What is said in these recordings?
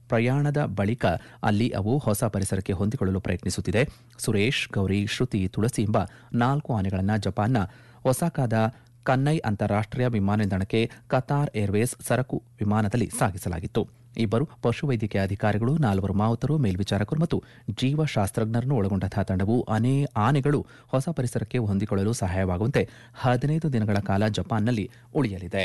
ಪ್ರಯಾಣದ ಬಳಿಕ ಅಲ್ಲಿ ಅವು ಹೊಸ ಪರಿಸರಕ್ಕೆ ಹೊಂದಿಕೊಳ್ಳಲು ಪ್ರಯತ್ನಿಸುತ್ತಿದೆ ಸುರೇಶ್ ಗೌರಿ ಶ್ರುತಿ ತುಳಸಿ ಎಂಬ ನಾಲ್ಕು ಆನೆಗಳನ್ನು ಜಪಾನ್ನ ಒಸಾಕಾದ ಕನ್ನೈ ಅಂತಾರಾಷ್ಟೀಯ ವಿಮಾನ ನಿಲ್ದಾಣಕ್ಕೆ ಕತಾರ್ ಏರ್ವೇಸ್ ಸರಕು ವಿಮಾನದಲ್ಲಿ ಸಾಗಿಸಲಾಗಿತ್ತು ಇಬ್ಬರು ಪಶುವೈದ್ಯಕೀಯ ಅಧಿಕಾರಿಗಳು ನಾಲ್ವರು ಮಾವುತರು ಮೇಲ್ವಿಚಾರಕರು ಮತ್ತು ಜೀವಶಾಸ್ತ್ರಜ್ಞರನ್ನು ಒಳಗೊಂಡಂತಹ ತಂಡವು ಅನೇ ಆನೆಗಳು ಹೊಸ ಪರಿಸರಕ್ಕೆ ಹೊಂದಿಕೊಳ್ಳಲು ಸಹಾಯವಾಗುವಂತೆ ಹದಿನೈದು ದಿನಗಳ ಕಾಲ ಜಪಾನ್ನಲ್ಲಿ ಉಳಿಯಲಿದೆ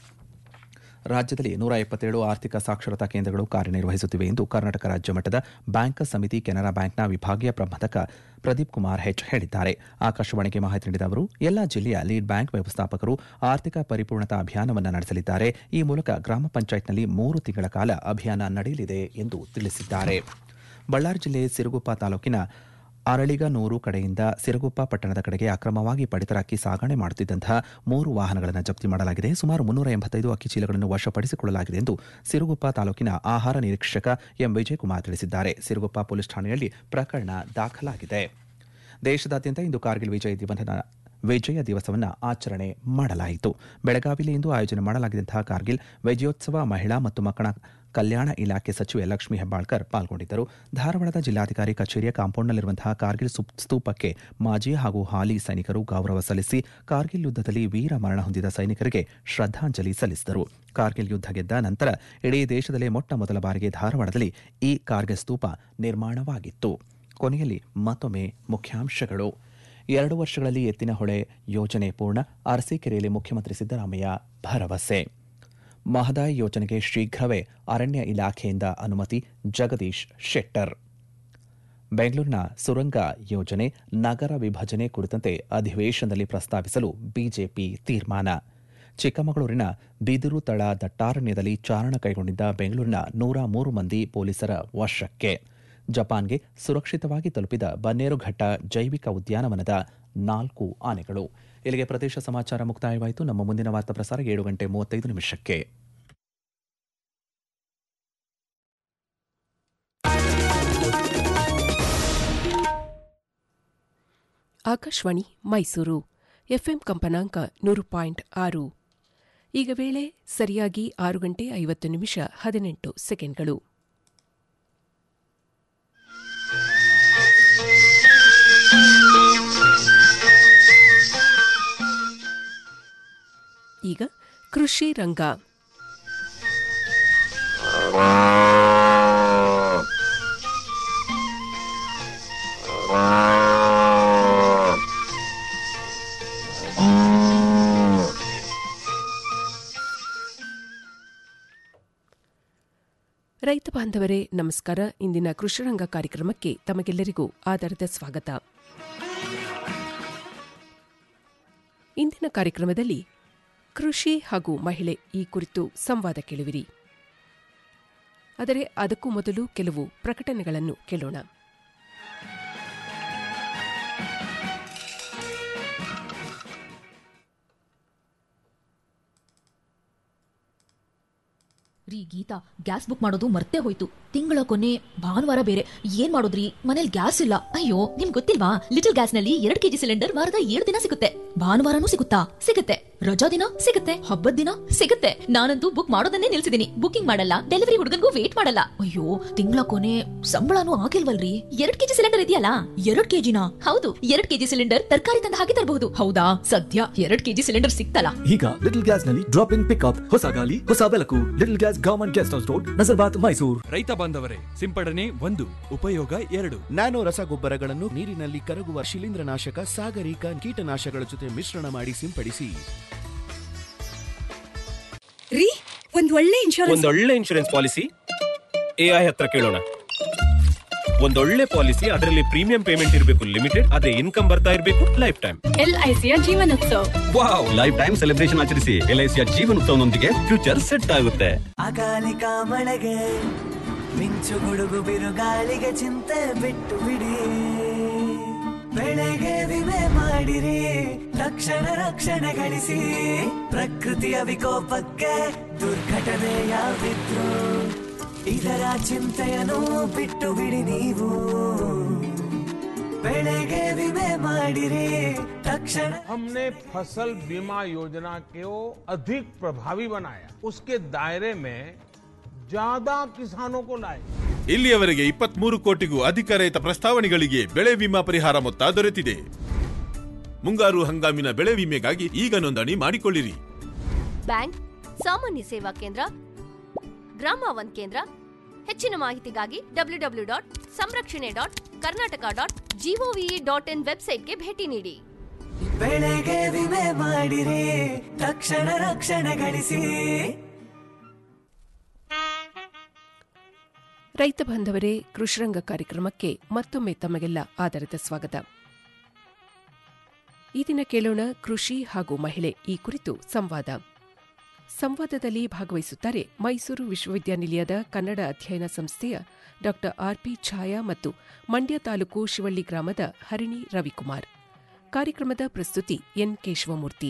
ರಾಜ್ಯದಲ್ಲಿ ನೂರ ಎಪ್ಪತ್ತೇಳು ಆರ್ಥಿಕ ಸಾಕ್ಷರತಾ ಕೇಂದ್ರಗಳು ಕಾರ್ಯನಿರ್ವಹಿಸುತ್ತಿವೆ ಎಂದು ಕರ್ನಾಟಕ ರಾಜ್ಯ ಮಟ್ಟದ ಬ್ಯಾಂಕರ್ಸ್ ಸಮಿತಿ ಕೆನರಾ ಬ್ಯಾಂಕ್ನ ವಿಭಾಗೀಯ ಪ್ರಬಂಧಕ ಪ್ರದೀಪ್ ಕುಮಾರ್ ಹೆಚ್ ಹೇಳಿದ್ದಾರೆ ಆಕಾಶವಾಣಿಗೆ ಮಾಹಿತಿ ನೀಡಿದ ಅವರು ಎಲ್ಲಾ ಜಿಲ್ಲೆಯ ಲೀಡ್ ಬ್ಯಾಂಕ್ ವ್ಯವಸ್ಥಾಪಕರು ಆರ್ಥಿಕ ಪರಿಪೂರ್ಣತಾ ಅಭಿಯಾನವನ್ನು ನಡೆಸಲಿದ್ದಾರೆ ಈ ಮೂಲಕ ಗ್ರಾಮ ಪಂಚಾಯತ್ನಲ್ಲಿ ಮೂರು ತಿಂಗಳ ಕಾಲ ಅಭಿಯಾನ ನಡೆಯಲಿದೆ ಎಂದು ತಿಳಿಸಿದ್ದಾರೆ ಬಳ್ಳಾರಿ ಜಿಲ್ಲೆ ಸಿರುಗುಪ್ಪ ತಾಲೂಕಿನ ಅರಳಿಗನೂರು ಕಡೆಯಿಂದ ಸಿರುಗುಪ್ಪ ಪಟ್ಟಣದ ಕಡೆಗೆ ಅಕ್ರಮವಾಗಿ ಪಡಿತರ ಅಕ್ಕಿ ಸಾಗಣೆ ಮಾಡುತ್ತಿದ್ದಂತಹ ಮೂರು ವಾಹನಗಳನ್ನು ಜಪ್ತಿ ಮಾಡಲಾಗಿದೆ ಸುಮಾರು ಮುನ್ನೂರ ಎಂಬತ್ತೈದು ಅಕ್ಕಿ ಚೀಲಗಳನ್ನು ವಶಪಡಿಸಿಕೊಳ್ಳಲಾಗಿದೆ ಎಂದು ಸಿರುಗುಪ್ಪ ತಾಲೂಕಿನ ಆಹಾರ ನಿರೀಕ್ಷಕ ಎಂ ವಿಜಯಕುಮಾರ್ ತಿಳಿಸಿದ್ದಾರೆ ಸಿರುಗುಪ್ಪ ಪೊಲೀಸ್ ಠಾಣೆಯಲ್ಲಿ ಪ್ರಕರಣ ದಾಖಲಾಗಿದೆ ದೇಶದಾದ್ಯಂತ ಇಂದು ಕಾರ್ಗಿಲ್ ವಿಜಯ ದಿವಸ ವಿಜಯ ದಿವಸವನ್ನು ಆಚರಣೆ ಮಾಡಲಾಯಿತು ಬೆಳಗಾವಿಯಲ್ಲಿ ಇಂದು ಆಯೋಜನೆ ಮಾಡಲಾಗಿದ್ದಂತಹ ಕಾರ್ಗಿಲ್ ವಿಜಯೋತ್ಸವ ಮಹಿಳಾ ಮತ್ತು ಮಕ್ಕಳ ಕಲ್ಯಾಣ ಇಲಾಖೆ ಸಚಿವೆ ಲಕ್ಷ್ಮೀ ಹೆಬ್ಬಾಳ್ಕರ್ ಪಾಲ್ಗೊಂಡಿದ್ದರು ಧಾರವಾಡದ ಜಿಲ್ಲಾಧಿಕಾರಿ ಕಚೇರಿಯ ಕಾಂಪೌಂಡ್ನಲ್ಲಿರುವಂತಹ ಕಾರ್ಗಿಲ್ ಸ್ತೂಪಕ್ಕೆ ಮಾಜಿ ಹಾಗೂ ಹಾಲಿ ಸೈನಿಕರು ಗೌರವ ಸಲ್ಲಿಸಿ ಕಾರ್ಗಿಲ್ ಯುದ್ಧದಲ್ಲಿ ವೀರ ಮರಣ ಹೊಂದಿದ ಸೈನಿಕರಿಗೆ ಶ್ರದ್ಧಾಂಜಲಿ ಸಲ್ಲಿಸಿದರು ಕಾರ್ಗಿಲ್ ಯುದ್ಧ ಗೆದ್ದ ನಂತರ ಇಡೀ ದೇಶದಲ್ಲೇ ಮೊಟ್ಟ ಮೊದಲ ಬಾರಿಗೆ ಧಾರವಾಡದಲ್ಲಿ ಈ ಕಾರ್ಗಿಲ್ ಸ್ತೂಪ ನಿರ್ಮಾಣವಾಗಿತ್ತು ಕೊನೆಯಲ್ಲಿ ಮತ್ತೊಮ್ಮೆ ಮುಖ್ಯಾಂಶಗಳು ಎರಡು ವರ್ಷಗಳಲ್ಲಿ ಎತ್ತಿನ ಹೊಳೆ ಯೋಜನೆ ಪೂರ್ಣ ಅರಸೀಕೆರೆಯಲ್ಲಿ ಮುಖ್ಯಮಂತ್ರಿ ಸಿದ್ದರಾಮಯ್ಯ ಭರವಸೆ ಮಹದಾಯಿ ಯೋಜನೆಗೆ ಶೀಘ್ರವೇ ಅರಣ್ಯ ಇಲಾಖೆಯಿಂದ ಅನುಮತಿ ಜಗದೀಶ್ ಶೆಟ್ಟರ್ ಬೆಂಗಳೂರಿನ ಸುರಂಗ ಯೋಜನೆ ನಗರ ವಿಭಜನೆ ಕುರಿತಂತೆ ಅಧಿವೇಶನದಲ್ಲಿ ಪ್ರಸ್ತಾವಿಸಲು ಬಿಜೆಪಿ ತೀರ್ಮಾನ ಚಿಕ್ಕಮಗಳೂರಿನ ಬಿದಿರು ತಳ ದಟ್ಟಾರಣ್ಯದಲ್ಲಿ ಚಾರಣ ಕೈಗೊಂಡಿದ್ದ ಬೆಂಗಳೂರಿನ ನೂರ ಮೂರು ಮಂದಿ ಪೊಲೀಸರ ವಶಕ್ಕೆ ಜಪಾನ್ಗೆ ಸುರಕ್ಷಿತವಾಗಿ ತಲುಪಿದ ಬನ್ನೇರುಘಟ್ಟ ಜೈವಿಕ ಉದ್ಯಾನವನದ ನಾಲ್ಕು ಆನೆಗಳು ಇಲ್ಲಿಗೆ ಪ್ರದೇಶ ಸಮಾಚಾರ ಮುಕ್ತಾಯವಾಯಿತು ನಮ್ಮ ಮುಂದಿನ ವಾರ್ತಾ ಪ್ರಸಾರ ಏಳು ಗಂಟೆ ಮೂವತ್ತೈದು ನಿಮಿಷಕ್ಕೆ ಆಕಾಶವಾಣಿ ಮೈಸೂರು ಎಫ್ಎಂ ಕಂಪನಾಂಕ ನೂರು ಪಾಯಿಂಟ್ ಆರು ಈಗ ವೇಳೆ ಸರಿಯಾಗಿ ಆರು ಗಂಟೆ ಐವತ್ತು ನಿಮಿಷ ಹದಿನೆಂಟು ಸೆಕೆಂಡ್ಗಳು ಈಗ ಕೃಷಿ ರಂಗ ರೈತ ಬಾಂಧವರೇ ನಮಸ್ಕಾರ ಇಂದಿನ ಕೃಷಿರಂಗ ಕಾರ್ಯಕ್ರಮಕ್ಕೆ ತಮಗೆಲ್ಲರಿಗೂ ಆಧಾರದ ಸ್ವಾಗತ ಇಂದಿನ ಕಾರ್ಯಕ್ರಮದಲ್ಲಿ ಕೃಷಿ ಹಾಗೂ ಮಹಿಳೆ ಈ ಕುರಿತು ಸಂವಾದ ಕೇಳುವಿರಿ ಆದರೆ ಅದಕ್ಕೂ ಮೊದಲು ಕೆಲವು ಪ್ರಕಟಣೆಗಳನ್ನು ಕೇಳೋಣ ರೀ ಗೀತಾ ಗ್ಯಾಸ್ ಬುಕ್ ಮಾಡೋದು ಮರ್ತೇ ಹೋಯ್ತು ತಿಂಗಳ ಕೊನೆ ಭಾನುವಾರ ಬೇರೆ ಏನ್ ಮಾಡೋದ್ರಿ ಮನೇಲಿ ಗ್ಯಾಸ್ ಇಲ್ಲ ಅಯ್ಯೋ ನಿಮ್ ಗೊತ್ತಿಲ್ವಾ ಲಿಟಲ್ ಗ್ಯಾಸ್ ನಲ್ಲಿ ಎರಡ್ ಕೆಜಿ ಸಿಲಿಂಡರ್ ವಾರದ ಏಳು ದಿನ ಸಿಗುತ್ತೆ ಭಾನುವಾರನೂ ಸಿಗುತ್ತಾ ಸಿಗುತ್ತೆ ರಜಾ ದಿನ ಸಿಗುತ್ತೆ ಹಬ್ಬದ ದಿನ ಸಿಗುತ್ತೆ ನಾನಂತೂ ಬುಕ್ ಮಾಡೋದನ್ನೇ ನಿಲ್ಸಿದೀನಿ ಬುಕಿಂಗ್ ಮಾಡಲ್ಲ ಡೆಲಿವರಿ ಹುಡುಗನ್ಗೂ ವೇಟ್ ಮಾಡಲ್ಲ ಅಯ್ಯೋ ತಿಂಗಳ ಕೊನೆ ಸಂಬಳನೂ ಆಗಿಲ್ವಲ್ರಿ ಎರಡ್ ಕೆಜಿ ಸಿಲಿಂಡರ್ ಇದೆಯಲ್ಲ ಎರಡ್ ಕೆಜಿನ ಹೌದು ಎರಡ್ ಕೆಜಿ ಸಿಲಿಂಡರ್ ತರಕಾರಿ ತಂದು ಹಾಕಿ ತರಬಹುದು ಹೌದಾ ಸದ್ಯ ಎರಡ್ ಕೆಜಿ ಸಿಲಿಂಡರ್ ಸಿಕ್ತಲ್ಲ ಈಗ ಲಿಟಲ್ ಗ್ಯಾಸ್ ನಲ್ಲಿ ಡ್ರಾಪ್ ಇನ್ ಪಿಕ್ಅಪ್ ಹೊಸ ಗಾಲಿ ಹೊಸ ಬೆಳಕು little gas government guest house road Nazarbad Mysuru ರೈತ ಬಾಂಧವರೇ ಸಿಂಪಡಣೆ ಒಂದು ಉಪಯೋಗ ಎರಡು ನ್ಯಾನೋ ರಸಗೊಬ್ಬರಗಳನ್ನು ನೀರಿನಲ್ಲಿ ಕರಗುವ ಶಿಲೀಂಧ್ರನಾಶಕ ಸಾಗರಿಕ ಕೀಟನಾಶಕಗಳ ಜೊತೆ ಮಿಶ್ರಣ ಮಾಡಿ ಸಿಂಪಡಿಸಿ ರೀ ಒಂದ್ ಒಳ್ಳೆ ಇನ್ಶೂರೆನ್ಸ್ ಒಂದೊಳ್ಳೆ ಇನ್ಶೂರೆನ್ಸ್ ಪಾಲಿಸಿ ಎಐ ಹತ್ರ ಕೇಳೋಣ ಒಂದೊಳ್ಳೆ ಪಾಲಿಸಿ ಅದರಲ್ಲಿ ಪ್ರೀಮಿಯಂ ಪೇಮೆಂಟ್ ಇರಬೇಕು ಲಿಮಿಟೆಡ್ ಅದೇ ಇನ್ಕಮ್ ಬರ್ತಾ ಇರಬೇಕು ಲೈಫ್ ಟೈಮ್ ಎಲ್ಐಸಿಯ Jeevan Utsav wow life time celebration ಆಚರಿಸಿ ಎಲ್ಐಸಿಯ ಜೀವನೋತ್ಸವನೊಂದಿಗೆ ಫ್ಯೂಚರ್ ಸೆಟ್ ಆಗುತ್ತೆ ಅಕಾಲಿಕ ಮಳೆಗೆ ಮಿಂಚು ಗುಡುಗು ಬಿರುಗಾಳಿಗೆ ಚಿಂತೆ ಬಿಟ್ಟು ಬಿಡಿ ಬೆಳೆಗೆ ವಿಮೆ ಮಾಡಿರಿ ತಕ್ಷಣ ರಕ್ಷಣೆ ಗಳಿಸಿ ಪ್ರಕೃತಿಯ ವಿಕೋಪಕ್ಕೆ ದುರ್ಘಟನೆ ಯಾವಿದ್ರು ಇದರ ಚಿಂತೆಯನ್ನು ಬಿಟ್ಟು ಬಿಡಿ ನೀವು ಬೆಳೆಗೆ ವಿಮೆ ಮಾಡಿರಿ ತಕ್ಷಣ हमने फसल बीमा योजना को अधिक प्रभावी बनाया उसके दायरे में ज्यादा किसानों को लाए ಇಲ್ಲಿಯವರೆಗೆ ಇಪ್ಪತ್ಮೂರು ಕೋಟಿಗೂ ಅಧಿಕ ರೈತ ಪ್ರಸ್ತಾವನೆಗಳಿಗೆ ಬೆಳೆ ವಿಮಾ ಪರಿಹಾರ ಮೊತ್ತ ದೊರೆತಿದೆ ಮುಂಗಾರು ಹಂಗಾಮಿನ ಬೆಳೆ ವಿಮೆಗಾಗಿ ಈಗ ನೋಂದಣಿ ಮಾಡಿಕೊಳ್ಳಿರಿ ಬ್ಯಾಂಕ್ ಸಾಮಾನ್ಯ ಸೇವಾ ಕೇಂದ್ರ ಗ್ರಾಮ ಒನ್ ಕೇಂದ್ರ ಹೆಚ್ಚಿನ ಮಾಹಿತಿಗಾಗಿ W W dot Samrakshane dot Karnataka dot G O V dot in ವೆಬ್ಸೈಟ್ಗೆ ಭೇಟಿ ನೀಡಿ ಬೆಳೆಗೆ ವಿಮೆ ಮಾಡಿರಿ ತಕ್ಷಣ ರಕ್ಷಣೆ ಗಳಿಸಿ ರೈತ ಬಾಂಧವರೇ ಕೃಷಿರಂಗ ಕಾರ್ಯಕ್ರಮಕ್ಕೆ ಮತ್ತೊಮ್ಮೆ ತಮಗೆಲ್ಲ ಆಧಾರಿತ ಸ್ವಾಗತ ಈ ದಿನ ಕೇಳೋಣ ಕೃಷಿ ಹಾಗೂ ಮಹಿಳೆ ಈ ಕುರಿತು ಸಂವಾದ ಸಂವಾದದಲ್ಲಿ ಭಾಗವಹಿಸುತ್ತಾರೆ ಮೈಸೂರು ವಿಶ್ವವಿದ್ಯಾನಿಲಯದ ಕನ್ನಡ ಅಧ್ಯಯನ ಸಂಸ್ಥೆಯ ಡಾ ಆರ್ಪಿ ಛಾಯಾ ಮತ್ತು ಮಂಡ್ಯ ತಾಲೂಕು ಶಿವಳ್ಳಿ ಗ್ರಾಮದ ಹರಿಣಿ ರವಿಕುಮಾರ್ ಕಾರ್ಯಕ್ರಮದ ಪ್ರಸ್ತುತಿ ಎನ್ ಕೇಶವಮೂರ್ತಿ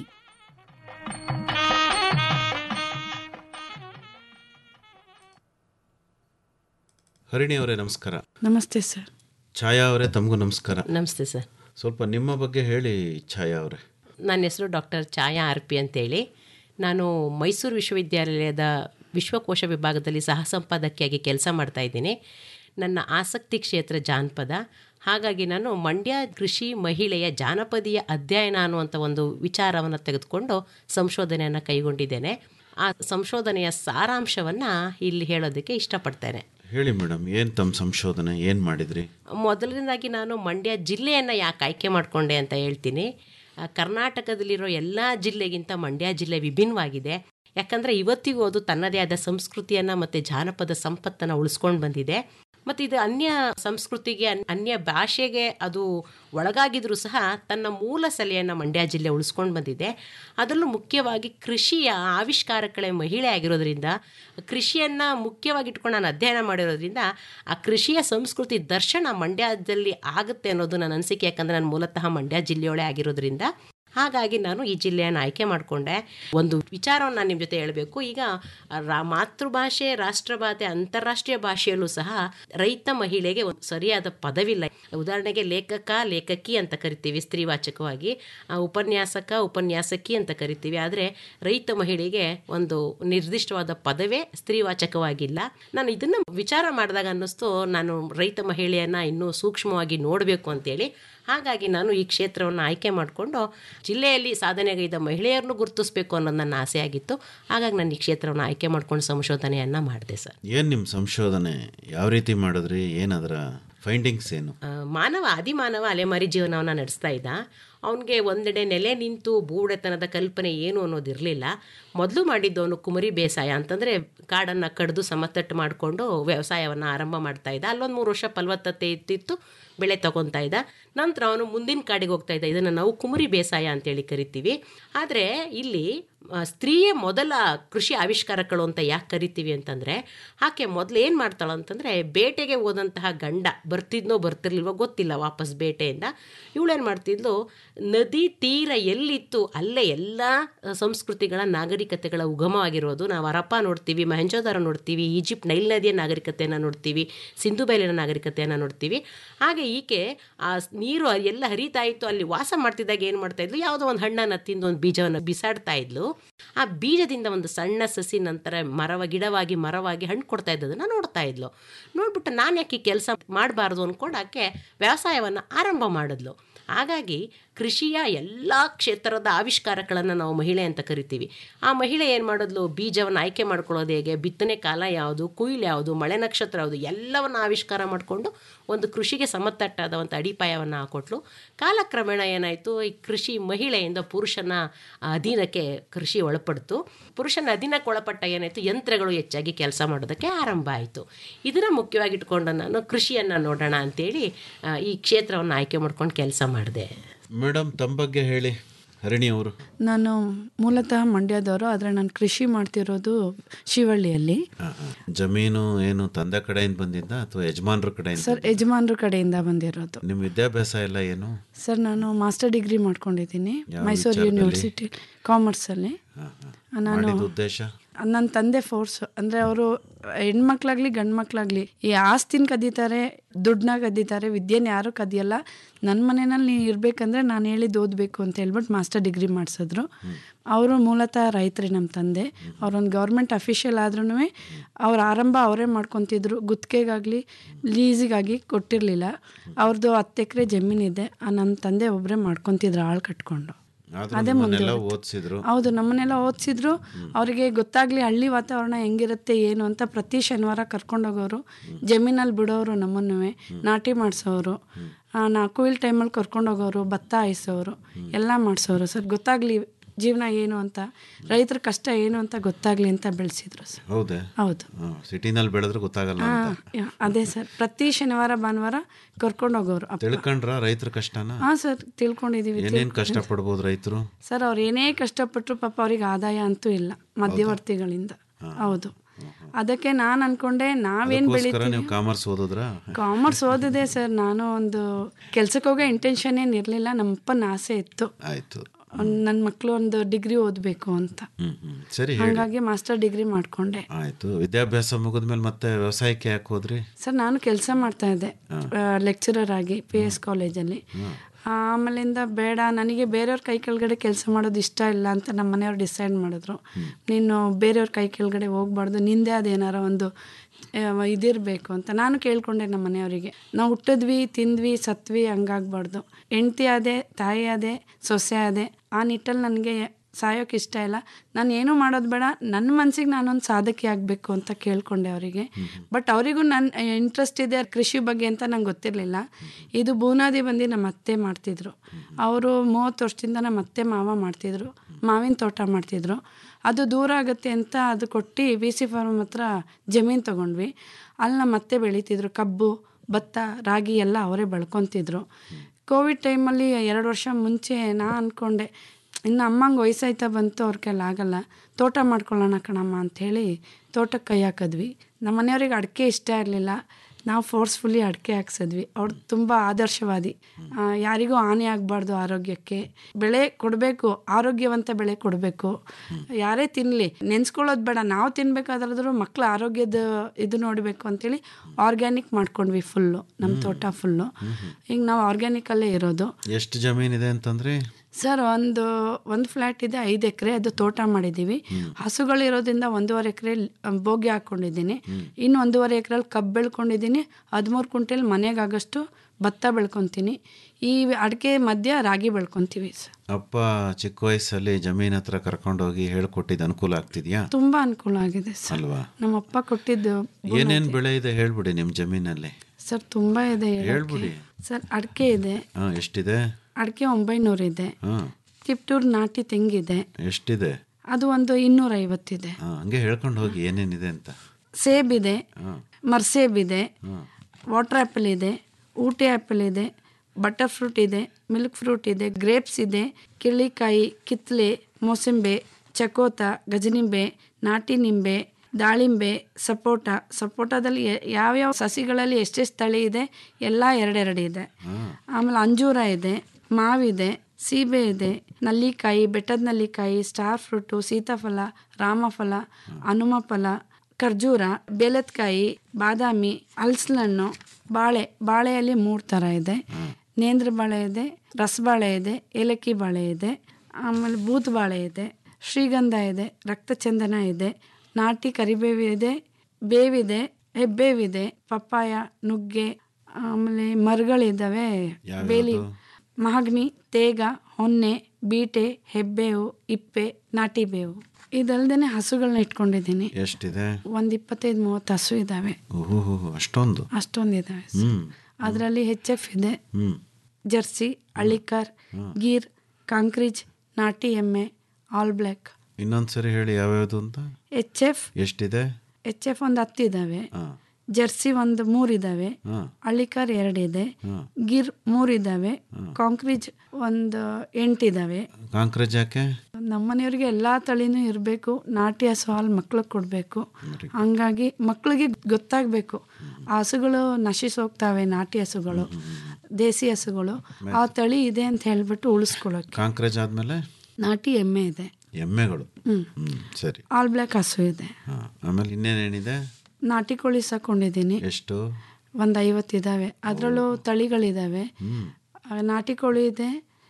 ಹರಿಣಿ ಅವರೇ ನಮಸ್ಕಾರ ನಮಸ್ತೆ ಸರ್ ಛಾಯಾ ಅವರೇ ತಮಗೂ ನಮಸ್ಕಾರ ನಮಸ್ತೆ ಸರ್ ಸ್ವಲ್ಪ ನಿಮ್ಮ ಬಗ್ಗೆ ಹೇಳಿ ಛಾಯಾ ಅವರೇ ನನ್ನ ಹೆಸರು ಡಾಕ್ಟರ್ ಛಾಯಾ ಆರ್ ಪಿ ಅಂತೇಳಿ ನಾನು ಮೈಸೂರು ವಿಶ್ವವಿದ್ಯಾಲಯದ ವಿಶ್ವಕೋಶ ವಿಭಾಗದಲ್ಲಿ ಸಹ ಸಂಪಾದಕಿಯಾಗಿ ಕೆಲಸ ಮಾಡ್ತಾ ಇದ್ದೀನಿ ನನ್ನ ಆಸಕ್ತಿ ಕ್ಷೇತ್ರ ಜಾನಪದ ಹಾಗಾಗಿ ನಾನು ಮಂಡ್ಯ ಕೃಷಿ ಮಹಿಳೆಯ ಜಾನಪದೀಯ ಅಧ್ಯಯನ ಅನ್ನುವಂಥ ಒಂದು ವಿಚಾರವನ್ನು ತೆಗೆದುಕೊಂಡು ಸಂಶೋಧನೆಯನ್ನು ಕೈಗೊಂಡಿದ್ದೇನೆ ಆ ಸಂಶೋಧನೆಯ ಸಾರಾಂಶವನ್ನು ಇಲ್ಲಿ ಹೇಳೋದಕ್ಕೆ ಇಷ್ಟಪಡ್ತೇನೆ ಹೇಳಿ ಮೇಡಮ್ ಏನು ತಮ್ಮ ಸಂಶೋಧನೆ ಏನು ಮಾಡಿದ್ರಿ ಮೊದಲನೇದಾಗಿ ನಾನು ಮಂಡ್ಯ ಜಿಲ್ಲೆಯನ್ನು ಯಾಕೆ ಆಯ್ಕೆ ಮಾಡಿಕೊಂಡೆ ಅಂತ ಹೇಳ್ತೀನಿ ಆ, ಕರ್ನಾಟಕದಲ್ಲಿರೋ ಎಲ್ಲ ಜಿಲ್ಲೆಗಿಂತ ಮಂಡ್ಯ ಜಿಲ್ಲೆ ವಿಭಿನ್ನವಾಗಿದೆ ಯಾಕಂದರೆ ಇವತ್ತಿಗೂ ಅದು ತನ್ನದೇ ಆದ ಸಂಸ್ಕೃತಿಯನ್ನು ಮತ್ತು ಜಾನಪದ ಸಂಪತ್ತನ್ನು ಉಳಿಸ್ಕೊಂಡು ಬಂದಿದೆ ಮತ್ತು ಇದು ಅನ್ಯ ಸಂಸ್ಕೃತಿಗೆ ಅನ್- ಅನ್ಯ ಭಾಷೆಗೆ ಅದು ಒಳಗಾಗಿದ್ರೂ ಸಹ ತನ್ನ ಮೂಲ ಸೆಲೆಯನ್ನು ಮಂಡ್ಯ ಜಿಲ್ಲೆ ಉಳಿಸ್ಕೊಂಡು ಬಂದಿದೆ ಅದರಲ್ಲೂ ಮುಖ್ಯವಾಗಿ ಕೃಷಿಯ ಆವಿಷ್ಕಾರಗಳೇ ಮಹಿಳೆ ಆಗಿರೋದ್ರಿಂದ ಕೃಷಿಯನ್ನು ಮುಖ್ಯವಾಗಿ ಇಟ್ಕೊಂಡು ನಾನು ಅಧ್ಯಯನ ಮಾಡಿರೋದ್ರಿಂದ ಆ ಕೃಷಿಯ ಸಂಸ್ಕೃತಿ ದರ್ಶನ ಮಂಡ್ಯದಲ್ಲಿ ಆಗುತ್ತೆ ಅನ್ನೋದು ನನ್ನ ಅನಿಸಿಕೆ ಯಾಕಂದರೆ ನಾನು ಮೂಲತಃ ಮಂಡ್ಯ ಜಿಲ್ಲೆಯೊಳಗೆ ಆಗಿರೋದ್ರಿಂದ ಹಾಗಾಗಿ ನಾನು ಈ ಜಿಲ್ಲೆಯನ್ನು ಆಯ್ಕೆ ಮಾಡಿಕೊಂಡೆ ಒಂದು ವಿಚಾರವನ್ನು ನಾನು ನಿಮ್ಮ ಜೊತೆ ಹೇಳಬೇಕು ಈಗ ರಾ ಮಾತೃಭಾಷೆ ರಾಷ್ಟ್ರಭಾಷೆ ಅಂತಾರಾಷ್ಟ್ರೀಯ ಭಾಷೆಯಲ್ಲೂ ಸಹ ರೈತ ಮಹಿಳೆಗೆ ಒಂದು ಸರಿಯಾದ ಪದವಿಲ್ಲ ಉದಾಹರಣೆಗೆ ಲೇಖಕ ಲೇಖಕಿ ಅಂತ ಕರಿತೀವಿ ಸ್ತ್ರೀವಾಚಕವಾಗಿ ಆ, ಉಪನ್ಯಾಸಕ ಉಪನ್ಯಾಸಕಿ ಅಂತ ಕರಿತೀವಿ ಆದರೆ ರೈತ ಮಹಿಳೆಗೆ ಒಂದು ನಿರ್ದಿಷ್ಟವಾದ ಪದವೇ ಸ್ತ್ರೀವಾಚಕವಾಗಿಲ್ಲ ನಾನು ಇದನ್ನು ವಿಚಾರ ಮಾಡಿದಾಗ ಅನ್ನಿಸ್ತು ನಾನು ರೈತ ಮಹಿಳೆಯನ್ನು ಇನ್ನೂ ಸೂಕ್ಷ್ಮವಾಗಿ ನೋಡಬೇಕು ಅಂತೇಳಿ ಹಾಗಾಗಿ ನಾನು ಈ ಕ್ಷೇತ್ರವನ್ನು ಆಯ್ಕೆ ಮಾಡಿಕೊಂಡು ಜಿಲ್ಲೆಯಲ್ಲಿ ಸಾಧನೆಗೈದ ಮಹಿಳೆಯರನ್ನು ಗುರುತಿಸಬೇಕು ಅನ್ನೋದು ನನ್ನ ಆಸೆ ಆಗಿತ್ತು ಹಾಗಾಗಿ ನಾನು ಈ ಕ್ಷೇತ್ರವನ್ನು ಆಯ್ಕೆ ಮಾಡ್ಕೊಂಡು ಸಂಶೋಧನೆಯನ್ನು ಮಾಡಿದೆ ಸರ್ ಏನು ನಿಮ್ಮ ಸಂಶೋಧನೆ ಯಾವ ರೀತಿ ಮಾಡಿದ್ರಿ ಏನದರ ಫೈಂಡಿಂಗ್ಸ್ ಏನು ಆ, ಮಾನವ ಆದಿಮಾನವ ಅಲೆಮಾರಿ ಜೀವನವನ್ನು ನಡೆಸ್ತಾ ಇದ್ದ ಅವನಿಗೆ ಒಂದೆಡೆ ನೆಲೆ ನಿಂತು ಬೂಡೆತನದ ಕಲ್ಪನೆ ಏನು ಅನ್ನೋದಿರಲಿಲ್ಲ ಮೊದಲು ಮಾಡಿದ್ದವನು ಕುಮರಿ ಬೇಸಾಯ ಅಂತಂದರೆ ಕಾಡನ್ನು ಕಡಿದು ಸಮತಟ್ಟು ಮಾಡಿಕೊಂಡು ವ್ಯವಸಾಯವನ್ನು ಆರಂಭ ಮಾಡ್ತಾ ಇದ್ದ ಅಲ್ಲೊಂದು ಮೂರು ವರ್ಷ ಫಲವತ್ತತೆ ಇತ್ತಿತ್ತು ಬೆಳೆ ತಗೊತಾ ಇದ್ದ ನಂತರ ಅವನು ಮುಂದಿನ ಕಾಡಿಗೆ ಹೋಗ್ತಾ ಇದ್ದ ಇದನ್ನು ನಾವು ಕುಮರಿ ಬೇಸಾಯ ಅಂತೇಳಿ ಕರಿತೀವಿ ಆದರೆ ಇಲ್ಲಿ ಆ, ಸ್ತ್ರೀಯೇ ಮೊದಲ ಕೃಷಿ ಆವಿಷ್ಕಾರಗಳು ಅಂತ ಯಾಕೆ ಕರಿತೀವಿ ಅಂತಂದರೆ ಆಕೆ ಮೊದಲು ಏನು ಮಾಡ್ತಾಳೆ ಅಂತಂದರೆ ಬೇಟೆಗೆ ಹೋದಂತಹ ಗಂಡ ಬರ್ತಿದ್ನೋ ಬರ್ತಿರ್ಲಿಲ್ವೋ ಗೊತ್ತಿಲ್ಲ ವಾಪಸ್ ಬೇಟೆಯಿಂದ ಇವಳೇನು ಮಾಡ್ತಿದ್ಲು ನದಿ ತೀರ ಎಲ್ಲಿತ್ತು ಅಲ್ಲೇ ಎಲ್ಲ ಸಂಸ್ಕೃತಿಗಳ ನಾಗರಿಕತೆಗಳ ಉಗಮವಾಗಿರೋದು ನಾವು ಹರಪ್ಪ ನೋಡ್ತೀವಿ ಮಹಂಜೋದಾರ ನೋಡ್ತೀವಿ ಈಜಿಪ್ಟ್ ನೈಲ್ ನದಿಯ ನಾಗರಿಕತೆಯನ್ನು ನೋಡ್ತೀವಿ ಸಿಂಧು ಬಯಲಿನ ನಾಗರಿಕತೆಯನ್ನು ನೋಡ್ತೀವಿ ಹಾಗೆ ಈಕೆ ಆ ಸ್- ನೀರು ಎಲ್ಲ ಹರಿತಾ ಇತ್ತು ಅಲ್ಲಿ ವಾಸ ಮಾಡ್ತಿದ್ದಾಗ ಏನು ಮಾಡ್ತಾ ಇದ್ಲು ಯಾವುದೋ ಒಂದು ಹಣ್ಣನ್ನು ತಿಂದು ಒಂದು ಬೀಜವನ್ನು ಬಿಸಾಡ್ತಾ ಇದ್ಲು ಆ ಬೀಜದಿಂದ ಒಂದು ಸಣ್ಣ ಸಸಿ ನಂತರ ಮರವ ಗಿಡವಾಗಿ ಮರವಾಗಿ ಹಣ್ಣು ಕೊಡ್ತಾ ಇದ್ದದನ್ನು ನೋಡ್ತಾ ಇದ್ಲು ನೋಡ್ಬಿಟ್ಟು ನಾನು ಯಾಕೆ ಕೆಲಸ ಮಾಡಬಾರ್ದು ಅಂದ್ಕೊಂಡು ಆಕೆ ವ್ಯವಸಾಯವನ್ನು ಆರಂಭ ಮಾಡಿದ್ಲು ಹಾಗಾಗಿ ಕೃಷಿಯ ಎಲ್ಲ ಕ್ಷೇತ್ರದ ಆವಿಷ್ಕಾರಗಳನ್ನು ನಾವು ಮಹಿಳೆ ಅಂತ ಕರಿತೀವಿ ಆ ಮಹಿಳೆ ಏನು ಮಾಡಿದ್ಲು ಬೀಜವನ್ನು ಆಯ್ಕೆ ಮಾಡ್ಕೊಳ್ಳೋದು ಹೇಗೆ ಬಿತ್ತನೆ ಕಾಲ ಯಾವುದು ಕುಯ್ಲು ಯಾವುದು ಮಳೆ ನಕ್ಷತ್ರ ಯಾವುದು ಎಲ್ಲವನ್ನು ಆವಿಷ್ಕಾರ ಮಾಡಿಕೊಂಡು ಒಂದು ಕೃಷಿಗೆ ಸಮತಟ್ಟಾದ ಒಂದು ಅಡಿಪಾಯವನ್ನು ಹಾಕೊಟ್ಲು ಕಾಲಕ್ರಮೇಣ ಏನಾಯಿತು ಈ ಕೃಷಿ ಮಹಿಳೆಯಿಂದ ಪುರುಷನ ಅಧೀನಕ್ಕೆ ಕೃಷಿ ಒಳಪಡ್ತು ಪುರುಷನ ಅಧೀನಕ್ಕೆ ಒಳಪಟ್ಟ ಏನಾಯಿತು ಯಂತ್ರಗಳು ಹೆಚ್ಚಾಗಿ ಕೆಲಸ ಮಾಡೋದಕ್ಕೆ ಆರಂಭ ಆಯಿತು ಇದನ್ನು ಮುಖ್ಯವಾಗಿ ಇಟ್ಕೊಂಡು ನಾನು ಕೃಷಿಯನ್ನು ನೋಡೋಣ ಅಂತೇಳಿ ಆ, ಈ ಕ್ಷೇತ್ರವನ್ನು ಆಯ್ಕೆ ಮಾಡ್ಕೊಂಡು ಕೆಲಸ ಮಾಡಿದೆ ಮೇಡಮ್ ತಮ್ಮ ಬಗ್ಗೆ ಹೇಳಿ ಹರಿಣಿ ಅವರು ನಾನು ಮೂಲತಃ ಮಂಡ್ಯದವರು ಆದರೆ ನಾನು ಕೃಷಿ ಮಾಡ್ತಿರೋದು ಶಿವಳ್ಳಿಯಲ್ಲಿ ಜಮೀನು ಏನು ತಂದೆ ಕಡೆಯಿಂದ ಬಂದಿದ್ದ ಅಥವಾ ಯಜಮಾನ್ರ ಕಡೆಯಿಂದ ಸರ್ ಯಜಮಾನ್ರ ಕಡೆಯಿಂದ ಬಂದಿರೋದು ನಿಮ್ಮ ವಿದ್ಯಾಭ್ಯಾಸ ಎಲ್ಲ ಏನು ಸರ್ ನಾನು ಮಾಸ್ಟರ್ ಡಿಗ್ರಿ ಮಾಡ್ಕೊಂಡಿದ್ದೀನಿ ಯಾವ ಮೈಸೂರು ವಿಚಾರದಲ್ಲಿ? ಯೂನಿವರ್ಸಿಟಿ ಕಾಮರ್ಸಲ್ಲಿ ನಾನು ಮಾಡಿದ ಉದ್ದೇಶ ನನ್ನ ತಂದೆ ಫೋರ್ಸ್ ಅಂದರೆ ಅವರು ಹೆಣ್ಮಕ್ಳಾಗ್ಲಿ ಗಂಡು ಮಕ್ಳಾಗ್ಲಿ ಈ ಆಸ್ತಿನ ಕದೀತಾರೆ ದುಡ್ಡನ್ನ ಕದೀತಾರೆ ವಿದ್ಯೆನ ಯಾರೂ ಕದಿಯಲ್ಲ ನನ್ನ ಮನೆಯಲ್ಲಿ ನೀನು ಇರಬೇಕಂದ್ರೆ ನಾನು ಹೇಳಿದ್ದು ಓದಬೇಕು ಅಂತ ಹೇಳ್ಬಿಟ್ಟು ಮಾಸ್ಟರ್ ಡಿಗ್ರಿ ಮಾಡಿಸಿದ್ರು ಅವರು ಮೂಲತಃ ರೈತರಿ ನಮ್ಮ ತಂದೆ ಅವರೊಂದು ಗೌರ್ಮೆಂಟ್ ಅಫಿಷಿಯಲ್ ಆದ್ರೂ ಅವ್ರ ಆರಂಭ ಅವರೇ ಮಾಡ್ಕೊತಿದ್ರು ಗುತ್ತಿಗೆಗಾಗಲಿ ಲೀಸಿಗಾಗಿ ಕೊಟ್ಟಿರಲಿಲ್ಲ ಅವ್ರದ್ದು ಹತ್ತು ಎಕರೆ ಜಮೀನಿದೆ ಆ ನಮ್ಮ ತಂದೆ ಒಬ್ಬರೇ ಮಾಡ್ಕೊತಿದ್ರು ಆಳು ಕಟ್ಕೊಂಡು ಆದ್ರೂ ಅದೇ ನಿಮ್ಮನ್ನೆಲ್ಲ ಮುಂದೆ ಓದಿಸಿದ್ರು ಹೌದು ನಮ್ಮನ್ನೆಲ್ಲ ಓದಿಸಿದ್ರು ಅವರಿಗೆ ಗೊತ್ತಾಗ್ಲಿ ಹಳ್ಳಿ ವಾತಾವರಣ ಹೆಂಗಿರುತ್ತೆ ಏನು ಅಂತ ಪ್ರತಿ ಶನಿವಾರ ಕರ್ಕೊಂಡೋಗೋರು ಜಮೀನಲ್ಲಿ ಬಿಡೋರು ನಮ್ಮನ್ನು ನಾಟಿ ಮಾಡಿಸೋರು ನಾ ಕುಯಿಲ್ ಟೈಮಲ್ಲಿ ಕರ್ಕೊಂಡೋಗೋರು ಭತ್ತ ಹಾಯಿಸೋರು ಎಲ್ಲ ಮಾಡಿಸೋರು ಸರ್ ಗೊತ್ತಾಗ್ಲಿ ಜೀವನ ಏನು ಅಂತ ರೈತರ ಕಷ್ಟ ಏನು ಅಂತ ಗೊತ್ತಾಗ್ಲಿ ಅಂತ ಬೆಳೆಸಿದ್ರು ಸರ್ ಹೌದೇ ಹೌದು ಸಿಟಿನಲ್ಲಿ ಬೆಳೆದ್ರೆ ಗೊತ್ತಾಗಲ್ಲ ಹಾ, ಅಂತ ಯಾ- ಅದೇ ಸರ್ ಪ್ರತಿ ಶನಿವಾರ ಭಾನುವಾರ ಕರ್ಕೊಂಡೋಗೋರು ಅಪ್ಪ ತಿಳ್ಕೊಂಡ್ರ ರೈತರ ಕಷ್ಟನ ಹಾಂ ಸರ್ ತಿಳ್ಕೊಂಡಿದ್ದೀವಿ ಏನೇನ್ ಕಷ್ಟ ಪಡ್ಬೋದು ರೈತರು ಸರ್ ಅವ್ರು ಏನೇ ಕಷ್ಟಪಟ್ಟರು ಪಾಪ ಅವ್ರಿಗೆ ಆದಾಯ ಅಂತೂ ಇಲ್ಲ ಮಧ್ಯವರ್ತಿಗಳಿಂದ ಹೌದು ಅದಕ್ಕೆ ನಾನು ಅನ್ಕೊಂಡೆ ನಾವೇನು ಅದಕ್ಕೋಸ್ಕರ ಬೆಳಿತೀವಿ ನೀವು ಕಾಮರ್ಸ್ ಓದಿದ್ರ ಕಾಮರ್ಸ್ ಓದಿದೆ ಸರ್ ನಾನು ಒಂದು ಕೆಲ್ಸಕ್ಕೆ ಹೋಗೋ ಇಂಟೆನ್ಷನ್ ಏನು ಇರಲಿಲ್ಲ ನಮ್ಮಪ್ಪನ ಆಸೆ ಇತ್ತು ಆಯ್ತು ನನ್ನ ಮಕ್ಕಳು ಒಂದು ಡಿಗ್ರಿ ಓದಬೇಕು ಅಂತ ಹ್ಮ್ ಹ್ಮ್ ಸರಿ ಹೇಳಿ ಹಾಗಾಗಿ ಮಾಸ್ಟರ್ ಡಿಗ್ರಿ ಮಾಡ್ಕೊಂಡೆ ಆಯ್ತು ವಿದ್ಯಾಭ್ಯಾಸ ಮುಗಿದ್ಮೇಲೆ ಮತ್ತೆ ವ್ಯವಸಾಯಕ್ಕೆ ಯಾಕೆ ಹೋದ್ರಿ ಸರ್ ನಾನು ಕೆಲಸ ಮಾಡ್ತಾ ಇದ್ದೆ ಲೆಕ್ಚರರ್ ಆಗಿ ಪಿ ಎಸ್ ಕಾಲೇಜಲ್ಲಿ ಆಮೇಲಿಂದ ಬೇಡ ನನಗೆ ಬೇರೆಯವ್ರ ಕೈ ಕೆಳಗಡೆ ಕೆಲಸ ಮಾಡೋದು ಇಷ್ಟ ಇಲ್ಲ ಅಂತ ನಮ್ಮ ಮನೆಯವ್ರು ಡಿಸೈಡ್ ಮಾಡಿದ್ರು ನೀನು ಬೇರೆಯವ್ರ ಕೈ ಕೆಳಗಡೆ ಹೋಗ್ಬಾರ್ದು ನಿಂದೆ ಅದೇನಾರ ಒಂದು ಆ, ಇದಿರಬೇಕು ಅಂತ ನಾನು ಕೇಳ್ಕೊಂಡೆ ನಮ್ಮ ಮನೆಯವರಿಗೆ ನಾವು ಹುಟ್ಟಿದ್ವಿ ತಿಂದ್ವಿ ಸತ್ವಿ ಹಂಗಾಗ್ಬಾರ್ದು ಹೆಂಡ್ತಿ ಆದೆ ತಾಯಿ ಆದೆ ಸೊಸೆ ಆದೆ ಆ ನಿಟ್ಟಲ್ಲಿ ನನಗೆ ಸಾಯೋಕೆ ಇಷ್ಟ ಇಲ್ಲ ನಾನು ಏನೂ ಮಾಡೋದು ಬೇಡ ನನ್ನ ಮನಸ್ಸಿಗೆ ನಾನೊಂದು ಸಾಧಕಿ ಆಗಬೇಕು ಅಂತ ಕೇಳ್ಕೊಂಡೆ ಅವರಿಗೆ ಬಟ್ ಅವರಿಗೂ ನನ್ನ ಇಂಟ್ರೆಸ್ಟ್ ಇದೆ ಕೃಷಿ ಬಗ್ಗೆ ಅಂತ ನಂಗೆ ಗೊತ್ತಿರಲಿಲ್ಲ ಇದು ಬೂನಾದಿ ಬಂದು ನಮ್ಮ ಅತ್ತೆ ಮಾಡ್ತಿದ್ರು ಅವರು ಮೂವತ್ತು ವರ್ಷದಿಂದ ನಮ್ಮ ಅತ್ತೆ ಮಾವ ಮಾಡ್ತಿದ್ರು ಮಾವಿನ ತೋಟ ಮಾಡ್ತಿದ್ರು ಅದು ದೂರ ಆಗುತ್ತೆ ಅಂತ ಅದು ಕೊಟ್ಟು ಬಿ ಸಿ ಫಾರ್ಮ್ ಹತ್ರ ಜಮೀನು ತೊಗೊಂಡ್ವಿ ಅಲ್ಲಿ ನಮ್ಮ ಅತ್ತೆ ಬೆಳೀತಿದ್ರು ಕಬ್ಬು ಭತ್ತ ರಾಗಿ ಎಲ್ಲ ಅವರೇ ಬೆಳ್ಕೊತಿದ್ರು ಕೋವಿಡ್ ಟೈಮಲ್ಲಿ ಎರಡು ವರ್ಷ ಮುಂಚೆ ನಾ ಅಂದ್ಕೊಂಡೆ ಇನ್ನು ಅಮ್ಮಂಗೆ ವಯಸ್ಸಾಯ್ತಾ ಬಂತು ಅವ್ರ ಕೈಲಿ ಆಗಲ್ಲ ತೋಟ ಮಾಡ್ಕೊಳ್ಳೋಣ ಕಣಮ್ಮ ಅಂಥೇಳಿ ತೋಟಕ್ಕೆ ಕೈ ಹಾಕಿದ್ವಿ ನಮ್ಮ ಮನೆಯವ್ರಿಗೆ ಅಡಿಕೆ ಇಷ್ಟ ಇರಲಿಲ್ಲ ನಾವು ಫೋರ್ಸ್ಫುಲ್ಲಿ ಅಡಿಕೆ ಹಾಕ್ಸಿದ್ವಿ ಅವ್ರು ತುಂಬ ಆದರ್ಶವಾದಿ ಆ, ಯಾರಿಗೂ ಹಾನಿ ಆಗಬಾರ್ದು ಆರೋಗ್ಯಕ್ಕೆ ಬೆಳೆ ಕೊಡಬೇಕು ಆರೋಗ್ಯವಂತ ಬೆಳೆ ಕೊಡಬೇಕು ಯಾರೇ ತಿನ್ನಲಿ ನೆನ್ಸ್ಕೊಳ್ಳೋದು ಬೇಡ ನಾವು ತಿನ್ಬೇಕಾದ್ರೂ ಮಕ್ಳ ಆರೋಗ್ಯದ ಇದು ನೋಡಬೇಕು ಅಂತೇಳಿ ಆರ್ಗ್ಯಾನಿಕ್ ಮಾಡ್ಕೊಂಡ್ವಿ ಫುಲ್ಲು ನಮ್ಮ ತೋಟ ಫುಲ್ಲು ಈಗ ನಾವು ಆರ್ಗ್ಯಾನಿಕಲ್ಲೇ ಇರೋದು ಎಷ್ಟು ಜಮೀನಿದೆ ಅಂತಂದ್ರೆ ಸರ್ ಒಂದು ಒಂದು ಫ್ಲ್ಯಾಟ್ ಇದೆ ಐದು ಎಕರೆ ಅದು ತೋಟ ಮಾಡಿದ್ದೀವಿ ಹಸುಗಳಿರೋದ್ರಿಂದ ಒಂದೂವರೆ ಎಕರೆ ಬೋಗಿ ಹಾಕ್ಕೊಂಡಿದ್ದೀನಿ ಇನ್ನು ಒಂದೂವರೆ ಎಕರೆಲಿ ಕಬ್ಬು ಬೆಳ್ಕೊಂಡಿದ್ದೀನಿ ಹದಿಮೂರು ಕುಂಟೆಲ್ ಮನೆಗಾಗಷ್ಟು ಭತ್ತ ಬೆಳ್ಕೊತೀನಿ ಈ ಅಡಿಕೆ ಮಧ್ಯ ರಾಗಿ ಬೆಳ್ಕೊತೀವಿ ಸರ್ ಅಪ್ಪ ಚಿಕ್ಕ ವಯಸ್ಸಲ್ಲಿ ಜಮೀನ್ ಹತ್ರ ಕರ್ಕೊಂಡೋಗಿ ಹೇಳ್ಕೊಟ್ಟಿದ್ದು ಅನುಕೂಲ ಆಗ್ತಿದ್ಯಾ ತುಂಬ ಅನುಕೂಲ ಆಗಿದೆ ಸರ್ ಅಲ್ವಾ ನಮ್ಮಪ್ಪ ಕೊಟ್ಟಿದ್ದು ಏನೇನ್ ಬೆಳೆ ಇದೆ ಹೇಳ್ಬಿಡಿ ನಿಮ್ ಜಮೀನಲ್ಲಿ ಸರ್ ತುಂಬ ಇದೆ ಹೇಳೋಕ್ಕೆ. ಹೇಳ್ಬಿಡಿ ಸರ್ ಅಡಿಕೆ ಇದೆ ಹಾ ಎಷ್ಟಿದೆ ಅಡಿಕೆ ಒಂಬೈನೂರು ಇದೆ ಹಾ ತಿಪ್ಟೂರು ನಾಟಿ ತೆಂಗಿದೆ ಎಷ್ಟಿದೆ ಅದು ಒಂದು ಇನ್ನೂರೈವತ್ತಿದೆ ಹಾ ಹಂಗೆ ಹೇಳ್ಕೊಂಡು ಹೋಗಿ ಏನೇನಿದೆ ಅಂತ ಸೇಬಿದೆ ಹಾ ಮರ್ಸೇಬ್ ಇದೆ ಹಾ ವಾಟರ್ ಆ್ಯಪಲ್ ಇದೆ ಊಟಿ ಆ್ಯಪಲ್ ಇದೆ ಬಟರ್ ಫ್ರೂಟ್ ಇದೆ ಮಿಲ್ಕ್ ಫ್ರೂಟ್ ಇದೆ ಗ್ರೇಪ್ಸ್ ಇದೆ ಕಿಳ್ಳಿಕಾಯಿ ಕಿತ್ಲೆ ಮೋಸಂಬೆ ಚಕೋತ ಗಜನಿಂಬೆ ನಾಟಿ ನಿಂಬೆ ದಾಳಿಂಬೆ ಸಪೋಟ ಸಪೋಟದಲ್ಲಿ ಯ- ಯಾವ್ಯಾವ ಸಸಿಗಳಲ್ಲಿ ಎಷ್ಟೆಷ್ಟು ತಳಿ ಇದೆ ಎಲ್ಲ ಎರಡೆರಡು ಇದೆ ಆಮೇಲೆ ಅಂಜೂರ ಇದೆ ಮಾವಿದೆ ಸೀಬೆ ಇದೆ ನಲ್ಲಿಕಾಯಿ ಬೆಟ್ಟದ ನಲ್ಲಿಕಾಯಿ ಸ್ಟಾರ್ ಫ್ರೂಟು ಸೀತಾಫಲ ರಾಮಫಲ ಹನುಮಫಲ ಖರ್ಜೂರ ಬೇಲತ್ಕಾಯಿ ಬಾದಾಮಿ ಹಲಸಿನಣ್ಣು ಬಾಳೆ ಬಾಳೆಯಲ್ಲಿ ಮೂರು ಥರ ಇದೆ ನೇಂದ್ರ ಬಾಳೆ ಇದೆ ರಸಬಾಳೆ ಇದೆ ಏಲಕ್ಕಿ ಬಾಳೆ ಇದೆ ಆಮೇಲೆ ಬೂತ್ ಬಾಳೆ ಇದೆ ಶ್ರೀಗಂಧ ಇದೆ ರಕ್ತಚಂದನ ಇದೆ ನಾಟಿ ಕರಿಬೇವು ಇದೆ ಬೇವಿದೆ ಹೆಬ್ಬೇವಿದೆ ಪಪ್ಪಾಯ ನುಗ್ಗೆ ಆಮೇಲೆ ಮರಗಳಿದ್ದಾವೆ ಬೇಲಿ ಮಹಾಗ್ನಿ ತೇಗ ಹೊನ್ನೆ ಬೀಟೆ ಹೆಬ್ಬೇವು ಇಪ್ಪೆ ನಾಟಿ ಬೇವು ಇದಲ್ದೇನೆ ಹಸುಗಳನ್ನ ಇಟ್ಕೊಂಡಿದ್ದೀನಿ ಎಷ್ಟಿದೆ ಒಂದ್ ಇಪ್ಪತ್ತೈದು ಮೂವತ್ತು ಹಸು ಇದಾವೆ ಓಹೋ ಅಷ್ಟೊಂದು ಅಷ್ಟೊಂದು ಇದಾವೆ ಹ್ಮ್ ಅದರಲ್ಲಿ ಹೆಚ್ ಎಫ್ ಇದೆ ಹ್ಮ್ ಜರ್ಸಿ ಹಳ್ಳಿಕಾರ್ ಗೀರ್ ಕಾಂಕ್ರೀಜ್ ನಾಟಿ ಎಮ್ಮೆ ಆಲ್ ಬ್ಲ್ಯಾಕ್ ಇನ್ನೊಂದ್ಸರಿ ಹೇಳಿ ಯಾವ್ಯಾವ್ದು ಅಂತ ಎಚ್ ಎಫ್ ಎಷ್ಟಿದೆ ಎಚ್ ಎಫ್ ಒಂದು ಹತ್ತು ಇದಾವೆ ಹಾ ಜರ್ಸಿ ಒಂದು ಮೂರು ಇದಾವೆ ಹಾ ಹಳ್ಳಿಕಾರ್ ಎರಡು ಇದೆ ಹಾ ಗಿರ್ ಮೂರು ಇದಾವೆ ಕಾಂಕ್ರೀಜ್ ಒಂದು ಎಂಟು ಇದಾವೆ ಕಾಂಕ್ರೇಜ್ ಯಾಕೆ ನಮ್ಮನೆಯವ್ರಿಗೆ ಎಲ್ಲಾ ತಳಿನೂ ಇರಬೇಕು ನಾಟಿ ಹಸು ಹಾಲು ಮಕ್ಳಿಗೆ ಕೊಡಬೇಕು ಹಂಗಾಗಿ ಮಕ್ಕಳಿಗೆ ಗೊತ್ತಾಗಬೇಕು ಹಸುಗಳು ನಶಿಸ್ ಹೋಗ್ತಾವೆ ನಾಟಿ ಹಸುಗಳು ದೇಸಿ ಹಸುಗಳು ಆ ತಳಿ ಇದೆ ಅಂತ ಹೇಳ್ಬಿಟ್ಟು ಉಳಿಸ್ಕೊಳ್ಳೋಕೆ ಕಾಂಕ್ರೇಜ್ ಆದ್ಮೇಲೆ ನಾಟಿ ಎಮ್ಮೆ ಇದೆ ಎಮ್ಮೆಗಳು ಹ್ಮ್. ಹ್ಮ್ ಸರಿ ಆಲ್ ಬ್ಲ್ಯಾಕ್ ಹಸು ಇದೆ ಹಾ ಆಮೇಲೆ ಇನ್ನೇನೇನಿದೆ ನಾಟಿ ಕೋಳಿ ಸಾಕೊಂಡಿದ್ದೀನಿ ಎಷ್ಟು ಒಂದು ಐವತ್ತು ಇದಾವೆ ಅದರಲ್ಲೂ ತಳಿಗಳಿದಾವೆ ಹ್ಮ್ ಆ, ನಾಟಿ ಕೋಳಿ ಇದೆ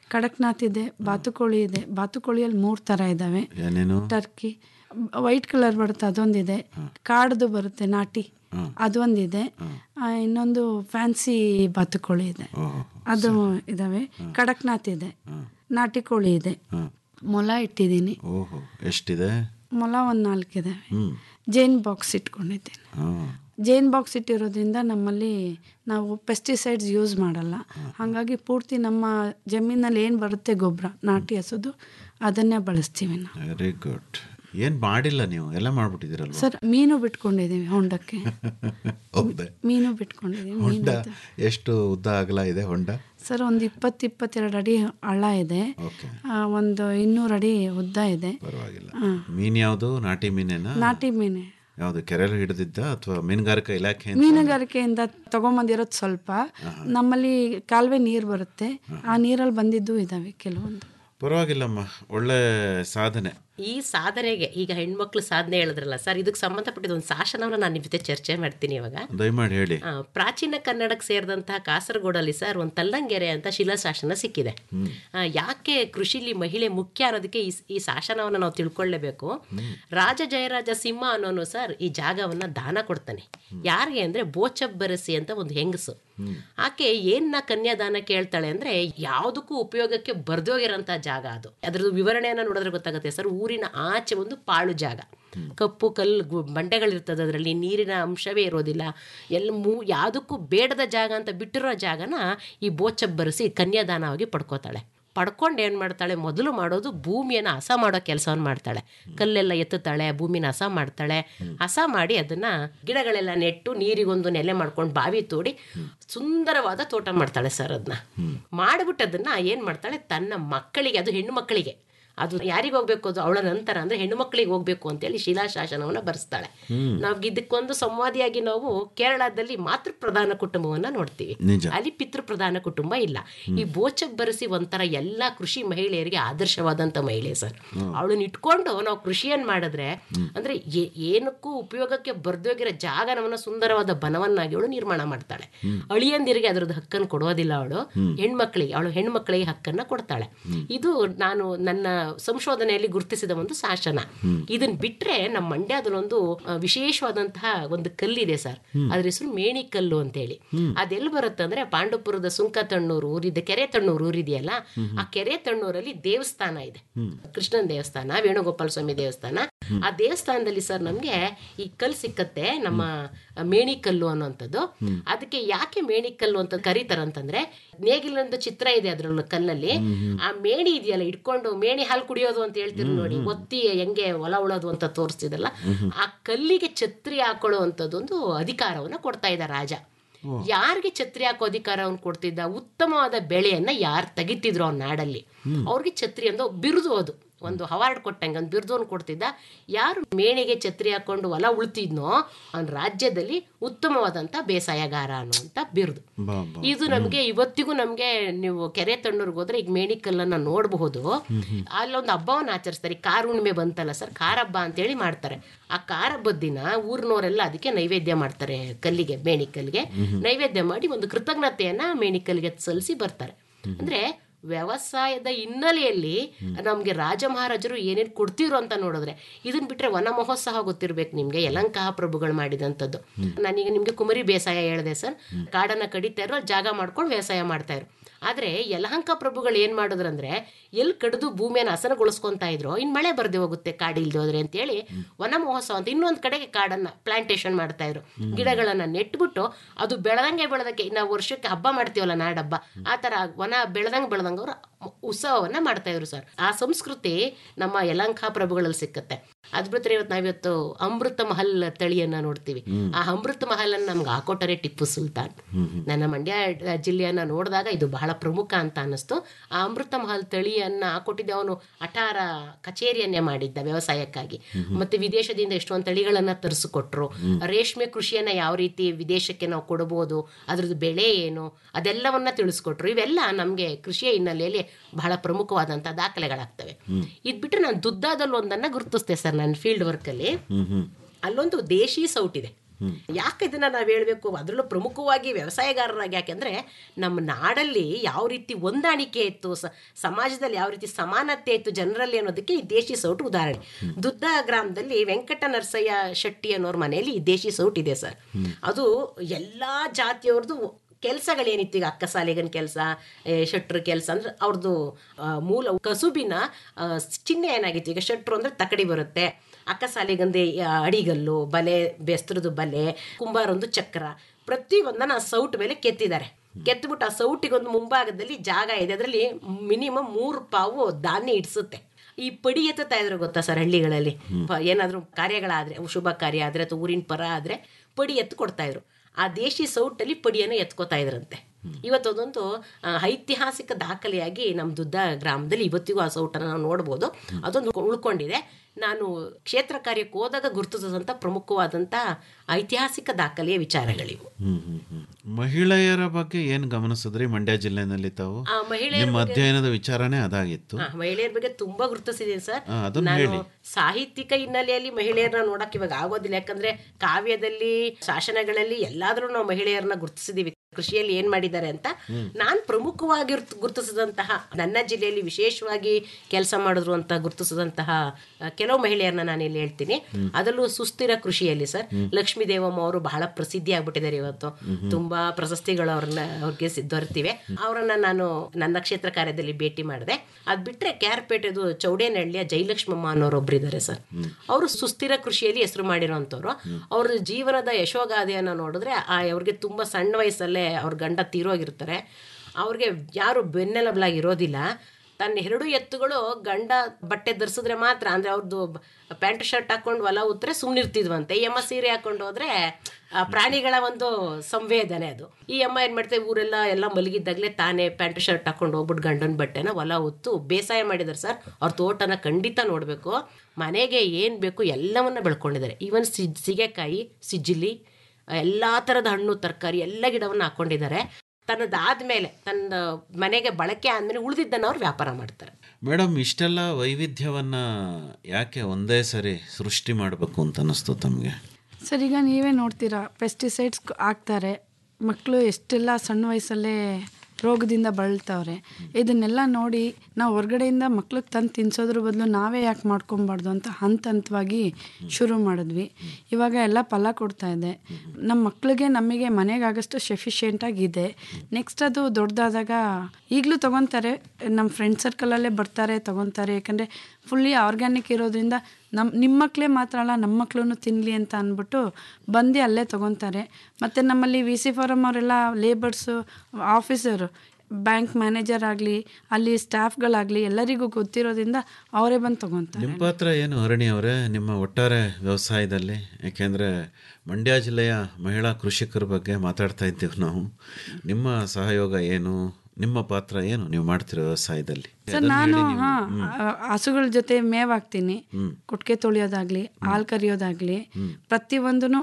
ಕಡಕ್ನಾಥ್ ಇದೆ ಬಾತುಕೋಳಿ ಇದೆ ಬಾತುಕೋಳಿಯಲ್ಲಿ ಮೂರು ಥರ ಇದ್ದಾವೆ ಏನೇನು ಟರ್ಕಿ ವೈಟ್ ಕಲರ್ ಬರುತ್ತೆ ಅದೊಂದಿದೆ ಕಾಡ್ದು ಬರುತ್ತೆ ನಾಟಿ ಅದೊಂದಿದೆ ಆ, ಇನ್ನೊಂದು ಫ್ಯಾನ್ಸಿ ಬಾತುಕೋಳಿ ಇದೆ ಅದು ಇದಾವೆ ಕಡಕ್ನಾಥ್ ಇದೆ ನಾಟಿ ಕೋಳಿ ಇದೆ ಮೊಲ ಇಟ್ಟಿದ್ದೀನಿ ಓಹೋ ಎಷ್ಟಿದೆ ಮೊಲ ಒಂದು ನಾಲ್ಕಿದಾವೆ ಹ್ಮ್ ಜೇನ್ ಬಾಕ್ಸ್ ಇಟ್ಕೊಂಡಿದ್ದೀನಿ ಹಾ. ಜೇನ್ ಬಾಕ್ಸ್ ಇಟ್ಟಿರೋದ್ರಿಂದ ನಮ್ಮಲ್ಲಿ ನಾವು ಪೆಸ್ಟಿಸೈಡ್ಸ್ ಯೂಸ್ ಮಾಡಲ್ಲ ಹಾಗಾಗಿ ಪೂರ್ತಿ ನಮ್ಮ ಜಮೀನಲ್ಲಿ ಏನು ಬರುತ್ತೆ ಗೊಬ್ಬರ ನಾಟಿ ಹಸುದು ಅದನ್ನೇ ಬಳಸ್ತೀವಿ ನಾವು ವೆರಿ ಗುಡ್ ಏನ್ ಮಾಡಿಲ್ಲ ನೀವು ಎಲ್ಲ ಮಾಡ್ಬಿಟ್ಟಿದ್ದೀರಲ್ವ ಸರ್ ಮೀನು ಬಿಟ್ಕೊಂಡಿದ್ದೀವಿ ಹೊಂಡಕ್ಕೆ ಹೌದೇ ಮೀನು ಬಿಟ್ಕೊಂಡಿದ್ದೀವಿ ಹೊಂಡ ಮೀನು ಎಷ್ಟು ಉದ್ದ ಅಗಲ ಇದೆ ಹೊಂಡ ಸರ್ ಒಂದು ಇಪ್ಪತ್ತು ಇಪ್ಪತ್ತೆರಡು ಅಡಿ ಹಳ್ಳ ಇದೆ ಓಕೆ ಆ, ಒಂದು ಇನ್ನೂರು ಅಡಿ ಉದ್ದ ಇದೆ ಪರವಾಗಿಲ್ಲ ಹಾ. ಮೀನ್ ಯಾವುದು ನಾಟಿ ಮೀನೇನಾ ನಾಟಿ ಮೀನೆ ಯಾವುದು ಕೆರೆಯಲ್ಲಿ ಹಿಡಿದಿದ್ದ ಅಥವಾ ಮೀನುಗಾರಿಕಾ ಇಲಾಖೆ ಮೀನುಗಾರಿಕೆಯಿಂದ ತಗೊಂಬಂದಿರೋದು ಸ್ವಲ್ಪ ನಮ್ಮಲ್ಲಿ ಕಾಲುವೆ ನೀರು ಬರುತ್ತೆ ಆ ನೀರಲ್ಲಿ ಬಂದಿದ್ದು ಇದಾವೆ ಕೆಲವೊಂದು ಪರವಾಗಿಲ್ಲಮ್ಮ ಒಳ್ಳೆ ಸಾಧನೆ ಈ ಸಾಧನೆಗೆ ಈಗ ಹೆಣ್ಮಕ್ಳು ಸಾಧನೆ ಹೇಳಿದ್ರಲ್ಲ ಸರ್ ಇದಕ್ಕೆ ಸಂಬಂಧಪಟ್ಟಿದ ಒಂದು ಶಾಸನವನ್ನು ನಾನು ನಿಮ್ಮ ಜೊತೆ ಚರ್ಚೆ ಮಾಡ್ತೀನಿ ಇವಾಗ ದಯಮಾಡಿ ಹೇಳಿ ಆ, ಪ್ರಾಚೀನ ಕನ್ನಡಕ್ಕೆ ಸೇರಿದಂತಹ ಕಾಸರಗೋಡಲ್ಲಿ ಸರ್ ಒಂದು ತಲ್ಲಂಗೆರೆ ಅಂತ ಶಿಲಾಶಾಸನ ಸಿಕ್ಕಿದೆ ಆ, ಯಾಕೆ ಕೃಷಿಲಿ ಮಹಿಳೆ ಮುಖ್ಯ ಅನ್ನೋದಕ್ಕೆ ಈ ಈ ಶಾಸನವನ್ನು ನಾವು ತಿಳ್ಕೊಳ್ಳೇಬೇಕು ರಾಜ ಜಯರಾಜ ಸಿಂಹ ಅನ್ನೋನು ಸರ್ ಈ ಜಾಗವನ್ನ ದಾನ ಕೊಡ್ತಾನೆ ಯಾರಿಗೆ ಅಂದ್ರೆ ಬೋಚಬ್ಬರಸಿ ಅಂತ ಒಂದು ಹೆಂಗಸು ಆಕೆ ಏನ್ನ ಕನ್ಯಾದಾನ ಕೇಳ್ತಾಳೆ ಅಂದ್ರೆ ಯಾವುದಕ್ಕೂ ಉಪಯೋಗಕ್ಕೆ ಬರ್ದೋಗಿರೋಂಥ ಜಾಗ ಅದು ಅದ್ರದ್ದು ವಿವರಣೆಯನ್ನ ನೋಡಿದ್ರೆ ಗೊತ್ತಾಗುತ್ತೆ ಸರ್ ಊರಿನ ಆಚೆ ಒಂದು ಪಾಳು ಜಾಗ ಕಪ್ಪು ಕಲ್ಲು ಗು- ಬಂಡೆಗಳಿರ್ತದೆ ಅದರಲ್ಲಿ ನೀರಿನ ಅಂಶವೇ ಇರೋದಿಲ್ಲ ಎಲ್ಲ ಮೂ ಯಾವುದಕ್ಕೂ ಬೇಡದ ಜಾಗ ಅಂತ ಬಿಟ್ಟಿರೋ ಜಾಗನ ಈ ಬೋಚಬ್ಬರಿಸಿ ಕನ್ಯಾದಾನವಾಗಿ ಪಡ್ಕೋತಾಳೆ ಪಡ್ಕೊಂಡು ಏನು ಮಾಡ್ತಾಳೆ ಮೊದಲು ಮಾಡೋದು ಭೂಮಿಯನ್ನು ಹಸ ಮಾಡೋ ಕೆಲಸವನ್ನು ಮಾಡ್ತಾಳೆ ಕಲ್ಲೆಲ್ಲ ಎತ್ತುತ್ತಾಳೆ ಭೂಮಿನ ಹಸ ಮಾಡ್ತಾಳೆ ಹಸ ಮಾಡಿ ಅದನ್ನ ಗಿಡಗಳೆಲ್ಲ ನೆಟ್ಟು ನೀರಿಗೊಂದು ನೆಲೆ ಮಾಡ್ಕೊಂಡು ಬಾವಿ ತೋಡಿ ಸುಂದರವಾದ ತೋಟ ಮಾಡ್ತಾಳೆ ಸರ್ ಅದನ್ನ ಮಾಡಿಬಿಟ್ಟು ಅದನ್ನ ಏನು ಮಾಡ್ತಾಳೆ ತನ್ನ ಮಕ್ಕಳಿಗೆ ಅದು ಹೆಣ್ಣು ಮಕ್ಕಳಿಗೆ ಅದು ಯಾರಿಗೆ ಹೋಗ್ಬೇಕು ಅದು ಅವಳ ನಂತರ ಅಂದ್ರೆ ಹೆಣ್ಣು ಮಕ್ಕಳಿಗೆ ಹೋಗ್ಬೇಕು ಅಂತೇಳಿ ಶಿಲಾಶಾಸನವನ್ನ ಬರೆಸ್ತಾಳೆ ನಾವು ಇದಕ್ಕೊಂದು ಸಂವಾದಿಯಾಗಿ ನಾವು ಕೇರಳದಲ್ಲಿ ಮಾತೃ ಪ್ರಧಾನ ಕುಟುಂಬವನ್ನ ನೋಡ್ತೀವಿ ನಿಜ. ಅಲ್ಲಿ ಪಿತೃ ಪ್ರಧಾನ ಕುಟುಂಬ ಇಲ್ಲ ಈ ಬೋಚಕ್ ಬರೆಸಿ ಒಂಥರ ಎಲ್ಲ ಕೃಷಿ ಮಹಿಳೆಯರಿಗೆ ಆದರ್ಶವಾದಂತ ಮಹಿಳೆ ಸರ್ ಅವಳನ್ನ ಇಟ್ಕೊಂಡು ನಾವು ಕೃಷಿಯನ್ನ ಮಾಡಿದ್ರೆ ಅಂದ್ರೆ ಏ- ಏನಕ್ಕೂ ಉಪಯೋಗಕ್ಕೆ ಬರ್ದೋಗಿರೋ ಜಾಗನವನ್ನ ಸುಂದರವಾದ ಬನವನ್ನಾಗಿ ಅವಳು ನಿರ್ಮಾಣ ಮಾಡ್ತಾಳೆ ಅಳಿಯಂದಿರಿಗೆ ಅದ್ರದ್ದು ಹಕ್ಕನ್ನು ಕೊಡೋದಿಲ್ಲ ಅವಳು ಹೆಣ್ಮಕ್ಳಿಗೆ ಅವಳು ಹೆಣ್ಮಕ್ಳಿಗೆ ಹಕ್ಕನ್ನ ಕೊಡ್ತಾಳೆ ಇದು ನಾನು ನನ್ನ ಸಂಶೋಧನೆಯಲ್ಲಿ ಗುರುತಿಸಿದ ಒಂದು ಶಾಸನ ಇದನ್ನ ಬಿಟ್ರೆ ನಮ್ಮ ಮಂಡ್ಯದಲ್ಲಿ ಒಂದು ಆ, ವಿಶೇಷವಾದಂತಹ ಒಂದು ಕಲ್ಲಿದೆ ಸರ್ ಅದ್ರ ಹೆಸರು ಮೇಣಿ ಕಲ್ಲು ಅಂತೇಳಿ ಅದೆಲ್ಲಿ ಬರುತ್ತೆ ಅಂದ್ರೆ ಪಾಂಡವಪುರದ ಸುಂಕತಣ್ಣೂರು ಊರಿದೆ ಕೆರೆ ತಣ್ಣೂರು ಊರಿದೆಯಲ್ಲ ಆ ಕೆರೆ ತಣ್ಣೂರಲ್ಲಿ ದೇವಸ್ಥಾನ ಇದೆ ಕೃಷ್ಣನ್ ದೇವಸ್ಥಾನ ವೇಣುಗೋಪಾಲ ಸ್ವಾಮಿ ದೇವಸ್ಥಾನ ಆ ದೇವಸ್ಥಾನದಲ್ಲಿ ಸರ್ ನಮ್ಗೆ ಈ ಕಲ್ಲು ಸಿಕ್ಕತ್ತೆ ನಮ್ಮ ಮೇಣಿ ಕಲ್ಲು ಅನ್ನುವಂಥದ್ದು ಅದಕ್ಕೆ ಯಾಕೆ ಮೇಣಿ ಕಲ್ಲು ಅಂತ ಕರೀತಾರಂತಂದ್ರೆ ನೇಗಿಲೊಂದು ಚಿತ್ರ ಇದೆ ಅದ್ರಲ್ಲಿ ಕಲ್ಲಲ್ಲಿ ಆ ಮೇಣಿ ಇದೆಯಲ್ಲ ಇಟ್ಕೊಂಡು ಮೇಣಿ ಹಾಲು ಕುಡಿಯೋದು ಅಂತ ಹೇಳ್ತೀರಿ ನೋಡಿ ಒತ್ತಿ ಹೆಂಗೆ ಹೊಲ ಉಳೋದು ಅಂತ ತೋರಿಸ್ತಿದಲ್ಲ ಆ ಕಲ್ಲಿಗೆ ಛತ್ರಿ ಹಾಕೊಳ್ಳೋ ಒಂದು ಅಧಿಕಾರವನ್ನ ಕೊಡ್ತಾ ಇದ್ದ ರಾಜ ಯಾರಿಗೆ ಛತ್ರಿ ಹಾಕೋ ಅಧಿಕಾರವನ್ನು ಕೊಡ್ತಿದ್ದ ಉತ್ತಮವಾದ ಬೆಳೆಯನ್ನ ಯಾರು ತೆಗಿತಿದ್ರು ಅವ್ನ ನಾಡಲ್ಲಿ ಅವ್ರಿಗೆ ಛತ್ರಿ ಅಂತ ಬಿರುದು ಅದು ಒಂದು ಅವಾರ್ಡ್ ಕೊಟ್ಟಂಗೆ ಒಂದು ಬಿರುದನ್ನು ಕೊಡ್ತಿದ್ದ ಯಾರು ಮೇಣಿಗೆ ಛತ್ರಿ ಹಾಕೊಂಡು ಹೊಲ ಉಳ್ತಿದ್ನೋ ಅವನ ರಾಜ್ಯದಲ್ಲಿ ಉತ್ತಮವಾದಂತ ಬೇಸಾಯಗಾರ ಅನ್ನುವಂತ ಬಿರುದು ಬಾ ಬಾ ಇದು ನಮಗೆ ಇವತ್ತಿಗೂ ನಮಗೆ ನೀವು ಕೆರೆ ತಣ್ಣೂರ್ಗೆ ಹೋದ್ರೆ ಈಗ ಮೇಣಿಕಲ್ಲನ್ನ ನೋಡಬಹುದು ಅಲ್ಲೊಂದು ಹಬ್ಬವನ್ನ ಆಚರಿಸ್ತಾರೆ ಈ ಕಾರ್ ಹುಣ್ಣಿಮೆ ಬಂತಲ್ಲ ಸರ್ ಕಾರ್ ಹಬ್ಬ ಅಂತೇಳಿ ಮಾಡ್ತಾರೆ ಆ ಕಾರ್ ಹಬ್ಬದ ದಿನ ಊರಿನವರೆಲ್ಲ ಅದಕ್ಕೆ ನೈವೇದ್ಯ ಮಾಡ್ತಾರೆ ಕಲ್ಲಿಗೆ ಮೇಣಿಕಲ್ಗೆ ನೈವೇದ್ಯ ಮಾಡಿ ಒಂದು ಕೃತಜ್ಞತೆಯನ್ನ ಮೇಣಿಕಲ್ಗೆ ಸಲ್ಲಿಸಿ ಬರ್ತಾರೆ ಅಂದ್ರೆ ವ್ಯವಸಾಯದ ಹಿನ್ನೆಲೆಯಲ್ಲಿ ನಮ್ಗೆ ರಾಜ ಮಹಾರಾಜರು ಏನೇನು ಕೊಡ್ತಿರೋ ಅಂತ ನೋಡಿದ್ರೆ ಇದನ್ನ ಬಿಟ್ರೆ ವನ ಮಹೋತ್ಸವ ಗೊತ್ತಿರ್ಬೇಕು ನಿಮ್ಗೆ ಯಲಂಕಹ ಪ್ರಭುಗಳು ಮಾಡಿದಂಥದ್ದು ನಾನೀಗ ನಿಮ್ಗೆ ಕುಮರಿ ಬೇಸಾಯ ಹೇಳಿದೆ ಸರ್ ಕಾಡನ್ನ ಕಡಿತಾ ಇರೋ ಜಾಗ ಮಾಡ್ಕೊಂಡು ವ್ಯವಸಾಯ ಮಾಡ್ತಾ ಇದ್ರು ಆದ್ರೆ ಯಲಹಂಕ ಪ್ರಭುಗಳು ಏನ್ ಮಾಡಿದ್ರಂದ್ರೆ ಎಲ್ಲಿ ಕಡಿದು ಭೂಮಿಯನ್ನು ಹಸನಗೊಳಿಸ್ಕೊಂತಾ ಇದ್ರು ಇನ್ ಮಳೆ ಬರ್ದೆ ಹೋಗುತ್ತೆ ಕಾಡು ಇಲ್ದೆ ಹೋದ್ರೆ ಅಂತೇಳಿ ವನ ಮಹೋತ್ಸವ ಅಂತ ಇನ್ನೊಂದ್ ಕಡೆಗೆ ಕಾಡನ್ನ ಪ್ಲಾಂಟೇಶನ್ ಮಾಡ್ತಾ ಇದ್ರು ಗಿಡಗಳನ್ನ ನೆಟ್ಬಿಟ್ಟು ಅದು ಬೆಳೆದಂಗೆ ಬೆಳೆದಕ್ಕೆ ನಾವು ವರ್ಷಕ್ಕೆ ಹಬ್ಬ ಮಾಡ್ತೀವಲ್ಲ ನಾಡಹಬ್ಬ ಆ ತರ ವನ ಬೆಳೆದಂಗೆ ಬೆಳೆದಂಗೆ ಅವರು ಉತ್ಸವವನ್ನ ಮಾಡ್ತಾ ಇದ್ರು ಸರ್ ಆ ಸಂಸ್ಕೃತಿ ನಮ್ಮ ಯಲಂಕ ಪ್ರಭುಗಳಲ್ಲಿ ಸಿಕ್ಕತ್ತೆ ಅದ್ ಬಿಟ್ರೆ ಇವತ್ತು ನಾವಿವತ್ತು ಅಮೃತ ಮಹಲ್ ತಳಿಯನ್ನ ನೋಡ್ತೀವಿ ಆ ಅಮೃತ ಮಹಲ್ ಅನ್ನ ನಮ್ಗೆ ಹಾಕೊಟ್ಟರೆ ಟಿಪ್ಪು ಸುಲ್ತಾನ್ ನನ್ನ ಮಂಡ್ಯ ಜಿಲ್ಲೆಯನ್ನ ನೋಡಿದಾಗ ಇದು ಬಹಳ ಪ್ರಮುಖ ಅಂತ ಅನ್ನಿಸ್ತು ಆ ಅಮೃತ ಮಹಲ್ ತಳಿಯನ್ನ ಹಾಕೊಟ್ಟಿದ್ದೆ ಅವನು ಅಠಾರ ಕಚೇರಿಯನ್ನೇ ಮಾಡಿದ್ದ ವ್ಯವಸಾಯಕ್ಕಾಗಿ ಮತ್ತೆ ವಿದೇಶದಿಂದ ಎಷ್ಟೊಂದು ತಳಿಗಳನ್ನ ತರಿಸಿಕೊಟ್ರು ರೇಷ್ಮೆ ಕೃಷಿಯನ್ನ ಯಾವ ರೀತಿ ವಿದೇಶಕ್ಕೆ ನಾವು ಕೊಡಬಹುದು ಅದ್ರದ್ದು ಬೆಳೆ ಏನು ಅದೆಲ್ಲವನ್ನ ತಿಳಿಸ್ಕೊಟ್ರು ಇವೆಲ್ಲ ನಮ್ಗೆ ಕೃಷಿಯ ಹಿನ್ನೆಲೆಯಲ್ಲಿ ಬಹಳ ಪ್ರಮುಖವಾದಂತ ದಾಖಲೆಗಳಾಗ್ತವೆ ಇದ್ ಬಿಟ್ರೆ ನಾನು ದುದ್ದಾದಲ್ಲಿ ಒಂದನ್ನ ಗುರುತಿಸ್ತೆ ಸರ್ ನನ್ನ ಫೀಲ್ಡ್ ವರ್ಕ್ ಅಲ್ಲಿ ಹ್ಮ್ ಹ್ಮ್ ಅಲ್ಲೊಂದು ದೇಶಿ ಸೌಟ್ ಇದೆ ಯಾಕೆ ಇದನ್ನ ನಾವು ಹೇಳ್ಬೇಕು ಅದರಲ್ಲೂ ಪ್ರಮುಖವಾಗಿ ವ್ಯವಸಾಯಗಾರರಾಗಿ ಯಾಕೆಂದ್ರೆ ನಮ್ಮ ನಾಡಲ್ಲಿ ಯಾವ ರೀತಿ ಹೊಂದಾಣಿಕೆ ಇತ್ತು ಸ- ಸಮಾಜದಲ್ಲಿ ಯಾವ ರೀತಿ ಸಮಾನತೆ ಇತ್ತು ಜನರಲ್ಲಿ ಅನ್ನೋದಕ್ಕೆ ಈ ದೇಶಿ ಸೌಟು ಉದಾಹರಣೆ ದುದ್ದ ಗ್ರಾಮದಲ್ಲಿ ವೆಂಕಟ ನರಸಯ್ಯ ಶೆಟ್ಟಿ ಅನ್ನೋರ್ ಮನೆಯಲ್ಲಿ ಈ ದೇಶಿ ಸೌಟ್ ಇದೆ ಸರ್ ಅದು ಎಲ್ಲಾ ಜಾತಿಯವ್ರದ್ದು ಕೆಲಸಗಳೇನಿತ್ತು ಈಗ ಅಕ್ಕ ಸಾಲಿಗನ್ ಕೆಲಸ ಶೆಟ್ರ್ ಕೆಲಸ ಅಂದ್ರೆ ಅವ್ರದ್ದು ಆ, ಮೂಲ ಕಸುಬಿನ ಆ, ಚಿಹ್ನೆ ಏನಾಗಿತ್ತು ಈಗ ಶೆಟ್ರು ಅಂದ್ರೆ ತಕಡಿ ಬರುತ್ತೆ ಅಕ್ಕ ಸಾಲಿಗಂದೆ ಆ, ಅಡಿಗಲ್ಲು ಬಲೆ ಬೆಸ್ತರದು ಬಲೆ ಕುಂಬಾರೊಂದು ಚಕ್ರ ಪ್ರತಿಯೊಂದನ್ನ ಆ ಸೌಟ್ ಮೇಲೆ ಕೆತ್ತಿದ್ದಾರೆ ಕೆತ್ತಿಬಿಟ್ಟು ಆ ಸೌಟಿಗೊಂದು ಮುಂಭಾಗದಲ್ಲಿ ಜಾಗ ಇದೆ ಅದರಲ್ಲಿ ಮಿನಿಮಮ್ ಮೂರು ಪಾವು ಧಾನ್ಯ ಇಡಿಸುತ್ತೆ ಈ ಪಡಿ ಎತ್ತುತ್ತಾ ಇದ್ರು ಗೊತ್ತಾ ಸರ್ ಹಳ್ಳಿಗಳಲ್ಲಿ ಪ- ಏನಾದ್ರೂ ಕಾರ್ಯಗಳಾದ್ರೆ ಶುಭ ಕಾರ್ಯ ಆದ್ರೆ ಅಥವಾ ಊರಿನ ಪರ ಆದ್ರೆ ಪಡಿ ಎತ್ತು ಕೊಡ್ತಾ ಇದ್ರು ಆ ದೇಶಿ ಸೌಟಲ್ಲಿ ಪಡಿಯನ್ನು ಎತ್ಕೋತಾ ಇದ್ರಂತೆ ಇವತ್ತು ಅದೊಂದು ಆ, ಐತಿಹಾಸಿಕ ದಾಖಲೆಯಾಗಿ ನಮ್ಮ ದುದ್ದ ಗ್ರಾಮದಲ್ಲಿ ಇವತ್ತಿಗೂ ಆ ಸೌಟನ್ನು ನಾವು ನೋಡ್ಬೋದು ಅದೊಂದು ಉಳ್ಕೊಂಡಿದೆ ನಾನು ಕ್ಷೇತ್ರ ಕಾರ್ಯಕ್ಕೆ ಹೋದಾಗ ಗುರುತಿಸಿದಂಥ ಪ್ರಮುಖವಾದಂಥ ಐತಿಹಾಸಿಕ ದಾಖಲೆಯ ವಿಚಾರಗಳಿವು ಹ್ಮ್ ಹ್ಮ್ ಹ್ಮ್ ಮಹಿಳೆಯರ ಬಗ್ಗೆ ಏನ್ ಗಮನಿಸಿದ್ರಿ ಮಂಡ್ಯ ಜಿಲ್ಲೆನಲ್ಲಿ ತಾವು ಆ, ಮಹಿಳೆಯರ ನಿಮ್ಮ ಬಗ್ಗೆ- ಅಧ್ಯಯನದ ವಿಚಾರನೇ ಅದಾಗಿತ್ತು ಆ, ಮಹಿಳೆಯರ ಬಗ್ಗೆ ತುಂಬಾ ಗುರುತಿಸಿದ್ದೀನಿ ಸರ್ ಆ, ಅದನ್ನ ನಾನು ಹೇಳಿ. ಸಾಹಿತ್ಯಿಕ ಹಿನ್ನೆಲೆಯಲ್ಲಿ ಮಹಿಳೆಯರನ್ನ ನೋಡಕ್ ಇವಾಗ ಆಗೋದಿಲ್ಲ ಯಾಕಂದ್ರೆ ಕಾವ್ಯದಲ್ಲಿ ಶಾಸನಗಳಲ್ಲಿ ಎಲ್ಲಾದ್ರೂ ನಾವು ಮಹಿಳೆಯರನ್ನ ಗುರುತಿಸಿದೀವಿ ಕೃಷಿಯಲ್ಲಿ ಏನ್ ಮಾಡಿದ್ದಾರೆ ಅಂತ ನಾನ್ ಪ್ರಮುಖವಾಗಿ ಗುರ್ತ್- ಗುರುತಿಸಿದಂತಹ ನನ್ನ ಜಿಲ್ಲೆಯಲ್ಲಿ ವಿಶೇಷವಾಗಿ ಕೆಲಸ ಮಾಡಿದ್ರು ಅಂತ ಗುರುತಿಸಿದಂತಹ ಆ, ಕೆಲವು ಮಹಿಳೆಯರನ್ನ ನಾನು ಇಲ್ಲಿ ಹೇಳ್ತೀನಿ ಅದರಲ್ಲೂ ಸುಸ್ಥಿರ ಕೃಷಿಯಲ್ಲಿ ಸರ್ ಲಕ್ಷ್ಮೀ ದೇವಮ್ಮ ಅವರು ಬಹಳ ಪ್ರಸಿದ್ಧಿ ಆಗ್ಬಿಟ್ಟಿದ್ದಾರೆ ಇವತ್ತು ತುಂಬಾ ಪ್ರಶಸ್ತಿಗಳು ಅವ್ರನ್ನ ಅವ್ರಿಗೆ ಸಿ- ದೊರೆತಿವೆ ಅವರನ್ನ ನಾನು ನನ್ನ ಕ್ಷೇತ್ರ ಕಾರ್ಯದಲ್ಲಿ ಭೇಟಿ ಮಾಡಿದೆ ಅದ್ ಬಿಟ್ರೆ ಕ್ಯಾರ್ಪೇಟೆದು ಚೌಡೇನಹಳ್ಳಿಯ ಜಯಲಕ್ಷ್ಮಮ್ಮ ಅನ್ನೋರು ಒಬ್ರು ಇದ್ದಾರೆ ಸರ್ ಅವರು ಸುಸ್ಥಿರ ಕೃಷಿಯಲ್ಲಿ ಹೆಸರು ಮಾಡಿರೋಂಥವ್ರು ಅವ್ರ ಜೀವನದ ಯಶೋಗಾಥೆಯನ್ನ ನೋಡಿದ್ರೆ ಆ ಅವ್ರಿಗೆ ತುಂಬಾ ಸಣ್ಣ ವಯಸ್ಸಲ್ಲೇ ಅವ್ರ ಗಂಡ ತೀರೋಗಿರ್ತಾರೆ ಅವ್ರಿಗೆ ಯಾರು ಬೆನ್ನೆಲಬಲಾಗಿ ಇರೋದಿಲ್ಲ ತನ್ನ ಎರಡು ಎತ್ತುಗಳು ಗಂಡ ಬಟ್ಟೆ ಧರಿಸಿದ್ರೆ ಮಾತ್ರ ಅಂದ್ರೆ ಅವ್ರದ್ದು ಪ್ಯಾಂಟ್ ಶರ್ಟ್ ಹಾಕೊಂಡು ಹೊಲ ಉತ್ತರೆ ಸುಮ್ಮನಿರ್ತಿದ್ವಂತೆ ಈ ಅಮ್ಮ ಸೀರೆ ಹಾಕೊಂಡು ಹೋದ್ರೆ ಆ ಪ್ರಾಣಿಗಳ ಒಂದು ಸಂವೇದನೆ ಅದು ಈ ಅಮ್ಮ ಏನ್ ಮಾಡ್ತಾರೆ ಊರೆಲ್ಲ ಎಲ್ಲ ಮಲಗಿದ್ದಾಗಲೇ ತಾನೇ ಪ್ಯಾಂಟ್ ಶರ್ಟ್ ಹಾಕೊಂಡು ಹೋಗ್ಬಿಟ್ಟು ಗಂಡನ ಬಟ್ಟೆನ ಹೊಲ ಉತ್ತು ಬೇಸಾಯ ಮಾಡಿದಾರೆ ಸರ್ ಅವ್ರ ತೋಟನ ಖಂಡಿತ ನೋಡಬೇಕು ಮನೆಗೆ ಏನು ಬೇಕು ಎಲ್ಲವನ್ನ ಬೆಳ್ಕೊಂಡಿದ್ದಾರೆ ಈವನ್ ಸಿಗೆಕಾಯಿ ಸಿಜ್ಜಿಲಿ ಎಲ್ಲ ಥರದ ಹಣ್ಣು ತರಕಾರಿ ಎಲ್ಲ ಗಿಡವನ್ನು ಹಾಕೊಂಡಿದ್ದಾರೆ ತನ್ನದಾದ್ಮೇಲೆ ತನ್ನ ಮನೆಗೆ ಬಳಕೆ ಆದ್ಮೇಲೆ ಉಳಿದಿದ್ದನ್ನು ಅವ್ರು ವ್ಯಾಪಾರ ಮಾಡ್ತಾರೆ ಮೇಡಮ್ ಇಷ್ಟೆಲ್ಲ ವೈವಿಧ್ಯವನ್ನ ಯಾಕೆ ಒಂದೇ ಸರಿ ಸೃಷ್ಟಿ ಮಾಡಬೇಕು ಅಂತ ಅನ್ನಿಸ್ತು ತಮಗೆ ಸರ್ ಈಗ ನೀವೇ ನೋಡ್ತೀರಾ ಪೆಸ್ಟಿಸೈಡ್ಸ್ ಹಾಕ್ತಾರೆ ಮಕ್ಕಳು ಎಷ್ಟೆಲ್ಲ ಸಣ್ಣ ವಯಸ್ಸಲ್ಲೇ ರೋಗದಿಂದ ಬಳಲ್ತವ್ರೆ ಇದನ್ನೆಲ್ಲ ನೋಡಿ ನಾವು ಹೊರಗಡೆಯಿಂದ ಮಕ್ಳಿಗೆ ತಂದು ತಿನ್ಸೋದ್ರ ಬದಲು ನಾವೇ ಯಾಕೆ ಮಾಡ್ಕೊಬಾರ್ದು ಅಂತ ಹಂತ ಹಂತವಾಗಿ ಶುರು ಮಾಡಿದ್ವಿ ಇವಾಗ ಎಲ್ಲ ಫಲ ಕೊಡ್ತಾ ಇದೆ ನಮ್ಮ ಮಕ್ಳಿಗೆ ನಮಗೆ ಮನೆಗಾಗಷ್ಟು ಸಫಿಷಿಯೆಂಟಾಗಿ ಇದೆ ನೆಕ್ಸ್ಟ್ ಅದು ದೊಡ್ಡದಾದಾಗ ಈಗಲೂ ತೊಗೊತಾರೆ ನಮ್ಮ ಫ್ರೆಂಡ್ ಸರ್ಕಲಲ್ಲೇ ಬರ್ತಾರೆ ತೊಗೊತಾರೆ ಯಾಕಂದರೆ ಫುಲ್ಲಿ ಆರ್ಗ್ಯಾನಿಕ್ ಇರೋದ್ರಿಂದ ನಮ್ಮ ನಿಮ್ಮ ಮಕ್ಕಳೇ ಮಾತ್ರ ಅಲ್ಲ ನಮ್ಮ ಮಕ್ಕಳು ತಿನ್ನಲಿ ಅಂತ ಅಂದ್ಬಿಟ್ಟು ಬಂದು ಅಲ್ಲೇ ತೊಗೊತಾರೆ ಮತ್ತು ನಮ್ಮಲ್ಲಿ ವಿ ಸಿ ಫಾರಮ್ ಅವರೆಲ್ಲ ಲೇಬರ್ಸು ಆಫೀಸರು ಬ್ಯಾಂಕ್ ಮ್ಯಾನೇಜರ್ ಆಗಲಿ ಅಲ್ಲಿ ಸ್ಟಾಫ್ಗಳಾಗಲಿ ಎಲ್ಲರಿಗೂ ಗೊತ್ತಿರೋದ್ರಿಂದ ಅವರೇ ಬಂದು ತೊಗೊತಾರೆ ನಿಮ್ಮ ಪಾತ್ರ ಏನು ಹರಣಿ ಅವರೇ ನಿಮ್ಮ ಒಟ್ಟಾರೆ ವ್ಯವಸಾಯದಲ್ಲಿ ಯಾಕೆಂದರೆ ಮಂಡ್ಯ ಜಿಲ್ಲೆಯ ಮಹಿಳಾ ಕೃಷಿಕರ ಬಗ್ಗೆ ಮಾತಾಡ್ತಾ ಇದ್ದೀವಿ ನಾವು ನಿಮ್ಮ ಸಹಯೋಗ ಏನು ನಿಮ್ಮ ಪಾತ್ರ ಏನು ನೀವು ಮಾಡ್ತಿರೋ ವ್ಯವಸಾಯದಲ್ಲಿ ಸರ್ ಅದನ್ನ ನಾನು ಹೇಳಿ ನೀವು. ಹಾಂ ಹ್ಮ್. ಹಸುಗಳ ಜೊತೆ ಮೇವ್ ಹಾಕ್ತೀನಿ ಹ್ಮ್. ಕೊಟ್ಟಿಗೆ ತೊಳೆಯೋದಾಗ್ಲಿ ಹಾಲು ಕರಿಯೋದಾಗ್ಲಿ ಪ್ರತಿಯೊಂದೂ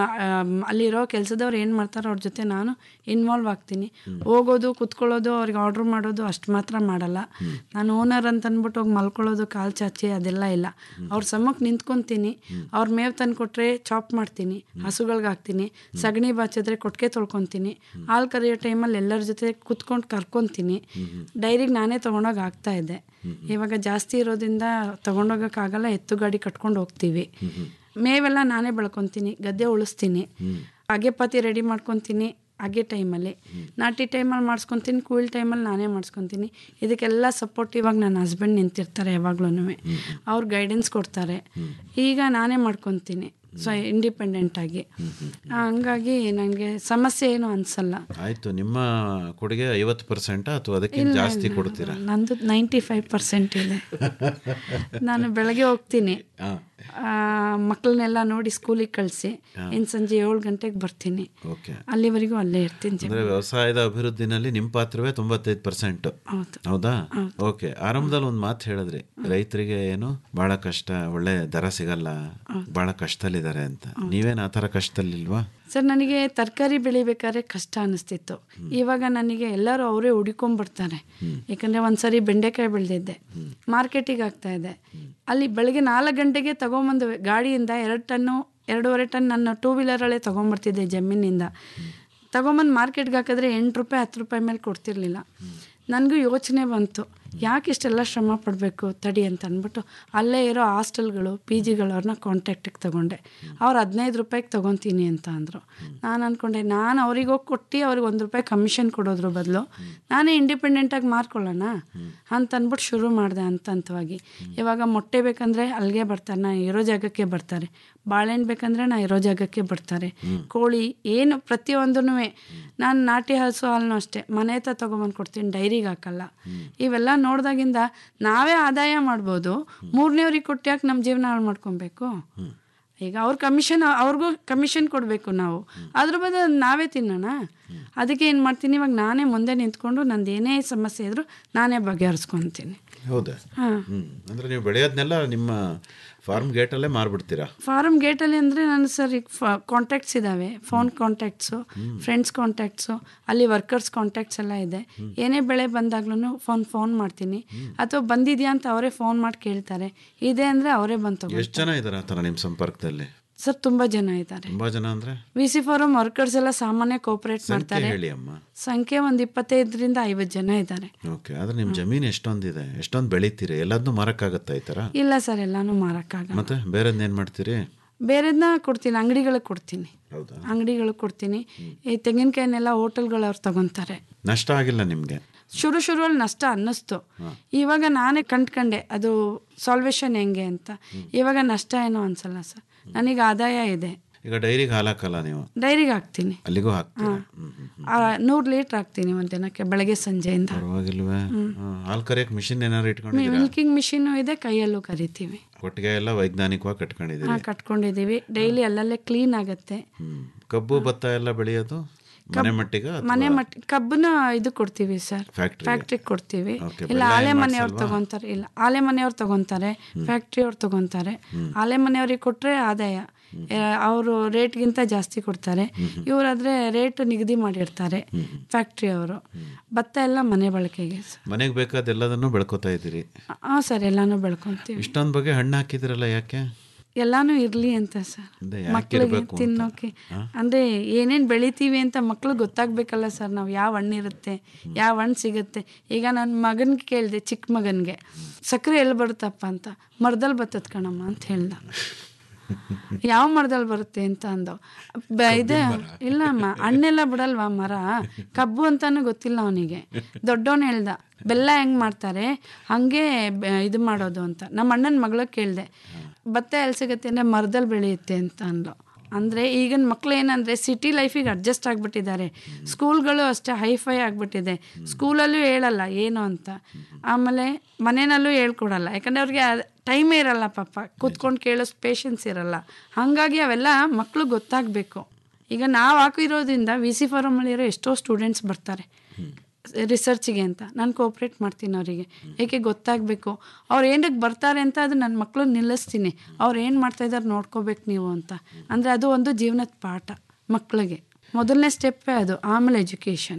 ಅಲ್ಲಿರೋ ಕೆಲಸದವ್ರು ಏನು ಮಾಡ್ತಾರೋ ಅವ್ರ ಜೊತೆ ನಾನು ಇನ್ವಾಲ್ವ್ ಆಗ್ತೀನಿ ಹೋಗೋದು ಕುತ್ಕೊಳ್ಳೋದು ಅವ್ರಿಗೆ ಆರ್ಡ್ರ್ ಮಾಡೋದು ಅಷ್ಟು ಮಾತ್ರ ಮಾಡಲ್ಲ ನಾನು ಓನರ್ ಅಂತ ಅಂದ್ಬಿಟ್ಟು ಹೋಗಿ ಮಲ್ಕೊಳ್ಳೋದು ಕಾಲು ಚಾಚಿ ಅದೆಲ್ಲ ಇಲ್ಲ ಅವ್ರ ಸಮಕ್ಕೆ ನಿಂತ್ಕೊತೀನಿ ಅವ್ರ ಮೇವ್ ತಂದು ಕೊಟ್ಟರೆ ಚಾಪ್ ಮಾಡ್ತೀನಿ ಹಸುಗಳ್ಗೆ ಹಾಕ್ತೀನಿ ಸಗಣಿ ಬಾಚಿದ್ರೆ ಕೊಟ್ಟಿಗೆ ತೊಳ್ಕೊತೀನಿ ಹಾಲು ಕರಿಯೋ ಟೈಮಲ್ಲಿ ಎಲ್ಲರ ಜೊತೆ ಕುತ್ಕೊಂಡು ಕರ್ಕೊತೀನಿ ಡೈರಿಗೆ ನಾನೇ ತೊಗೊಂಡೋಗಿ ಹಾಕ್ತಾ ಇದ್ದೆ ಇವಾಗ ಜಾಸ್ತಿ ಇರೋದ್ರಿಂದ ತೊಗೊಂಡೋಗೋಕ್ಕಾಗಲ್ಲ ಎತ್ತು ಗಾಡಿ ಕಟ್ಕೊಂಡು ಹೋಗ್ತೀವಿ ಮೇವೆಲ್ಲ ನಾನೇ ಬೆಳ್ಕೊತೀನಿ ಗದ್ದೆ ಉಳಿಸ್ತೀನಿ ಅಗೆಪಾತಿ ರೆಡಿ ಮಾಡ್ಕೊತೀನಿ ಅಗೆ ಟೈಮಲ್ಲಿ ನಾಟಿ ಟೈಮಲ್ಲಿ ಮಾಡಿಸ್ಕೊತೀನಿ ಕೂಲ್ ಟೈಮಲ್ಲಿ ನಾನೇ ಮಾಡಿಸ್ಕೊತೀನಿ ಇದಕ್ಕೆಲ್ಲ ಸಪೋರ್ಟ್ ಇವಾಗ ನನ್ನ ಹಸ್ಬೆಂಡ್ ನಿಂತಿರ್ತಾರೆ ಯಾವಾಗ್ಲೂ ಅವ್ರು ಗೈಡೆನ್ಸ್ ಕೊಡ್ತಾರೆ ಈಗ ನಾನೇ ಮಾಡ್ಕೊತೀನಿ ಸೊ ಇಂಡಿಪೆಂಡೆಂಟ್ ಆಗಿ ಹಂಗಾಗಿ ನನಗೆ ಸಮಸ್ಯೆ ಏನು ಅನ್ಸಲ್ಲ ಆಯ್ತು ನಿಮ್ಮ ಕೊಡುಗೆ ಐವತ್ತು ಪರ್ಸೆಂಟ್ ಅಥವಾ ಅದಕ್ಕಿಂತ ಇಲ್ಲ, ಜಾಸ್ತಿ ಇಲ್ಲ. ಕೊಡ್ತೀರಾ ನಂದು ನೈಂಟಿ ಫೈವ್ ಪರ್ಸೆಂಟ್ ಇದೆ ನಾನು ಬೆಳಗ್ಗೆ ಹೋಗ್ತೀನಿ ಹಾ. ಮಕ್ಕಳನ್ನೆಲ್ಲ ನೋಡಿ ಸ್ಕೂಲಿಗೆ ಕಳಿಸಿ ಹಾ. ಇನ್ನು ಸಂಜೆ ಏಳು ಗಂಟೆಗೆ ಬರ್ತೀನಿ ಓಕೆ ಅಲ್ಲಿವರೆಗೂ ಅಲ್ಲೇ ಇರ್ತೀನಿ ಅಂದ್ರೆ ವ್ಯವಸಾಯದ ಅಭಿವೃದ್ಧಿನಲ್ಲಿ ನಿಮ್ಮ ಪಾತ್ರವೇ ತೊಂಬತ್ತೈದು ಪರ್ಸೆಂಟ್ ಹೌದು. ಹೌದಾ ಓಕೆ ಆರಂಭದಲ್ಲಿ ಒಂದು ಮಾತು ಹೇಳಿದ್ರಿ ರೈತರಿಗೆ ಏನು ಬಹಳ ಕಷ್ಟ ಒಳ್ಳೆ ದರ ಸಿಗಲ್ಲ ಬಹಳ ಕಷ್ಟದಲ್ಲಿದ್ದಾರೆ ಅಂತ ನೀವೇನು ಆ ಥರ ಕಷ್ಟದಲ್ಲಿಲ್ವಾ ಸರ್ ನನಗೆ ತರಕಾರಿ ಬೆಳಿಬೇಕಾದ್ರೆ ಕಷ್ಟ ಅನಿಸ್ತಿತ್ತು ಇವಾಗ ನನಗೆ ಎಲ್ಲರೂ ಅವರೇ ಹುಡುಕೊಂಡ್ಬರ್ತಾರೆ ಯಾಕಂದರೆ ಒಂದ್ಸರಿ ಬೆಂಡೆಕಾಯಿ ಬೆಳೆದಿದ್ದೆ ಮಾರ್ಕೆಟಿಗೆ ಆಗ್ತಾ ಇದೆ ಅಲ್ಲಿ ಬೆಳಗ್ಗೆ ನಾಲ್ಕು ಗಂಟೆಗೆ ತಗೊಂಬಂದು ಗಾಡಿಯಿಂದ ಎರಡು ಟನ್ನು ಎರಡೂವರೆ ಟನ್ ನನ್ನ ಟೂ ವೀಲರಲ್ಲೇ ತೊಗೊಂಬರ್ತಿದ್ದೆ ಜಮೀನಿಂದ ತೊಗೊಂಬಂದು ಮಾರ್ಕೆಟ್ಗೆ ಹಾಕಿದ್ರೆ ಎಂಟು ರೂಪಾಯಿ ಹತ್ತು ರೂಪಾಯಿ ಮೇಲೆ ಕೊಡ್ತಿರ್ಲಿಲ್ಲ ನನಗೂ ಯೋಚನೆ ಬಂತು ಯಾಕೆ ಇಷ್ಟೆಲ್ಲ ಶ್ರಮ ಪಡಬೇಕು ತಡಿ ಅಂತ ಅಂದ್ಬಿಟ್ಟು ಅಲ್ಲೇ ಇರೋ ಹಾಸ್ಟೆಲ್ಗಳು ಪಿ ಜಿಗಳವ್ರನ್ನ ಕಾಂಟ್ಯಾಕ್ಟಿಗೆ ತೊಗೊಂಡೆ ಅವ್ರು ಹದಿನೈದು ರೂಪಾಯಿಗೆ ತೊಗೊತೀನಿ ಅಂತ ಅಂದರು ನಾನು ಅಂದ್ಕೊಂಡೆ ನಾನು ಅವ್ರಿಗೆ ಹೋಗಿ ಕೊಟ್ಟು ಅವ್ರಿಗೆ ಒಂದು ರೂಪಾಯಿ ಕಮಿಷನ್ ಕೊಡೋದ್ರ ಬದಲು ನಾನೇ ಇಂಡಿಪೆಂಡೆಂಟಾಗಿ ಮಾರ್ಕೊಳ್ಳೋಣ ಅಂತ ಅಂದ್ಬಿಟ್ಟು ಶುರು ಮಾಡಿದೆ ಹಂತ ಹಂತವಾಗಿ ಇವಾಗ ಮೊಟ್ಟೆ ಬೇಕಂದರೆ ಅಲ್ಲಿಗೆ ಬರ್ತಾರೆ ನಾ ಇರೋ ಜಾಗಕ್ಕೆ ಬರ್ತಾರೆ ಬಾಳೆಹಣ್ಣು ಬೇಕಂದರೆ ನಾ ಇರೋ ಜಾಗಕ್ಕೆ ಬರ್ತಾರೆ ಕೋಳಿ ಏನು ಪ್ರತಿಯೊಂದೂ ನಾನು ನಾಟಿ ಹಸು ಹಾಲನ್ನು ಅಷ್ಟೇ ಮನೆ ಹತ್ರ ತೊಗೊಂಬಂದು ಕೊಡ್ತೀನಿ ಡೈರಿಗೆ ಹಾಕಲ್ಲ ಇವೆಲ್ಲ ನೋಡ್ದಾಗಿಂದ ನಾವೇ ಆದಾಯ ಮಾಡ್ಬೋದು ಮೂರನೇವ್ರಿಗೆ ಕೊಟ್ಟು ಯಾಕೆ ನಮ್ಮ ಜೀವನ ಹಾಳು ಮಾಡ್ಕೊಬೇಕು ಈಗ ಅವ್ರ ಕಮಿಷನ್ ಅವ್ರಿಗೂ ಕಮಿಷನ್ ಕೊಡಬೇಕು ನಾವು ಅದ್ರ ಬದಲು ನಾವೇ ತಿನ್ನೋಣ ಅದಕ್ಕೆ ಏನು ಮಾಡ್ತೀನಿ ಇವಾಗ ನಾನೇ ಮುಂದೆ ನಿಂತ್ಕೊಂಡು ನಂದು ಏನೇ ಸಮಸ್ಯೆ ಇದ್ರೂ ನಾನೇ ಬಗೆಹರಿಸ್ಕೊತೀನಿ ಹೌದಾ ಹಾಂ ಹ್ಮ್ ಅಂದ್ರೆ ನೀವು ಬೆಳೆಯೋದನ್ನೆಲ್ಲ ನಿಮ್ಮ ಫಾರ್ಮ್ ಗೇಟಲ್ಲೇ ಮಾರ್ಬಿಡ್ತೀರಾ ಫಾರಮ್ ಗೇಟಲ್ಲಿ ಅಂದರೆ ನಾನು ಸರ್ ಈಗ ಕಾಂಟ್ಯಾಕ್ಟ್ಸ್ ಇದ್ದಾವೆ ಫೋನ್ ಕಾಂಟ್ಯಾಕ್ಟ್ಸು ಫ್ರೆಂಡ್ಸ್ ಕಾಂಟ್ಯಾಕ್ಟ್ಸು ಅಲ್ಲಿ ವರ್ಕರ್ಸ್ ಕಾಂಟ್ಯಾಕ್ಟ್ಸ್ ಎಲ್ಲ ಇದೆ ಏನೇ ಬೆಳೆ ಬಂದಾಗ್ಲೂ ಫೋನ್ ಫೋನ್ ಮಾಡ್ತೀನಿ ಅಥವಾ ಬಂದಿದ್ಯಾ ಅಂತ ಅವರೇ ಫೋನ್ ಮಾಡಿ ಕೇಳ್ತಾರೆ ಇದೆ ಅಂದರೆ ಅವರೇ ಬಂದು ತಗೋ ಎಷ್ಟು ಜನ ಇದ್ದಾರೆ ಆ ಥರ ನಿಮ್ಮ ಸಂಪರ್ಕದಲ್ಲಿ ಸರ್ ತುಂಬ ಜನ ಇದ್ದಾರೆ ತುಂಬಾ ಜನ ಅಂದ್ರೆ ವಿ ಸಿ ಫಾರಮ್ ವರ್ಕರ್ಸ್ ಎಲ್ಲ ಸಾಮಾನ್ಯ ಕೋಪರೇಟ್ ಸಂಖ್ಯೆ ಮಾಡ್ತಾರೆ ಹೇಳಿ ಅಮ್ಮ ಸಂಖ್ಯೆ ಒಂದು ಇಪ್ಪತ್ತೈದರಿಂದ ಐವತ್ತು ಜನ ಇದ್ದಾರೆ ಓಕೆ ಆದ್ರೆ ನಿಮ್ಮ ಜಮೀನು ಎಷ್ಟೊಂದಿದೆ ಎಷ್ಟೊಂದು ಬೆಳಿತೀರಿ ಎಲ್ಲದನ್ನೂ ಮಾರಕ್ಕಾಗತ್ತಾ ಈ ಥರ ಇಲ್ಲ ಸರ್ ಎಲ್ಲಾನು ಮಾರಕ್ಕಾಗಲ್ಲ ಮತ್ತೆ ಬೇರೆದೇನು ಮಾಡ್ತೀರಿ ಬೇರೆದನ್ನ ಕೊಡ್ತೀನಿ ಅಂಗಡಿಗಳಿಗೆ ಕೊಡ್ತೀನಿ ಹೌದಾ ಅಂಗಡಿಗಳಿಗೆ ಕೊಡ್ತೀನಿ ಈ ತೆಂಗಿನಕಾಯಿನೆಲ್ಲ ಹೋಟೆಲ್ಗಳವ್ರು ತಗೊಂತಾರೆ ನಷ್ಟ ಆಗಿಲ್ಲ ನಿಮಗೆ ಶುರು ಶುರುವಲ್ಲಿ ನಷ್ಟ ಅನ್ನಿಸ್ತು ಇವಾಗ ನಾನೇ ಕಂಡ್ಕಂಡೆ ಅದು ಸಾಲ್ವೇಷನ್ ಹೆಂಗೆ ಅಂತ ಇವಾಗ ನಷ್ಟ ಏನೋ ಅನ್ಸಲ್ಲ ಸರ್ ನನಗೆ ಆದಾಯ ಇದೆ ಈಗ ಡೈರಿಗೆ ಹಾಲು ಹಾಕಲ್ಲ ನೀವು ಡೈರಿಗೆ ಹಾಕ್ತೀನಿ ಅಲ್ಲಿಗೂ ಹಾಕ್ತೀರಾ ನೂರು ಲೀಟ್ರ್ ಹಾಕ್ತೀನಿ ಒಂದು ದಿನಕ್ಕೆ ಬೆಳಗ್ಗೆ ಸಂಜೆಯಿಂದ ಪರವಾಗಿಲ್ವೇ ಹಾಲು ಕರಿಯಕ್ಕೆ ಮಿಷಿನ್ ಏನಾದ್ರು ಇಟ್ಕೊಂಡಿದ್ದೀರಾ ಮಿಲ್ಕಿಂಗ್ ಮಿಷಿನು ಇದೆ ಕೈಯಲ್ಲೂ ಕರಿತೀವಿ ಕೊಟ್ಟಿಗೆ ಎಲ್ಲ ವೈಜ್ಞಾನಿಕವಾಗಿ ಹಾ ಕಟ್ಕೊಂಡಿದ್ದೀರಿ ಕಟ್ಕೊಂಡಿದ್ದೀವಿ ಡೈಲಿ ಅಲ್ಲಲ್ಲೇ ಕ್ಲೀನ್ ಆಗುತ್ತೆ ಕಬ್ಬು ಭತ್ತ ಎಲ್ಲ ಬೆಳೆಯೋದು ಮನೆ ಮಟ್ಟಿಗೆ ಮನೆ ಮಟ್ಟ ಕಬ್ಬನ್ನ ಇದು ಕೊಡ್ತೀವಿ ಸರ್ Factory ಗೆ? ಫ್ಯಾಕ್ಟ್ರಿಗೆ ಕೊಡ್ತೀವಿ Okay, ಇಲ್ಲ ಬೆಲ್ಲ ಆಲೆ ಏನ್ ಮನೆಯವ್ರು ಮಾಡ್ಸಲ್ವಾ? ತಗೊಂತಾರೆ ಇಲ್ಲ ಆಲೆ ಮನೆಯವ್ರು ತಗೊಂತಾರೆ ಫ್ಯಾಕ್ಟ್ರಿ ಅವ್ರು ತಗೊಂತಾರೆ ಆಲೆ ಮನೆಯವ್ರಿಗೆ ಕೊಟ್ರೆ ಆದಾಯ ಅವರು ರೇಟ್ಗಿಂತ ಜಾಸ್ತಿ ಕೊಡ್ತಾರೆ ಇವರಾದ್ರೆ ರೇಟ್ ನಿಗದಿ ಮಾಡಿರ್ತಾರೆ ಫ್ಯಾಕ್ಟ್ರಿ ಅವರು ಭತ್ತ ಎಲ್ಲ ಮನೆ ಬಳಕೆಗೆ ಸರ್ ಮನೆಗೆ ಬೇಕಾದ ಎಲ್ಲದನ್ನು ಬೆಳ್ಕೊತಾ ಇದ್ದೀರಿ ಹಾಂ ಸರ್ ಎಲ್ಲಾನು ಬೆಳ್ಕೊಂತೀವಿ ಇಷ್ಟೊಂದು ಬಗ್ಗೆ ಹಣ್ಣು ಹಾಕಿದಿರಲ್ಲ ಯಾಕೆ ಎಲ್ಲಾನು ಇರ್ಲಿ ಅಂತ ಸರ್ ಅದೇ ಯಾಕೆ ಮಕ್ಳಿಗೆ ಇರ್ಬೇಕು ಅಂತ? ತಿನ್ನೋಕೆ ಅಂದ್ರೆ ಏನೇನ್ ಬೆಳಿತೀವಿ ಅಂತ ಮಕ್ಳಿಗೆ ಗೊತ್ತಾಗ್ಬೇಕಲ್ಲ ಸರ್ ನಾವು ಯಾವ ಹಣ್ಣಿರುತ್ತೆ ಯಾವ ಹಣ್ಣು ಸಿಗುತ್ತೆ ಈಗ ನನ್ನ ಮಗನ್ಗೆ ಕೇಳಿದೆ ಚಿಕ್ಕ ಮಗನ್ಗೆ ಸಕ್ಕರೆ ಎಲ್ಲಿ ಬರುತ್ತಪ್ಪ ಅಂತ ಮರದಲ್ಲಿ ಬರ್ತದ ಕಣಮ್ಮ ಅಂತ ಹೇಳ್ದ ಯಾವ ಮರದಲ್ಲಿ ಬರುತ್ತೆ ಅಂತ ಅಂದವು ಬ ಇದೆ ಇಲ್ಲ ಅಮ್ಮ ಹಣ್ಣೆಲ್ಲ ಬಿಡಲ್ವಾ ಮರ ಕಬ್ಬು ಅಂತಾನು ಗೊತ್ತಿಲ್ಲ ಅವನಿಗೆ ದೊಡ್ಡವನು ಹೇಳ್ದ ಬೆಲ್ಲ ಹೆಂಗ್ ಮಾಡ್ತಾರೆ ಹಂಗೆ ಬೆ- ಇದು ಮಾಡೋದು ಅಂತ ನಮ್ಮ ಅಣ್ಣನ ಮಗಳಿಗೆ ಕೇಳಿದೆ ಭತ್ತ ಎಲ್ಲಿ ಸಿಗುತ್ತೆ ಅಂದರೆ ಮರದಲ್ಲಿ ಬೆಳೆಯುತ್ತೆ ಅಂತ ಅಂದ್ಲು ಅಂದರೆ ಈಗಿನ ಮಕ್ಳು ಏನಂದರೆ ಸಿಟಿ ಲೈಫಿಗೆ ಅಡ್ಜಸ್ಟ್ ಆಗಿಬಿಟ್ಟಿದ್ದಾರೆ ಸ್ಕೂಲ್ಗಳು ಅಷ್ಟೇ ಹೈಫೈ ಆಗಿಬಿಟ್ಟಿದೆ ಸ್ಕೂಲಲ್ಲೂ ಹೇಳಲ್ಲ ಏನು ಅಂತ ಆಮೇಲೆ ಮನೆಯಲ್ಲೂ ಹೇಳ್ಕೊಡಲ್ಲ ಯಾಕಂದರೆ ಅವ್ರಿಗೆ ಟೈಮೇ ಇರಲ್ಲ ಪಾಪ ಕೂತ್ಕೊಂಡು ಕೇಳೋ ಪೇಷನ್ಸ್ ಇರಲ್ಲ ಹಾಗಾಗಿ ಅವೆಲ್ಲ ಮಕ್ಕಳು ಗೊತ್ತಾಗಬೇಕು ಈಗ ನಾವು ಹಾಕಿರೋದ್ರಿಂದ ವಿ ಸಿ ಫಾರಮಲ್ಲಿರೋ ಎಷ್ಟೋ ಸ್ಟೂಡೆಂಟ್ಸ್ ಬರ್ತಾರೆ ರಿಸರ್ಚಿಗೆ ಅಂತ ನಾನು ಕೋಪ್ರೇಟ್ ಮಾಡ್ತೀನಿ ಅವರಿಗೆ ಏಕೆ ಗೊತ್ತಾಗಬೇಕು ಅವ್ರು ಏನಕ್ಕೆ ಬರ್ತಾರೆ ಅಂತ ಅದು ನನ್ನ ಮಕ್ಕಳು ನಿಲ್ಲಿಸ್ತೀನಿ ಅವ್ರು ಏನು ಮಾಡ್ತಾ ಇದ್ದಾರೆ ನೋಡ್ಕೋಬೇಕು ನೀವು ಅಂತ ಅಂದರೆ ಅದು ಒಂದು ಜೀವನದ ಪಾಠ ಮಕ್ಕಳಿಗೆ ಮೊದಲನೇ ಸ್ಟೆಪ್ಪೇ ಅದು ಆಮೇಲೆ ಎಜುಕೇಷನ್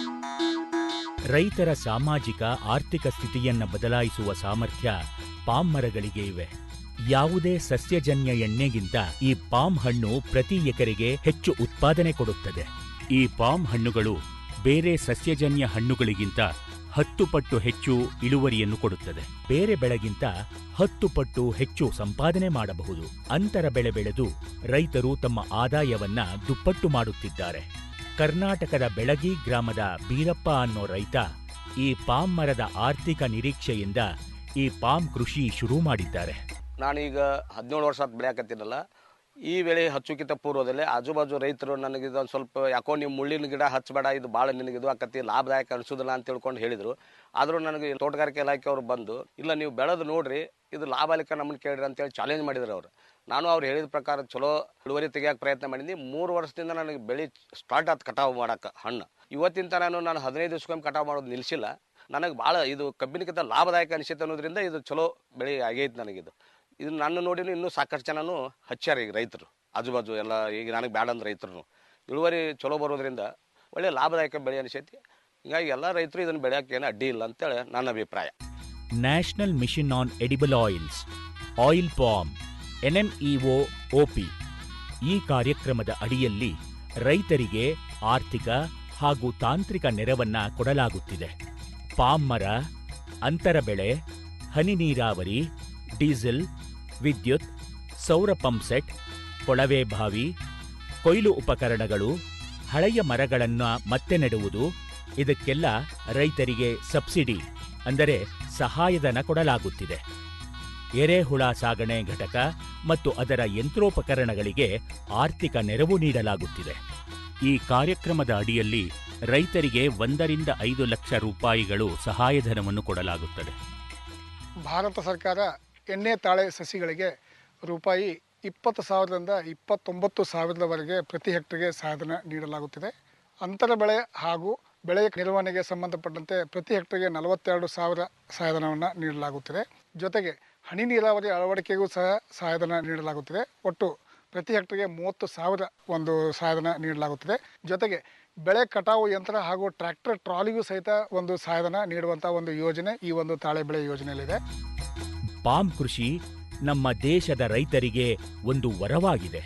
ರೈತರ ಸಾಮಾಜಿಕ ಆರ್ಥಿಕ ಸ್ಥಿತಿಯನ್ನ ಬದಲಾಯಿಸುವ ಸಾಮರ್ಥ್ಯ ಪಾಮ್ ಮರಗಳಿಗೆ ಇವೆ ಯಾವುದೇ ಸಸ್ಯಜನ್ಯ ಎಣ್ಣೆಗಿಂತ ಈ ಪಾಮ್ ಹಣ್ಣು ಪ್ರತಿ ಎಕರೆಗೆ ಹೆಚ್ಚು ಉತ್ಪಾದನೆ ಕೊಡುತ್ತದೆ ಈ ಪಾಮ್ ಹಣ್ಣುಗಳು ಬೇರೆ ಸಸ್ಯಜನ್ಯ ಹಣ್ಣುಗಳಿಗಿಂತ ಹತ್ತು ಪಟ್ಟು ಹೆಚ್ಚು ಇಳುವರಿಯನ್ನು ಕೊಡುತ್ತದೆ ಬೇರೆ ಬೆಳೆಗಿಂತ ಹತ್ತು ಪಟ್ಟು ಹೆಚ್ಚು ಸಂಪಾದನೆ ಮಾಡಬಹುದು ಅಂತರ ಬೆಳೆ ಬೆಳೆದು ರೈತರು ತಮ್ಮ ಆದಾಯವನ್ನ ದುಪ್ಪಟ್ಟು ಮಾಡುತ್ತಿದ್ದಾರೆ ಕರ್ನಾಟಕದ ಬೆಳಗಿ ಗ್ರಾಮದ ಬೀರಪ್ಪ ಅನ್ನೋ ರೈತ ಈ ಪಾಮ್ ಮರದ ಆರ್ಥಿಕ ನಿರೀಕ್ಷೆಯಿಂದ ಈ ಪಾಮ್ ಕೃಷಿ ಶುರು ಮಾಡಿದ್ದಾರೆ ನಾನೀಗ ಹದಿನೇಳು ವರ್ಷ ಆತ್ ಬೆಳೆಯಾಕತ್ತೀನಲ್ಲ ಈ ಬೆಳೆ ಹಚ್ಚುಕಿತ ಪೂರ್ವದಲ್ಲಿ ಆಜು ಬಾಜು ರೈತರು ನನಗೆ ಇದೊಂದು ಸ್ವಲ್ಪ ಯಾಕೋ ನೀವು ಮುಳ್ಳಿನ ಗಿಡ ಹಚ್ಚಬೇಡ ಇದು ಭಾಳ ನಿನಗೆ ಇದು ಆಕತಿ ಲಾಭದಾಯಕ ಅನಿಸೋದಿಲ್ಲ ಅಂತ ತಿಳ್ಕೊಂಡು ಹೇಳಿದರು ಆದರೂ ನನಗೆ ತೋಟಗಾರಿಕೆ ಇಲಾಖೆಯವರು ಬಂದು ಇಲ್ಲ ನೀವು ಬೆಳೆದು ನೋಡ್ರಿ ಇದು ಲಾಭಾಲಿಕ ನಮ್ಮನ್ನು ಕೇಳ್ರಿ ಅಂತೇಳಿ ಚಾಲೆಂಜ್ ಮಾಡಿದ್ರು ಅವರು ನಾನು ಅವ್ರು ಹೇಳಿದ ಪ್ರಕಾರ ಚಲೋ ಇಳುವರಿ ತೆಗಿಯೋಕೆ ಪ್ರಯತ್ನ ಮಾಡಿದ್ನಿ ಮೂರು ವರ್ಷದಿಂದ ನನಗೆ ಬೆಳೆ ಸ್ಟಾರ್ಟ್ ಆಯ್ತು ಕಟಾವು ಮಾಡೋಕೆ ಹಣ್ಣು ಇವತ್ತಿನ ನಾನು ನಾನು ಹದಿನೈದು ದಿವ್ಸಕ್ಕೊಮ್ಮೆ ಕಟಾವು ಮಾಡೋದು ನಿಲ್ಲಿಸಿಲ್ಲ ನನಗೆ ಭಾಳ ಇದು ಕಬ್ಬಿನಕ್ಕಿಂತ ಲಾಭದಾಯಕ ಅನಿಸುತ್ತೆ ಅನ್ನೋದ್ರಿಂದ ಇದು ಚಲೋ ಬೆಳೆ ಆಗೈತೆ ನನಗಿದು ಇದು ನನ್ನ ನೋಡಿ ಇನ್ನೂ ಸಾಕಷ್ಟು ಜನನು ಹಚ್ಚಾರ ಈಗ ರೈತರು ಆಜು ಬಾಜು ಎಲ್ಲ ಈಗ ನನಗೆ ಬ್ಯಾಡ ಅಂದ ರೈತರು ಇಳುವರಿ ಚಲೋ ಬರೋದ್ರಿಂದ ಒಳ್ಳೆ ಲಾಭದಾಯಕ ಬೆಳೆ ಅನಿಸೈತಿ ಹೀಗಾಗಿ ಎಲ್ಲ ರೈತರು ಇದನ್ನು ಬೆಳೆಯೋಕೆ ಏನು ಅಡ್ಡಿ ಇಲ್ಲ ಅಂತೇಳಿ ನನ್ನ ಅಭಿಪ್ರಾಯ national mission on edible oils oil palm NMEO OP ಈ ಕಾರ್ಯಕ್ರಮದ ಅಡಿಯಲ್ಲಿ ರೈತರಿಗೆ ಆರ್ಥಿಕ ಹಾಗೂ ತಾಂತ್ರಿಕ ನೆರವನ್ನ ಕೊಡಲಾಗುತ್ತಿದೆ ಪಾಮ್ ಮರ ಅಂತರ ಬೆಳೆ ಹನಿ ನೀರಾವರಿ ಡೀಸೆಲ್ ವಿದ್ಯುತ್ ಸೌರ ಪಂಪ್ಸೆಟ್ ಕೊಳವೆ ಬಾವಿ ಕೊಯ್ಲು ಉಪಕರಣಗಳು ಹಳೆಯ ಮರಗಳನ್ನು ಮತ್ತೆ ನೆಡುವುದು ಇದಕ್ಕೆಲ್ಲ ರೈತರಿಗೆ ಸಬ್ಸಿಡಿ ಅಂದರೆ ಸಹಾಯಧನ ಕೊಡಲಾಗುತ್ತಿದೆ ಎರೆಹುಳ ಸಾಗಣೆ ಘಟಕ ಮತ್ತು ಅದರ ಯಂತ್ರೋಪಕರಣಗಳಿಗೆ ಆರ್ಥಿಕ ನೆರವು ನೀಡಲಾಗುತ್ತಿದೆ ಈ ಕಾರ್ಯಕ್ರಮದ ಅಡಿಯಲ್ಲಿ ರೈತರಿಗೆ ಒಂದರಿಂದ ಐದು ಲಕ್ಷ ರೂಪಾಯಿಗಳು ಸಹಾಯಧನವನ್ನು ಕೊಡಲಾಗುತ್ತದೆ ಭಾರತ ಸರ್ಕಾರ ಎಣ್ಣೆ ತಾಳೆ ಸಸಿಗಳಿಗೆ ರೂಪಾಯಿ ಇಪ್ಪತ್ತು ಸಾವಿರದಿಂದ ಇಪ್ಪತ್ತೊಂಬತ್ತು ಸಾವಿರದವರೆಗೆ ಪ್ರತಿ ಹೆಕ್ಟರ್ಗೆ ಸಹಾಯಧನ ನೀಡಲಾಗುತ್ತಿದೆ ಅಂತರ ಬೆಳೆ ಹಾಗೂ ಬೆಳೆಯ ನಿರ್ವಹಣೆಗೆ ಸಂಬಂಧಪಟ್ಟಂತೆ ಪ್ರತಿ ಹೆಕ್ಟರ್ಗೆ ನಲವತ್ತೆರಡು ಸಾವಿರ ಸಹಾಯಧನವನ್ನು ನೀಡಲಾಗುತ್ತಿದೆ ಜೊತೆಗೆ ಹನಿ ನೀರಾವರಿ ಅಳವಡಿಕೆಗೂ ಸಹ ಸಹಾಯಧನ ನೀಡಲಾಗುತ್ತಿದೆ ಒಟ್ಟು ಪ್ರತಿ ಹೆಕ್ಟರ್ಗೆ ಮೂವತ್ತು ಸಾವಿರ ಒಂದು ಸಹಾಯಧನ ನೀಡಲಾಗುತ್ತಿದೆ ಜೊತೆಗೆ ಬೆಳೆ ಕಟಾವು ಯಂತ್ರ ಹಾಗೂ ಟ್ರ್ಯಾಕ್ಟರ್ ಟ್ರಾಲಿಗೂ ಸಹಿತ ಒಂದು ಸಹಾಯಧನ ನೀಡುವಂಥ ಒಂದು ಯೋಜನೆ ಈ ಒಂದು ತಾಳೆ ಬೆಳೆ ಯೋಜನೆಯಲ್ಲಿದೆ ಪಾಮ್ ಕೃಷಿ ನಮ್ಮ ದೇಶದ ರೈತರಿಗೆ ಒಂದು ವರವಾಗಿದೆ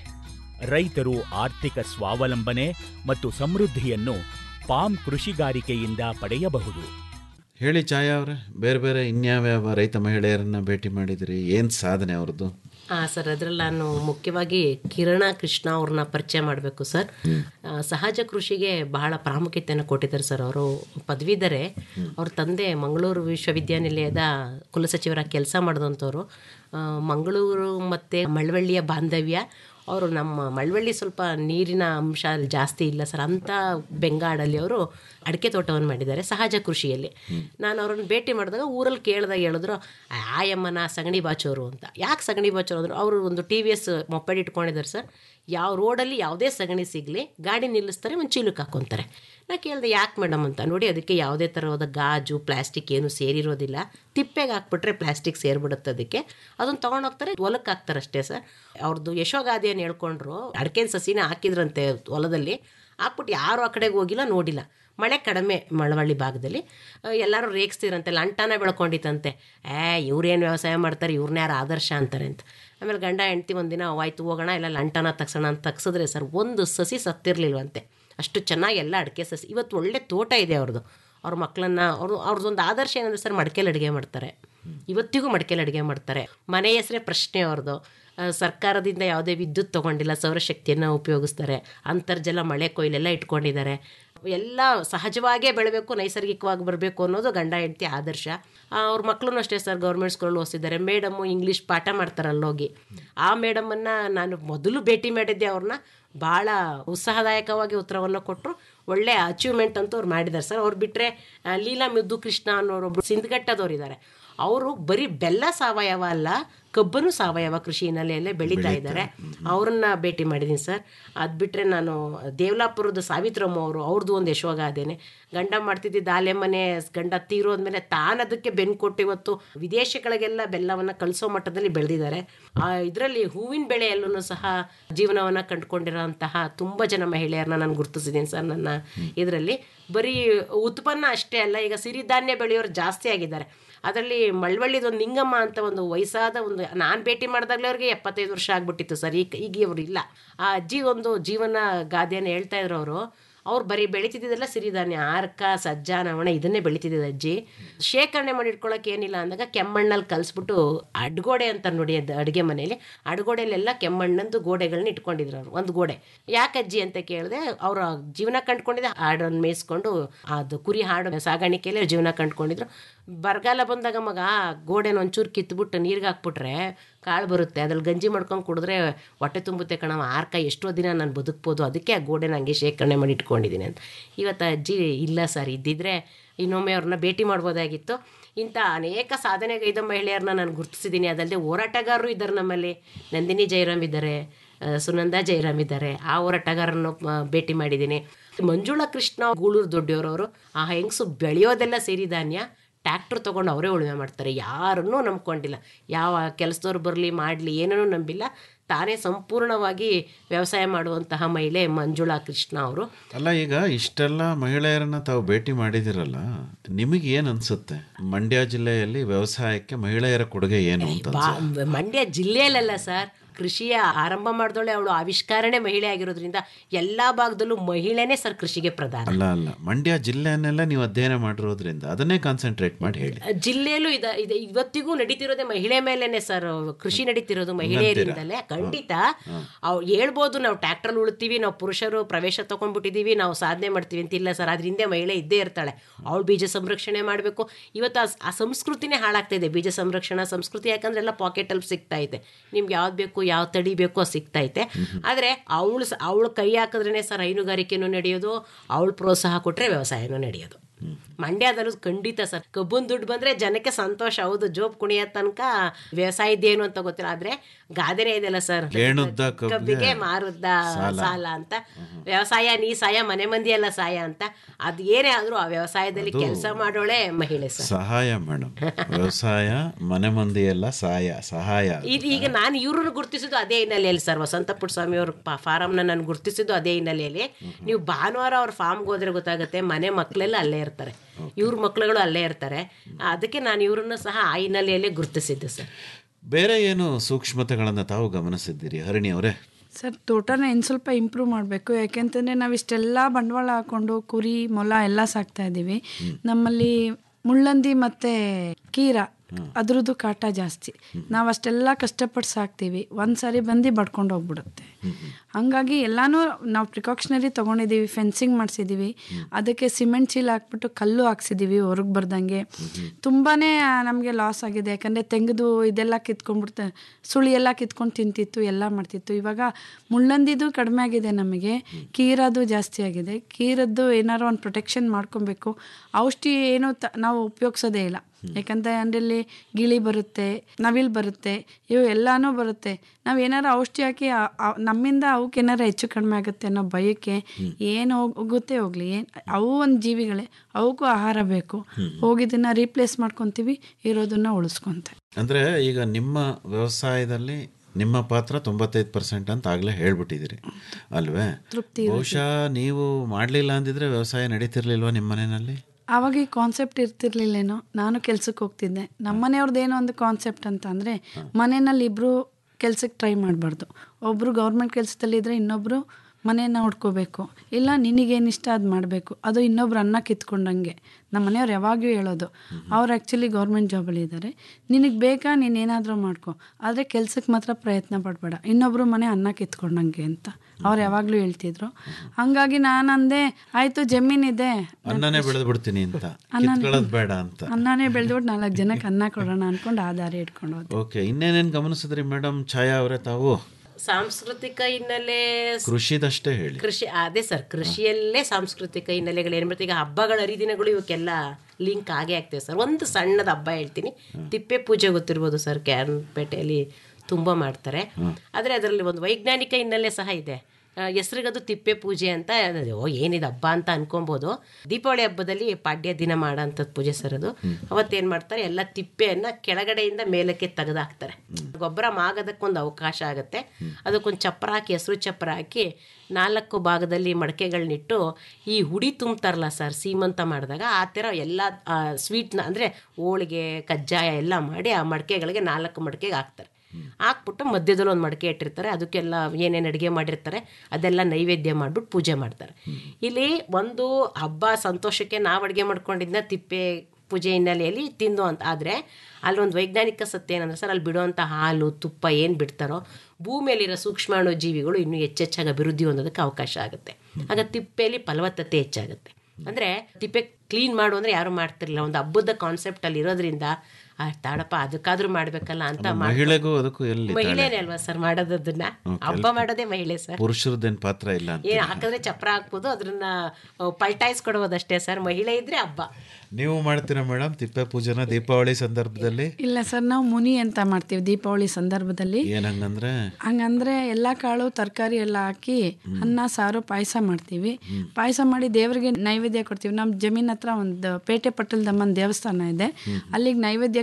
ರೈತರು ಆರ್ಥಿಕ ಸ್ವಾವಲಂಬನೆ ಮತ್ತು ಸಮೃದ್ಧಿಯನ್ನು ಪಾಮ್ ಕೃಷಿಗಾರಿಕೆಯಿಂದ ಪಡೆಯಬಹುದು ಹೇಳಿ ಛಾಯಾ ಅವರೇ ಬೇರೆ ಬೇರೆ ಇನ್ಯಾವ್ಯಾವ ರೈತ ಮಹಿಳೆಯರನ್ನ ಭೇಟಿ ಮಾಡಿದ್ರಿ ಏನು ಸಾಧನೆ ಅವ್ರದ್ದು ಹಾಂ ಸರ್ ಅದರಲ್ಲಿ ನಾನು ಮುಖ್ಯವಾಗಿ ಕಿರಣ ಕೃಷ್ಣ ಅವ್ರನ್ನ ಪರಿಚಯ ಮಾಡಬೇಕು ಸರ್ ಆ, ಸಹಜ ಕೃಷಿಗೆ ಬಹಳ ಪ್ರಾಮುಖ್ಯತೆಯನ್ನು ಕೊಟ್ಟಿದ್ದಾರೆ ಸರ್ ಅವರು ಪದವೀಧರೆ ಅವ್ರ ತಂದೆ ಮಂಗಳೂರು ವಿಶ್ವವಿದ್ಯಾನಿಲಯದ ಕುಲಸಚಿವರಾಗಿ ಕೆಲಸ ಮಾಡಿದಂಥವ್ರು ಆ, ಮಂಗಳೂರು ಮತ್ತು ಮಳವಳ್ಳಿಯ ಬಾಂಧವ್ಯ ಅವರು ನಮ್ಮ ಮಳವಳ್ಳಿ ಸ್ವಲ್ಪ ನೀರಿನ ಅಂಶ ಅಲ್ಲಿ ಜಾಸ್ತಿ ಇಲ್ಲ ಸರ್ ಅಂಥ ಬೆಂಗಾಡಲ್ಲಿ ಅವರು ಅಡಿಕೆ ತೋಟವನ್ನು ಮಾಡಿದ್ದಾರೆ ಸಹಜ ಕೃಷಿಯಲ್ಲಿ ನಾನು ಅವ್ರನ್ನ ಭೇಟಿ ಮಾಡಿದಾಗ ಊರಲ್ಲಿ ಕೇಳಿದಾಗ ಹೇಳಿದ್ರು ಆಯಮ್ಮನ ಸಗಣಿ ಬಾಚೋರು ಅಂತ ಯಾಕೆ ಸಗಣಿ ಬಾಚೋರು ಅಂದರು ಅವರು ಒಂದು ಟಿ ವಿ ಎಸ್ ಮೊಪ್ಪೆಡ್ ಇಟ್ಕೊಂಡಿದ್ದಾರೆ ಸರ್ ಯಾವ ರೋಡಲ್ಲಿ ಯಾವುದೇ ಸಗಣಿ ಸಿಗಲಿ ಗಾಡಿ ನಿಲ್ಲಿಸ್ತಾರೆ ಒಂದು ಚೀಲಕ್ಕೆ ಹಾಕ್ಕೊತಾರೆ ನಾ ಕೇಳಿದೆ ಯಾಕೆ ಮೇಡಮ್ ಅಂತ ನೋಡಿ ಅದಕ್ಕೆ ಯಾವುದೇ ಥರವಾದ ಗಾಜು ಪ್ಲಾಸ್ಟಿಕ್ ಏನು ಸೇರಿರೋದಿಲ್ಲ ತಿಪ್ಪೆಗೆ ಹಾಕ್ಬಿಟ್ರೆ ಪ್ಲಾಸ್ಟಿಕ್ ಸೇರಿಬಿಡುತ್ತೆ ಅದಕ್ಕೆ ಅದನ್ನು ತೊಗೊಂಡೋಗ್ತಾರೆ ಹೊಲಕ್ಕೆ ಹಾಕ್ತಾರೆ ಅಷ್ಟೇ ಸರ್ ಅವ್ರದ್ದು ಯಶೋಗಾದಿಯನ್ನು ಹೇಳ್ಕೊಂಡ್ರು ಅಡಿಕೆ ಸಸಿನ ಹಾಕಿದ್ರಂತೆ ಹೊಲದಲ್ಲಿ ಹಾಕ್ಬಿಟ್ಟು ಯಾರು ಆ ಕಡೆಗೆ ಹೋಗಿಲ್ಲ ನೋಡಿಲ್ಲ ಮಳೆ ಕಡಿಮೆ ಮಳವಳ್ಳಿ ಭಾಗದಲ್ಲಿ ಆ, ಎಲ್ಲರೂ ರೇಗಿಸ್ತಿರಂತೆ ಲಂಟನ ಬೆಳ್ಕೊಂಡಿತ್ತಂತೆ ಏ ಇವ್ರೇನು ವ್ಯವಸಾಯ ಮಾಡ್ತಾರೆ ಇವ್ರನ್ನ ಯಾರು ಆದರ್ಶ ಅಂತಾರೆ ಅಂತ ಆಮೇಲೆ ಗಂಡ ಹೆಂಡ್ತಿ ಒಂದಿನ ಆಯ್ತು ಹೋಗೋಣ ಇಲ್ಲ ಲಂಟನ ತಗ್ಸೋಣ ಅಂತ ತಗ್ಸಿದ್ರೆ ಸರ್ ಒಂದು ಸಸಿ ಸತ್ತಿರ್ಲಿಲ್ವಂತೆ ಅಷ್ಟು ಚೆನ್ನಾಗಿ ಎಲ್ಲ ಅಡಿಕೆ ಸಸಿ ಇವತ್ತು ಒಳ್ಳೆ ತೋಟ ಇದೆ ಅವ್ರದ್ದು ಅವ್ರ ಮಕ್ಕಳನ್ನ ಅವರು ಅವ್ರದ್ದೊಂದು ಆದರ್ಶ ಏನಂದ್ರೆ ಸರ್ ಮಡಿಕೆಲಿ ಅಡುಗೆ ಮಾಡ್ತಾರೆ ಇವತ್ತಿಗೂ ಮಡಿಕೆಲಿ ಅಡುಗೆ ಮಾಡ್ತಾರೆ ಮನೆ ಹೆಸರೇ ಪ್ರಶ್ನೆ ಅವ್ರದ್ದು ಆ, ಸರ್ಕಾರದಿಂದ ಯಾವುದೇ ವಿದ್ಯುತ್ ತೊಗೊಂಡಿಲ್ಲ ಸೌರಶಕ್ತಿಯನ್ನು ಉಪಯೋಗಿಸ್ತಾರೆ ಅಂತರ್ಜಲ ಮಳೆ ಕೊಯ್ಲೆಲ್ಲ ಇಟ್ಕೊಂಡಿದ್ದಾರೆ ಎಲ್ಲ ಸಹಜವಾಗೇ ಬೆಳಬೇಕು ನೈಸರ್ಗಿಕವಾಗಿ ಬರಬೇಕು ಅನ್ನೋದು ಗಂಡ ಹೆಂಡತಿ ಆದರ್ಶ ಆ, ಅವ್ರ ಮಕ್ಕಳು ಅಷ್ಟೇ ಸರ್ ಗೌರ್ಮೆಂಟ್ ಸ್ಕೂಲಲ್ಲಿ ಓದಿಸಿದ್ದಾರೆ ಮೇಡಮ್ಮು ಇಂಗ್ಲೀಷ್ ಪಾಠ ಮಾಡ್ತಾರೆ ಅಲ್ಲೋಗಿ ಆ ಮೇಡಮನ್ನು ನಾನು ಮೊದಲು ಭೇಟಿ ಮಾಡಿದ್ದೆ ಅವ್ರನ್ನ ಭಾಳ ಉತ್ಸಾಹದಾಯಕವಾಗಿ ಉತ್ತರವನ್ನು ಕೊಟ್ಟರು ಒಳ್ಳೆ ಅಚೀವ್ಮೆಂಟ್ ಅಂತ ಅವ್ರು ಮಾಡಿದ್ದಾರೆ ಸರ್ ಅವ್ರು ಬಿಟ್ಟರೆ ಲೀಲಾ ಮಿದ್ದು ಕೃಷ್ಣ ಅನ್ನೋರೊಬ್ರು ಸಿಂಧಘಟ್ಟದವ್ರು ಇದ್ದಾರೆ ಅವರು ಬರೀ ಬೆಲ್ಲ ಸಾವಯವ ಅಲ್ಲ ಕಬ್ಬನು ಸಾವಯವ ಕೃಷಿ ಹಿನ್ನೆಲೆಯಲ್ಲೇ ಬೆಳೀತಾ ಇದ್ದಾರೆ ಅವ್ರನ್ನ ಭೇಟಿ ಮಾಡಿದ್ದೀನಿ ಸರ್ ಅದು ಬಿಟ್ಟರೆ ನಾನು ದೇವಲಾಪುರದ ಸಾವಿತ್ರಮ್ಮ ಅವರು ಅವ್ರದ್ದು ಒಂದು ಯಶೋಗಾದೇನೆ ಗಂಡ ಮಾಡ್ತಿದ್ದಿದ್ದು ಆಲೆ ಮನೆ ಗಂಡ ತೀರೋದ್ಮೇಲೆ ತಾನದಕ್ಕೆ ಬೆನ್ನು ಕೊಟ್ಟು ಇವತ್ತು ವಿದೇಶಗಳಿಗೆಲ್ಲ ಬೆಲ್ಲವನ್ನು ಕಳಿಸೋ ಮಟ್ಟದಲ್ಲಿ ಬೆಳೆದಿದ್ದಾರೆ ಇದರಲ್ಲಿ ಹೂವಿನ ಬೆಳೆಯಲ್ಲೂ ಸಹ ಜೀವನವನ್ನು ಕಂಡುಕೊಂಡಿರೋಂತಹ ತುಂಬ ಜನ ಮಹಿಳೆಯರನ್ನ ನಾನು ಗುರುತಿಸಿದ್ದೀನಿ ಸರ್ ನನ್ನ ಇದರಲ್ಲಿ ಬರೀ ಉತ್ಪನ್ನ ಅಷ್ಟೇ ಅಲ್ಲ ಈಗ ಸಿರಿಧಾನ್ಯ ಬೆಳೆಯೋರು ಜಾಸ್ತಿ ಆಗಿದ್ದಾರೆ ಅದರಲ್ಲಿ ಮಳವಳ್ಳಿದೊಂದು ನಿಂಗಮ್ಮ ಅಂತ ಒಂದು ವಯಸ್ಸಾದ ಒಂದು ನಾನು ಭೇಟಿ ಮಾಡಿದಾಗಲೇ ಅವ್ರಿಗೆ ಎಪ್ಪತ್ತೈದು ವರ್ಷ ಆಗ್ಬಿಟ್ಟಿತ್ತು ಸರ್ ಈಗ ಈಗ ಅವರು ಇಲ್ಲ ಆ ಅಜ್ಜಿ ಒಂದು ಜೀವನ ಗಾದೆಯನ್ನು ಹೇಳ್ತಾ ಇದ್ರು ಅವರು ಅವ್ರು ಬರೀ ಬೆಳೀತಿದ್ದೆಲ್ಲ ಸಿರಿಧಾನ್ಯ ಆರ್ಕ ಸಜ್ಜ ನವಣ ಇದನ್ನೇ ಬೆಳೀತಿದ್ದಿದ್ದು ಅಜ್ಜಿ ಶೇಖರಣೆ ಮಾಡಿ ಇಟ್ಕೊಳ್ಳೋಕೆ ಏನಿಲ್ಲ ಅಂದಾಗ ಕೆಮ್ಮಣ್ಣಲ್ಲಿ ಕಲಿಸ್ಬಿಟ್ಟು ಅಡ್ಗೋಡೆ ಅಂತ ನೋಡಿ ಅದು ಅಡುಗೆ ಮನೇಲಿ ಅಡ್ಗೋಡೆಯಲ್ಲೆಲ್ಲ ಕೆಮ್ಮಣ್ಣಂದು ಗೋಡೆಗಳನ್ನ ಇಟ್ಕೊಂಡಿದ್ರು ಅವರು ಒಂದು ಗೋಡೆ ಯಾಕೆ ಅಜ್ಜಿ ಅಂತ ಕೇಳಿದೆ ಅವರ ಜೀವನ ಕಂಡ್ಕೊಂಡಿದ್ದೆ ಹಾಡನ್ನು ಮೇಯಿಸ್ಕೊಂಡು ಅದು ಕುರಿ ಹಾಡು ಸಾಗಾಣಿಕೆಯಲ್ಲೇ ಜೀವನ ಕಂಡ್ಕೊಂಡಿದ್ರು ಬರಗಾಲ ಬಂದಾಗ ಮಗ ಗೋಡೆನ ಒಂಚೂರು ಕಿತ್ಬಿಟ್ಟು ನೀರಿಗೆ ಹಾಕ್ಬಿಟ್ರೆ ಕಾಳು ಬರುತ್ತೆ ಅದ್ರಲ್ಲಿ ಗಂಜಿ ಮಾಡ್ಕೊಂಡು ಕುಡಿದ್ರೆ ಹೊಟ್ಟೆ ತುಂಬುತ್ತೆ ಕಣವ ಆರ್ಕ ಎಷ್ಟೋ ದಿನ ನಾನು ಬದುಕ್ಬೋದು ಅದಕ್ಕೆ ಆ ಗೋಡೆನ ಹಂಗೆ ಶೇಖರಣೆ ಮಾಡಿ ಇಟ್ಕೊಂಡಿದ್ದೀನಿ ಅಂತ ಇವತ್ತು ಅಜ್ಜಿ ಇಲ್ಲ ಸರ್ ಇದ್ದಿದ್ರೆ ಇನ್ನೊಮ್ಮೆ ಅವ್ರನ್ನ ಭೇಟಿ ಮಾಡ್ಬೋದಾಗಿತ್ತು ಇಂಥ ಅನೇಕ ಸಾಧನೆಗೈದ ಮಹಿಳೆಯರನ್ನ ನಾನು ಗುರುತಿಸಿದ್ದೀನಿ ಅದಲ್ಲದೆ ಹೋರಾಟಗಾರರು ಇದ್ದಾರೆ ನಮ್ಮಲ್ಲಿ ನಂದಿನಿ ಜಯರಾಮ್ ಇದ್ದಾರೆ ಆ, ಸುನಂದಾ ಜಯರಾಮ್ ಇದ್ದಾರೆ ಆ ಹೋರಾಟಗಾರರನ್ನು ಆ, ಭೇಟಿ ಮಾಡಿದ್ದೀನಿ ಮಂಜುಳಾ ಕೃಷ್ಣ ಗೂಳೂರು ದೊಡ್ಡವರವರು ಆ ಹೆಂಗಸು ಬೆಳೆಯೋದೆಲ್ಲ ಸಿರಿಧಾನ್ಯ ಟ್ಯಾಕ್ಟ್ರ್ ತೊಗೊಂಡು ಅವರೇ ಉಳುಮೆ ಮಾಡ್ತಾರೆ ಯಾರನ್ನೂ ನಂಬ್ಕೊಂಡಿಲ್ಲ ಯಾವ ಕೆಲಸದವ್ರು ಬರಲಿ ಮಾಡಲಿ ಏನನ್ನೂ ನಂಬಿಲ್ಲ ತಾನೇ ಸಂಪೂರ್ಣವಾಗಿ ವ್ಯವಸಾಯ ಮಾಡುವಂತಹ ಮಹಿಳೆ ಮಂಜುಳಾ ಕೃಷ್ಣ ಅವರು ಅಲ್ಲ ಈಗ ಇಷ್ಟೆಲ್ಲ ಮಹಿಳೆಯರನ್ನ ತಾವು ಭೇಟಿ ಮಾಡಿದಿರಲ್ಲ ನಿಮಗೆ ಏನು ಅನ್ಸುತ್ತೆ ಮಂಡ್ಯ ಜಿಲ್ಲೆಯಲ್ಲಿ ವ್ಯವಸಾಯಕ್ಕೆ ಮಹಿಳೆಯರ ಕೊಡುಗೆ ಏನು ಅಂತ ಬಾ ಅನ್ಸುತ್ತೆ? ಮಂಡ್ಯ ಜಿಲ್ಲೆಯಲ್ಲ ಸರ್ ಕೃಷಿಯ ಆರಂಭ ಮಾಡಿದವಳೆ ಅವಳು ಆವಿಷ್ಕಾರನೇ ಮಹಿಳೆ ಆಗಿರೋದ್ರಿಂದ ಎಲ್ಲಾ ಭಾಗದಲ್ಲೂ ಮಹಿಳೆನೇ ಸರ್ ಕೃಷಿಗೆ ಪ್ರಧಾನ ಅಲ್ಲ ಅಲ್ಲ ಮಂಡ್ಯ ಜಿಲ್ಲೆಯನ್ನೆಲ್ಲ ನೀವು ಅಧ್ಯಯನ ಮಾಡಿರೋದ್ರಿಂದ ಅದನ್ನೇ ಕಾನ್ಸಂಟ್ರೇಟ್ ಮಾಡಿ ಹೇಳಿ ಜಿಲ್ಲೆಯಲ್ಲೂ ಇದ ಇದೆ ಇವತ್ತಿಗೂ ನಡೀತಿರೋದೇ ಮಹಿಳೆ ಮೇಲೇನೆ ಸರ್ ಕೃಷಿ ನಡೀತಿರೋದು ಮಹಿಳೆಯರಿಂದಲೇ ಖಂಡಿತ ಅವ್ ಹೇಳ್ಬೋದು ನಾವು ಟ್ರ್ಯಾಕ್ಟರ್ ಉಳ್ತೀವಿ ನಾವು ಪುರುಷರು ಪ್ರವೇಶ ತಗೊಂಡ್ಬಿಟ್ಟಿದೀವಿ ನಾವು ಸಾಧನೆ ಮಾಡ್ತೀವಿ ಅಂತ ಇಲ್ಲ ಸರ್ ಅದ್ರ ಹಿಂದೆ ಮಹಿಳೆ ಇದ್ದೇ ಇರ್ತಾಳೆ ಅವಳು ಬೀಜ ಸಂರಕ್ಷಣೆ ಮಾಡಬೇಕು ಇವತ್ತು ಆ- ಆ ಸಂಸ್ಕೃತಿನೇ ಹಾಳಾಗ್ತಾ ಇದೆ ಬೀಜ ಸಂರಕ್ಷಣಾ ಸಂಸ್ಕೃತಿ ಯಾಕಂದ್ರೆ ಎಲ್ಲ ಪಾಕೆಟ್ ಅಲ್ಲಿ ಸಿಗ್ತಾ ಇದೆ ನಿಮ್ಗೆ ಯಾವ್ದು ಬೇಕು ಯಾವ ತಳಿ ಬೇಕೋ ಅದು ಸಿಗ್ತಾ ಐತೆ ಆದರೆ ಅವಳು ಅವಳು ಕೈ ಹಾಕಿದ್ರೇ ಸರ್ ಹೈನುಗಾರಿಕೆನೂ ನಡೆಯೋದು ಅವಳು ಪ್ರೋತ್ಸಾಹ ಕೊಟ್ಟರೆ ವ್ಯವಸಾಯನೂ ನಡೆಯೋದು ಮಂಡ್ಯದಲ್ಲೂ ಖಂಡಿತ ಸರ್ ಕಬ್ಬನ್ ದುಡ್ಡು ಬಂದ್ರೆ ಜನಕ್ಕೆ ಸಂತೋಷ ಹೌದು ಜೋಬ್ ಕುಣಿಯೋ ತನಕ ವ್ಯವಸಾಯದ್ದೇನು ಅಂತ ಗೊತ್ತಿಲ್ಲ ಆದ್ರೆ ಗಾದೆನೇ ಇದೆಯಲ್ಲ ಸರ್ ಗೇಣುದ್ದ ಕಬ್ಬಿಗೆ ಕಬ್ಬಿಗೆ ಮಾರುದ್ದ ಸಾಲ. ಸಾಲ ಅಂತ ವ್ಯವಸಾಯ ನೀ ಸಾಯ ಮನೆ ಮಂದಿ ಎಲ್ಲ ಸಾಯ ಅಂತ ಅದು ಏನೇ ಆದ್ರೂ ಆ ವ್ಯವಸಾಯದಲ್ಲಿ ಅದು- ಕೆಲಸ ಮಾಡೋಳೆ ಮಹಿಳೆ ಸರ್ ಸಹಾಯ ಮೇಡಮ್ ವ್ಯವಸಾಯ ಮನೆ ಮಂದಿ ಎಲ್ಲ ಸಹಾಯ ಸಹಾಯ ಇದು ಈಗ ನಾನು ಇವ್ರನ್ನ ಗುರುತಿಸಿದ್ದು ಅದೇ ಹಿನ್ನೆಲೆಯಲ್ಲಿ ಸರ್ ವಸಂತ ಪುಟ್ಟಸ್ವಾಮಿ ಅವ್ರ ಫಾರಮ್ನ ನಾನು ಗುರುತಿಸಿದ್ದು ಅದೇ ಹಿನ್ನೆಲೆಯಲ್ಲಿ ನೀವು ಭಾನುವಾರ ಅವ್ರ ಫಾರ್ಮ್ಗೆ ಹೋದ್ರೆ ಗೊತ್ತಾಗುತ್ತೆ ಮನೆ ಮಕ್ಕಳೆಲ್ಲ ಅಲ್ಲೇ ಇರ್ತಾರೆ ಇವ್ರ ಮಕ್ಳುಗಳು ಅಲ್ಲೇ ಇರ್ತಾರೆ ಅದಕ್ಕೆ ನಾನು ಇವ್ರನ್ನ ಸಹ ಆ ಹಿನ್ನೆಲೆಯಲ್ಲೇ ಗುರುತಿಸಿದ್ದೆ ಸರ್ ಬೇರೆ ಏನು ಸೂಕ್ಷ್ಮತೆಗಳನ್ನು ತಾವು ಗಮನಿಸಿದ್ದೀರಿ ಹರಿಣಿ ಅವರೇ ಸರ್ ತೋಟನ ಇನ್ನು ಸ್ವಲ್ಪ ಇಂಪ್ರೂವ್ ಮಾಡಬೇಕು ಯಾಕೆಂತಂದರೆ ನಾವು ಇಷ್ಟೆಲ್ಲ ಬಂಡವಾಳ ಹಾಕ್ಕೊಂಡು ಕುರಿ ಮೊಲ ಎಲ್ಲ ಸಾಕ್ತಾ ಇದ್ದೀವಿ ನಮ್ಮಲ್ಲಿ ಮುಳ್ಳಂದಿ ಮತ್ತು ಕೀರ ಅದ್ರದ್ದು ಕಾಟ ಜಾಸ್ತಿ ನಾವು ಅಷ್ಟೆಲ್ಲ ಕಷ್ಟಪಟ್ಟು ಸಾಕ್ತೀವಿ ಒಂದು ಸಾರಿ ಬಂದು ಬಡ್ಕೊಂಡು ಹೋಗ್ಬಿಡುತ್ತೆ ಹಾಗಾಗಿ ಎಲ್ಲನೂ ನಾವು ಪ್ರಿಕಾಕ್ಷನರಿ ತೊಗೊಂಡಿದ್ದೀವಿ ಫೆನ್ಸಿಂಗ್ ಮಾಡಿಸಿದ್ದೀವಿ ಅದಕ್ಕೆ ಸಿಮೆಂಟ್ ಚೀಲ ಹಾಕ್ಬಿಟ್ಟು ಕಲ್ಲು ಹಾಕ್ಸಿದ್ದೀವಿ ಹೊರಗೆ ಬರ್ದಂಗೆ ತುಂಬಾ ನಮಗೆ ಲಾಸ್ ಆಗಿದೆ ಯಾಕಂದರೆ ತೆಂಗದು ಇದೆಲ್ಲ ಕಿತ್ಕೊಂಡ್ಬಿಡ್ತೆ ಸುಳಿ ಎಲ್ಲ ಕಿತ್ಕೊಂಡು ತಿಂತಿತ್ತು ಎಲ್ಲ ಮಾಡ್ತಿತ್ತು ಇವಾಗ ಮುಳ್ಳಂದಿದು ಕಡಿಮೆ ಆಗಿದೆ ನಮಗೆ ಕೀರದು ಜಾಸ್ತಿ ಆಗಿದೆ ಕೀರದ್ದು ಏನಾರು ಒಂದು ಪ್ರೊಟೆಕ್ಷನ್ ಮಾಡ್ಕೊಬೇಕು ಔಷಧಿ ಏನು ತ ನಾವು ಉಪಯೋಗಿಸೋದೇ ಇಲ್ಲ ಯಾಕಂದರೆ ಅದರಲ್ಲಿ ಗಿಳಿ ಬರುತ್ತೆ ನವಿಲು ಬರುತ್ತೆ ಇವು ಎಲ್ಲನೂ ಬರುತ್ತೆ ನಾವು ಏನಾರು ಔಷಧಿ ಹಾಕಿ ಆ- ಆ- ನಮ್ಮಿಂದ ಅವಕ್ಕೆ ಏನಾರು ಹೆಚ್ಚು ಕಡಿಮೆ ಆಗುತ್ತೆ ಅನ್ನೋ ಭಯಕ್ಕೆ ಏನು ಹೋಗುತ್ತೆ ಹೋಗ್ಲಿ ಏನು ಅವು ಒಂದು ಜೀವಿಗಳೇ ಅವಕ್ಕೂ ಆಹಾರ ಬೇಕು ಹೋಗಿದ್ದನ್ನ ರೀಪ್ಲೇಸ್ ಮಾಡ್ಕೊತೀವಿ ಇರೋದನ್ನ ಉಳಿಸ್ಕೊಂತೆ ಅಂದರೆ ಈಗ ನಿಮ್ಮ ವ್ಯವಸಾಯದಲ್ಲಿ ನಿಮ್ಮ ಪಾತ್ರ ತೊಂಬತ್ತೈದು ಪರ್ಸೆಂಟ್ ಅಂತ ಆಗಲೇ ಹೇಳ್ಬಿಟ್ಟಿದ್ದೀರಿ ಅಲ್ವೇ ತೃಪ್ತಿ ಇರುತ್ತೆ. ಬಹುಶಃ ನೀವು ಮಾಡಲಿಲ್ಲ ಅಂದಿದ್ರೆ ವ್ಯವಸಾಯ ನಡೀತಿರ್ಲಿಲ್ವಾ ನಿಮ್ಮ ಮನೆಯಲ್ಲಿ ಆವಾಗ ಈ ಕಾನ್ಸೆಪ್ಟ್ ಇರ್ತಿರ್ಲಿಲ್ಲೇನೋ ನಾನು ಕೆಲ್ಸಕ್ಕೆ ಹೋಗ್ತಿದ್ದೆ ನಮ್ಮ ಮನೆಯವ್ರದ್ದು ಏನೋ ಒಂದು ಕಾನ್ಸೆಪ್ಟ್ ಅಂತ ಅಂದರೆ ಮನೆಯಲ್ಲಿ ಇಬ್ಬರು ಕೆಲ್ಸಕ್ಕೆ ಟ್ರೈ ಮಾಡಬಾರ್ದು ಒಬ್ಬರು ಗೌರ್ಮೆಂಟ್ ಕೆಲಸದಲ್ಲಿದ್ದರೆ ಇನ್ನೊಬ್ಬರು ಮನೇನ ನೋಡ್ಕೋಬೇಕು ಇಲ್ಲ ನಿನಗೇನು ಇಷ್ಟ ಅದು ಮಾಡಬೇಕು ಅದು ಇನ್ನೊಬ್ರು ಅನ್ನ ಕಿತ್ಕೊಂಡಂಗೆ ನಮ್ಮ ಮನೆಯವ್ರು ಯಾವಾಗಲೂ ಹೇಳೋದು ಅವ್ರು ಆ್ಯಕ್ಚುಲಿ ಗೌರ್ಮೆಂಟ್ ಜಾಬಲ್ಲಿ ಇದ್ದಾರೆ ನಿನಗೆ ಬೇಕಾ ನೀನು ಏನಾದರೂ ಮಾಡ್ಕೊ ಆದರೆ ಕೆಲ್ಸಕ್ಕೆ ಮಾತ್ರ ಪ್ರಯತ್ನ ಪಡಬೇಡ ಇನ್ನೊಬ್ಬರು ಮನೆ ಅನ್ನ ಕಿತ್ಕೊಂಡಂಗೆ ಅಂತ ಅವ್ರು ಯಾವಾಗಲೂ ಹೇಳ್ತಿದ್ರು ಹಂಗಾಗಿ ನಾನು ಅಂದೆ ಆಯಿತು ಜಮೀನಿದೆ ಅನ್ನನೇ ಬೆಳೆದು ಬಿಡ್ತೀನಿ ಅಂತ ಅನ್ನನೇ- ಕಿತ್ಕೊಳ್ಳೋದು ಬೇಡ ಅಂತ ಅನ್ನನೇ ಬೆಳೆದ್ಬಿಟ್ಟು ನಾಲ್ಕು ಜನಕ್ಕೆ ಅನ್ನ ಕೊಡೋಣ ಅನ್ಕೊಂಡು ಆ ದಾರಿ ಇಟ್ಕೊಂಡು ಹೋದೆ ಓಕೆ ಇನ್ನೇನೇನು ಗಮನಿಸಿದ್ರಿ ಮೇಡಮ್ ಛಾಯಾ ಅವರೇ ತಾವು ಸಾಂಸ್ಕೃತಿಕ ಹಿನ್ನೆಲೆ ಕೃಷಿದಷ್ಟೇ ಹೇಳಿ ಕೃಷಿ ಅದೇ ಸರ್ ಕೃಷಿಯಲ್ಲೇ ಸಾಂಸ್ಕೃತಿಕ ಹಿನ್ನೆಲೆಗಳು ಏನು ಬರುತ್ತೆ ಈಗ ಹಬ್ಬಗಳ ಹರಿದಿನಗಳು ಇವಕ್ಕೆಲ್ಲ ಲಿಂಕ್ ಆಗೇ ಆಗ್ತೇವೆ ಸರ್ ಒಂದು ಸಣ್ಣದ ಹಬ್ಬ ಹೇಳ್ತೀನಿ ತಿಪ್ಪೆ ಪೂಜೆ ಗೊತ್ತಿರ್ಬೋದು ಸರ್ ಕ್ಯಾನ್ಪೇಟೆಯಲ್ಲಿ ತುಂಬ ಮಾಡ್ತಾರೆ ಆದರೆ ಅದರಲ್ಲಿ ಒಂದು ವೈಜ್ಞಾನಿಕ ಹಿನ್ನೆಲೆ ಸಹ ಇದೆ ಆ, ಹೆಸ್ರಿಗದು ತಿಪ್ಪೆ ಪೂಜೆ ಅಂತ ಅದು, ಓ ಏನಿದೆ ಹಬ್ಬ ಅಂತ ಅನ್ಕೊಬೋದು ದೀಪಾವಳಿ ಹಬ್ಬದಲ್ಲಿ ಪಾಡ್ಯ ದಿನ ಮಾಡೋಂಥದ್ದು ಪೂಜೆ ಸರ್ ಅದು ಅವತ್ತೇನು ಮಾಡ್ತಾರೆ ಎಲ್ಲ ತಿಪ್ಪೆಯನ್ನು ಕೆಳಗಡೆಯಿಂದ ಮೇಲಕ್ಕೆ ತೆಗೆದಾಕ್ತಾರೆ ಗೊಬ್ಬರ ಮಾಗೋದಕ್ಕೊಂದು ಅವಕಾಶ ಆಗುತ್ತೆ ಅದಕ್ಕೊಂದು ಚಪ್ಪರ ಹಾಕಿ ಹೆಸರು ಚಪ್ಪರ ಹಾಕಿ ನಾಲ್ಕು ಭಾಗದಲ್ಲಿ ಮಡಕೆಗಳನ್ನಿಟ್ಟು ಈ ಹುಡಿ ತುಂಬ್ತಾರಲ್ಲ ಸರ್ ಸೀಮಂತ ಮಾಡಿದಾಗ ಆ ಥರ ಎಲ್ಲ ಸ್ವೀಟ್ನ ಅಂದರೆ ಹೋಳಿಗೆ ಕಜ್ಜಾಯ ಎಲ್ಲ ಮಾಡಿ ಆ ಮಡಕೆಗಳಿಗೆ ನಾಲ್ಕು ಮಡಕೆಗೆ ಹಾಕ್ತಾರೆ ಹಾಕ್ಬಿಟ್ಟು ಮಧ್ಯದಲ್ಲಿ ಒಂದು ಮಡಕೆ ಇಟ್ಟಿರ್ತಾರೆ ಅದಕ್ಕೆಲ್ಲ ಏನೇನು ಅಡುಗೆ ಮಾಡಿರ್ತಾರೆ ಅದೆಲ್ಲ ನೈವೇದ್ಯ ಮಾಡಿಬಿಟ್ಟು ಪೂಜೆ ಮಾಡ್ತಾರೆ ಇಲ್ಲಿ ಒಂದು ಹಬ್ಬ ಸಂತೋಷಕ್ಕೆ ನಾವು ಅಡುಗೆ ಮಾಡ್ಕೊಂಡಿದ್ದನ್ನ ತಿಪ್ಪೆ ಪೂಜೆ ಹಿನ್ನೆಲೆಯಲ್ಲಿ ತಿಂದು ಅಂತ ಆದರೆ ಅಲ್ಲೊಂದು ವೈಜ್ಞಾನಿಕ ಸತ್ಯ ಏನಂದ್ರೆ ಸರ್ ಅಲ್ಲಿ ಬಿಡುವಂಥ ಹಾಲು ತುಪ್ಪ ಏನು ಬಿಡ್ತಾರೋ ಭೂಮಿಯಲ್ಲಿರೋ ಸೂಕ್ಷ್ಮಾಣು ಜೀವಿಗಳು ಇನ್ನೂ ಹೆಚ್ಚೆಚ್ಚಾಗಿ ಅಭಿವೃದ್ಧಿ ಹೊಂದೋದಕ್ಕೆ ಅವಕಾಶ ಆಗುತ್ತೆ ಆಗ ತಿಪ್ಪೆಯಲ್ಲಿ ಫಲವತ್ತತೆ ಹೆಚ್ಚಾಗುತ್ತೆ ಅಂದರೆ ತಿಪ್ಪೆ ಕ್ಲೀನ್ ಮಾಡು ಅಂದರೆ ಯಾರು ಮಾಡ್ತಿರ್ಲಿಲ್ಲ ಒಂದು ಹಬ್ಬದ ಕಾನ್ಸೆಪ್ಟಲ್ಲಿ ಇರೋದ್ರಿಂದ ಆ, ತಾಡಪ್ಪ ಅದಕ್ಕಾದ್ರೂ ಮಾಡ್ಬೇಕಲ್ಲ ಅಂತ ಮಾಡ್ಕೊಂಡು- ಮಹಿಳೆಗೂ ಅದಕ್ಕೂ ಎಲ್ಲಿ ತಾಳೆ? ಮಹಿಳೆನೇ ಅಲ್ವಾ ಸರ್ ಮಾಡೋದನ್ನ ಹ್ಮ್, ಹಬ್ಬ ಕೆಲ್ಸ- ಮಾಡೋದೇ ಮಹಿಳೆ ಸರ್ ಪುರುಷರದ್ದೇನು ಪಾತ್ರ ಇಲ್ಲ ಅಂತ ಏನ್ ಹಾಕಿದ್ರೆ ಚಪ್ರ ಹಾಕ್ಬೋದು ಅದನ್ನ ಪಲ್ಟಾಯಿಸ್ಕೊಡ್ಬೋದಷ್ಟೇ ಸರ್ ಮಹಿಳೆ ಇದ್ರೆ ಹಬ್ಬ ನೀವು ಮಾಡ್ತೀರಾ ಮೇಡಮ್ ತಿಪ್ಪೆ ಪೂಜೆನ ದೀಪಾವಳಿ ಸಂದರ್ಭದಲ್ಲಿ ಇಲ್ಲ ಸರ್ ನಾವು ಮುನಿ ಅಂತ ಮಾಡ್ತೀವಿ ದೀಪಾವಳಿ ಸಂದರ್ಭದಲ್ಲಿ ಏನಂಗಂದ್ರೆ ಹಂಗಂದ್ರೆ ಎಲ್ಲ ಕಾಳು ತರಕಾರಿ ಎಲ್ಲ ಹಾಕಿ ಅನ್ನ ಸಾರು ಪಾಯಸ ಮಾಡ್ತೀವಿ ಪಾಯಸ ಮಾಡಿ ದೇವರಿಗೆ ನೈವೇದ್ಯ ಕೊಡ್ತೀವಿ ನಮ್ಮ ಜಮೀನ್ ಹತ್ರ ಒಂದು ಪೇಟೆ ಪಟ್ಟಲದಮ್ಮನ ದೇವಸ್ಥಾನ ಇದೆ ಅಲ್ಲಿಗೆ ನೈವೇದ್ಯ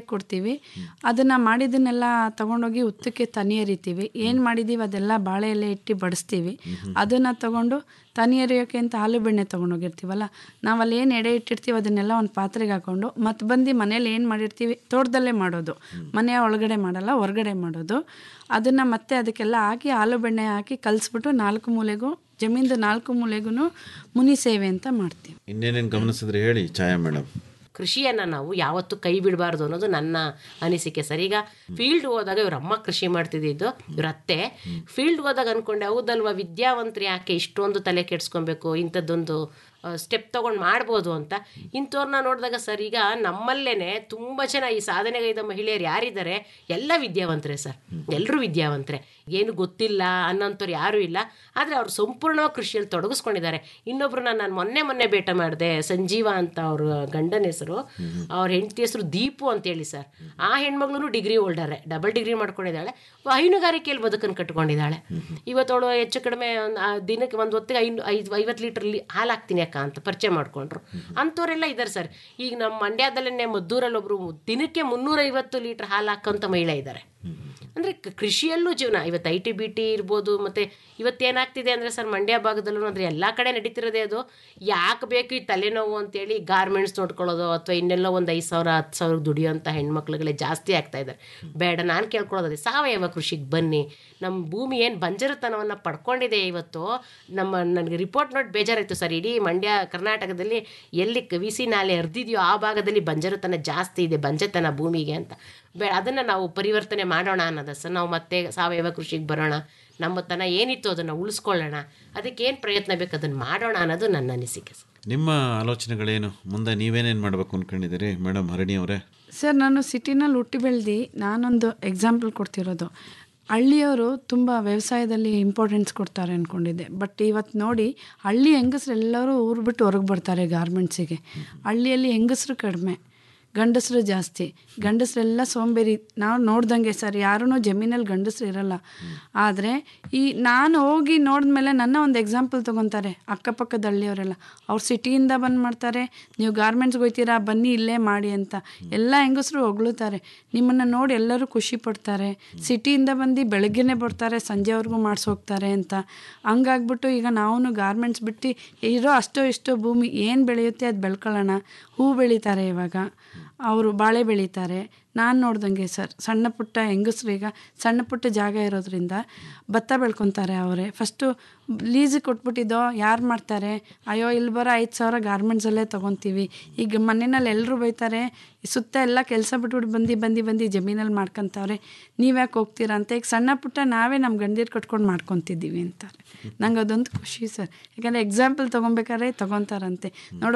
ಬೇಯಕ್ಕೆ ಕೊಡ್ತೀವಿ ಅದನ್ನು ಮಾಡಿದ್ದನ್ನೆಲ್ಲ ತಗೊಂಡೋಗಿ ಉತ್ತಕ್ಕೆ ತನಿ ಎರಿತೀವಿ ಏನು ಮಾಡಿದ್ದೀವಿ ಅದೆಲ್ಲ ಬಾಳೆ ಎಲೆ ಇಟ್ಟು ಬಡಿಸ್ತೀವಿ ಅದನ್ನು ತಗೊಂಡು ತನಿ ಎರಿಯೋಕೆ ಅಂತ ಹಾಲು ಬೆಣ್ಣೆ ತೊಗೊಂಡೋಗಿರ್ತೀವಲ್ಲ ನಾವು ಅಲ್ಲಿ ಏನು ಎಡೆ ಇಟ್ಟಿರ್ತೀವಿ ಅದನ್ನೆಲ್ಲ ಒಂದು ಪಾತ್ರೆಗೆ ಹಾಕೊಂಡು ಮತ್ತೆ ಬಂದು ಮನೇಲಿ ಏನು ಮಾಡಿರ್ತೀವಿ ತೋಟದಲ್ಲೇ ಮಾಡೋದು ಮನೆಯ ಒಳಗಡೆ ಮಾಡಲ್ಲ ಹೊರಗಡೆ ಮಾಡೋದು ಅದನ್ನು ಮತ್ತೆ ಅದಕ್ಕೆಲ್ಲ ಹಾಕಿ ಹಾಲು ಬೆಣ್ಣೆ ಹಾಕಿ ಕಲಿಸ್ಬಿಟ್ಟು ನಾಲ್ಕು ಮೂಲೆಗೂ ಜಮೀನ್ದು ನಾಲ್ಕು ಮೂಲೆಗೂ ಮುನಿ ಸೇವೆ ಅಂತ ಮಾಡ್ತೀವಿ ಇನ್ನೇನೇನು ಗಮನಿಸಿದ್ರೆ ಹೇಳಿ ಛಾಯಾ ಮೇಡಮ್ ಕೃಷಿಯನ್ನು ನಾವು ಯಾವತ್ತೂ ಕೈ ಬಿಡಬಾರ್ದು ಅನ್ನೋದು ನನ್ನ ಅನಿಸಿಕೆ ಸರ್ ಈಗ ಫೀಲ್ಡ್ ಹೋದಾಗ ಇವ್ರ ಅಮ್ಮ ಕೃಷಿ ಮಾಡ್ತಿದ್ದಿದ್ದು ಇವ್ರ ಅತ್ತೆ ಫೀಲ್ಡ್ ಹೋದಾಗ ಅಂದ್ಕೊಂಡೆ ಹೌದಲ್ವಾ ವಿದ್ಯಾವಂತರು ಯಾಕೆ ಇಷ್ಟೊಂದು ತಲೆ ಕೆಡ್ಸ್ಕೊಬೇಕು ಇಂಥದ್ದೊಂದು ಸ್ಟೆಪ್ ತೊಗೊಂಡು ಮಾಡ್ಬೋದು ಅಂತ ಇಂಥವ್ರನ್ನ ನೋಡಿದಾಗ ಸರ್ ಈಗ ನಮ್ಮಲ್ಲೇ ತುಂಬ ಜನ ಈ ಸಾಧನೆಗೈದ ಮಹಿಳೆಯರು ಯಾರಿದ್ದಾರೆ ಎಲ್ಲ ವಿದ್ಯಾವಂತರೇ ಸರ್ ಎಲ್ಲರೂ ವಿದ್ಯಾವಂತರೇ ಏನು ಗೊತ್ತಿಲ್ಲ ಅನ್ನೋಂಥವ್ರು ಯಾರೂ ಇಲ್ಲ ಆದರೆ ಅವ್ರು ಸಂಪೂರ್ಣವಾಗಿ ಕೃಷಿಯಲ್ಲಿ ತೊಡಗಿಸ್ಕೊಂಡಿದ್ದಾರೆ ಇನ್ನೊಬ್ರನ್ನ ನಾನು ಮೊನ್ನೆ ಮೊನ್ನೆ ಭೇಟ ಮಾಡಿದೆ ಸಂಜೀವ ಅಂತ ಅವ್ರ ಗಂಡನ ಹೆಸರು ಅವ್ರ ಹೆಂಡತಿ ಹೆಸರು ದೀಪು ಅಂತೇಳಿ ಸರ್ ಆ ಹೆಣ್ಮಗಳು ಡಿಗ್ರಿ ಹೋಲ್ಡರೇ ಡಬಲ್ ಡಿಗ್ರಿ ಮಾಡ್ಕೊಂಡಿದ್ದಾಳೆ ಹೈನುಗಾರಿಕೆಯಲ್ಲಿ ಬದುಕನ್ನು ಕಟ್ಕೊಂಡಿದ್ದಾಳೆ ಇವತ್ತವಳು ಹೆಚ್ಚು ಕಡಿಮೆ ಒಂದ್ ಆ ದಿನಕ್ಕೆ ಒಂದು ಹೊತ್ತಿಗೆ ಐನು ಐದು ಐವತ್ತು ಲೀಟರ್ ಹಾಲು ಹಾಕ್ತೀನಿ ಅಕ್ಕ ಅಂತ ಪರಿಚಯ ಮಾಡ್ಕೊಂಡ್ರು ಅಂಥವರೆಲ್ಲ ಇದ್ದಾರೆ ಸರ್ ಈಗ ನಮ್ಮ ಮಂಡ್ಯದಲ್ಲೇ ಮದ್ದೂರಲ್ಲಿ ಒಬ್ಬರು ದಿನಕ್ಕೆ ಮುನ್ನೂರೈವತ್ತು ಲೀಟರ್ ಹಾಲು ಹಾಕೋಂಥ ಮಹಿಳೆ ಇದ್ದಾರೆ ಅಂದರೆ ಕೃಷಿಯಲ್ಲೂ ಜೀವನ ಇವತ್ತು ಐ ಟಿ ಬಿ ಟಿ ಇರ್ಬೋದು ಮತ್ತು ಇವತ್ತೇನಾಗ್ತಿದೆ ಅಂದರೆ ಸರ್ ಮಂಡ್ಯ ಭಾಗದಲ್ಲೂ ಅಂದರೆ ಎಲ್ಲ ಕಡೆ ನಡೀತಿರೋದೇ ಅದು ಯಾಕೆ ಬೇಕು ಈ ತಲೆನೋವು ಅಂತೇಳಿ ಗಾರ್ಮೆಂಟ್ಸ್ ನೋಡ್ಕೊಳ್ಳೋದು ಅಥವಾ ಇನ್ನೆಲ್ಲೋ ಒಂದು ಐದು ಸಾವಿರ ಹತ್ತು ಸಾವಿರ ದುಡಿಯೋಂಥ ಹೆಣ್ಮಕ್ಳುಗಳೇ ಜಾಸ್ತಿ ಆಗ್ತಾ ಇದ್ದಾರೆ ಬೇಡ ನಾನು ಕೇಳ್ಕೊಳ್ಳೋದೇ ಸಾವಯವ ಕೃಷಿಗೆ ಬನ್ನಿ ನಮ್ಮ ಭೂಮಿ ಏನು ಬಂಜರುತನವನ್ನು ಪಡ್ಕೊಂಡಿದೆ ಇವತ್ತು ನಮ್ಮ ನನಗೆ ರಿಪೋರ್ಟ್ ನೋಡಿ ಬೇಜಾರಾಯಿತು ಸರ್ ಇಡೀ ಮಂಡ್ಯ ಕರ್ನಾಟಕದಲ್ಲಿ ಎಲ್ಲಿ ವಿ ಸಿ ನಾಲೆ ಹರಿದಿದೆಯೋ ಆ ಭಾಗದಲ್ಲಿ ಬಂಜರುತನ ಜಾಸ್ತಿ ಇದೆ ಬಂಜತನ ಭೂಮಿಗೆ ಅಂತ ಬೇ ಅದನ್ನು ನಾವು ಪರಿವರ್ತನೆ ಮಾಡೋಣ ಅನ್ನೋದ ಸರ್ ನಾವು ಮತ್ತೆ ಸಾವಯವ ಕೃಷಿಗೆ ಬರೋಣ ನಮ್ಮ ತನ ಏನಿತ್ತು ಅದನ್ನು ಉಳಿಸ್ಕೊಳ್ಳೋಣ ಅದಕ್ಕೆ ಏನು ಪ್ರಯತ್ನ ಬೇಕು ಅದನ್ನು ಮಾಡೋಣ ಅನ್ನೋದು ನನ್ನ ಅನಿಸಿಕೆ ಸರ್ ನಿಮ್ಮ ಆಲೋಚನೆಗಳೇನು ಮುಂದೆ ನೀವೇನೇನು ಮಾಡಬೇಕು ಅಂದ್ಕೊಂಡಿದ್ದೀರಿ ಮೇಡಮ್ ಹರಣಿ ಅವರೇ ಸರ್ ನಾನು ಸಿಟಿನಲ್ಲಿ ಹುಟ್ಟಿ ಬೆಳೆದು ನಾನೊಂದು ಎಕ್ಸಾಂಪಲ್ ಕೊಡ್ತಿರೋದು ಹಳ್ಳಿಯವರು ತುಂಬ ವ್ಯವಸಾಯದಲ್ಲಿ ಇಂಪಾರ್ಟೆನ್ಸ್ ಕೊಡ್ತಾರೆ ಅಂದ್ಕೊಂಡಿದ್ದೆ ಬಟ್ ಇವತ್ತು ನೋಡಿ ಹಳ್ಳಿ ಹೆಂಗಸ್ರು ಎಲ್ಲರೂ ಊರು ಬಿಟ್ಟು ಹೊರಗೆ ಬರ್ತಾರೆ ಗಾರ್ಮೆಂಟ್ಸಿಗೆ ಹಳ್ಳಿಯಲ್ಲಿ ಹೆಂಗಸರು ಕಡಿಮೆ ಗಂಡಸರು ಜಾಸ್ತಿ ಗಂಡಸರೆಲ್ಲ ಸೋಂಬೇರಿ ನಾವು ನೋಡ್ದಂಗೆ ಸರ್ ಯಾರೂ ಜಮೀನಲ್ಲಿ ಗಂಡಸರು ಇರಲ್ಲ ಆದರೆ ಈ ನಾನು ಹೋಗಿ ನೋಡಿದ್ಮೇಲೆ ನನ್ನ ಒಂದು ಎಕ್ಸಾಂಪಲ್ ತೊಗೊತಾರೆ ಅಕ್ಕಪಕ್ಕದ ಹಳ್ಳಿಯವರೆಲ್ಲ ಅವ್ರು ಸಿಟಿಯಿಂದ ಬಂದು ಮಾಡ್ತಾರೆ ನೀವು ಗಾರ್ಮೆಂಟ್ಸ್ಗೆ ಹೋಗ್ತೀರಾ ಬನ್ನಿ ಇಲ್ಲೇ ಮಾಡಿ ಅಂತ ಎಲ್ಲ ಹೆಂಗಸರು ಹೊಗಳುತ್ತಾರೆ ನಿಮ್ಮನ್ನು ನೋಡಿ ಎಲ್ಲರೂ ಖುಷಿ ಪಡ್ತಾರೆ ಸಿಟಿಯಿಂದ ಬಂದು ಬೆಳಗ್ಗೆನೇ ಬರ್ತಾರೆ ಸಂಜೆವರೆಗೂ ಮಾಡಿಸೋಗ್ತಾರೆ ಅಂತ ಹಂಗಾಗ್ಬಿಟ್ಟು ಈಗ ನಾವು ಗಾರ್ಮೆಂಟ್ಸ್ ಬಿಟ್ಟು ಇರೋ ಅಷ್ಟೋ ಇಷ್ಟೋ ಭೂಮಿ ಏನು ಬೆಳೆಯುತ್ತೆ ಅದು ಬೆಳ್ಕೊಳ್ಳೋಣ ಹೂ ಬೆಳೀತಾರೆ ಇವಾಗ ಅವರು ಬಾಳೆ ಬೆಳೀತಾರೆ ನಾನು ನೋಡ್ದಂಗೆ ಸರ್ ಸಣ್ಣ ಪುಟ್ಟ ಹೆಂಗಸ್ರೀಗ ಸಣ್ಣ ಪುಟ್ಟ ಜಾಗ ಇರೋದ್ರಿಂದ ಭತ್ತ ಬೆಳ್ಕೊತಾರೆ ಅವರೇ ಫಸ್ಟು ಲೀಸಿಗೆ ಕೊಟ್ಬಿಟ್ಟಿದ್ದೋ ಯಾರು ಮಾಡ್ತಾರೆ ಅಯ್ಯೋ ಇಲ್ಲಿ ಬರೋ ಐದು ಸಾವಿರ ಗಾರ್ಮೆಂಟ್ಸಲ್ಲೇ ತೊಗೊತೀವಿ ಈಗ ಮನೆಯಲ್ಲಿ ಎಲ್ಲರೂ ಬೈತಾರೆ ಸುತ್ತ ಎಲ್ಲ ಕೆಲಸ ಬಿಟ್ಬಿಟ್ಟು ಬಂದು ಬಂದು ಬಂದು ಜಮೀನಲ್ಲಿ ಮಾಡ್ಕೊತಾವ್ರೆ ನೀವ್ಯಾಕೆ ಹೋಗ್ತೀರಾ ಅಂತ ಈಗ ಸಣ್ಣ ಪುಟ್ಟ ನಾವೇ ನಮ್ಮ ಗಂಡೀರು ಕಟ್ಕೊಂಡು ಮಾಡ್ಕೊತಿದ್ದೀವಿ ಅಂತಾರೆ ನಂಗೆ ಅದೊಂದು ಖುಷಿ ಸರ್ ಯಾಕಂದರೆ ಎಕ್ಸಾಂಪಲ್ ತೊಗೊಬೇಕಾದ್ರೆ ತೊಗೊತಾರಂತೆ ನೋಡು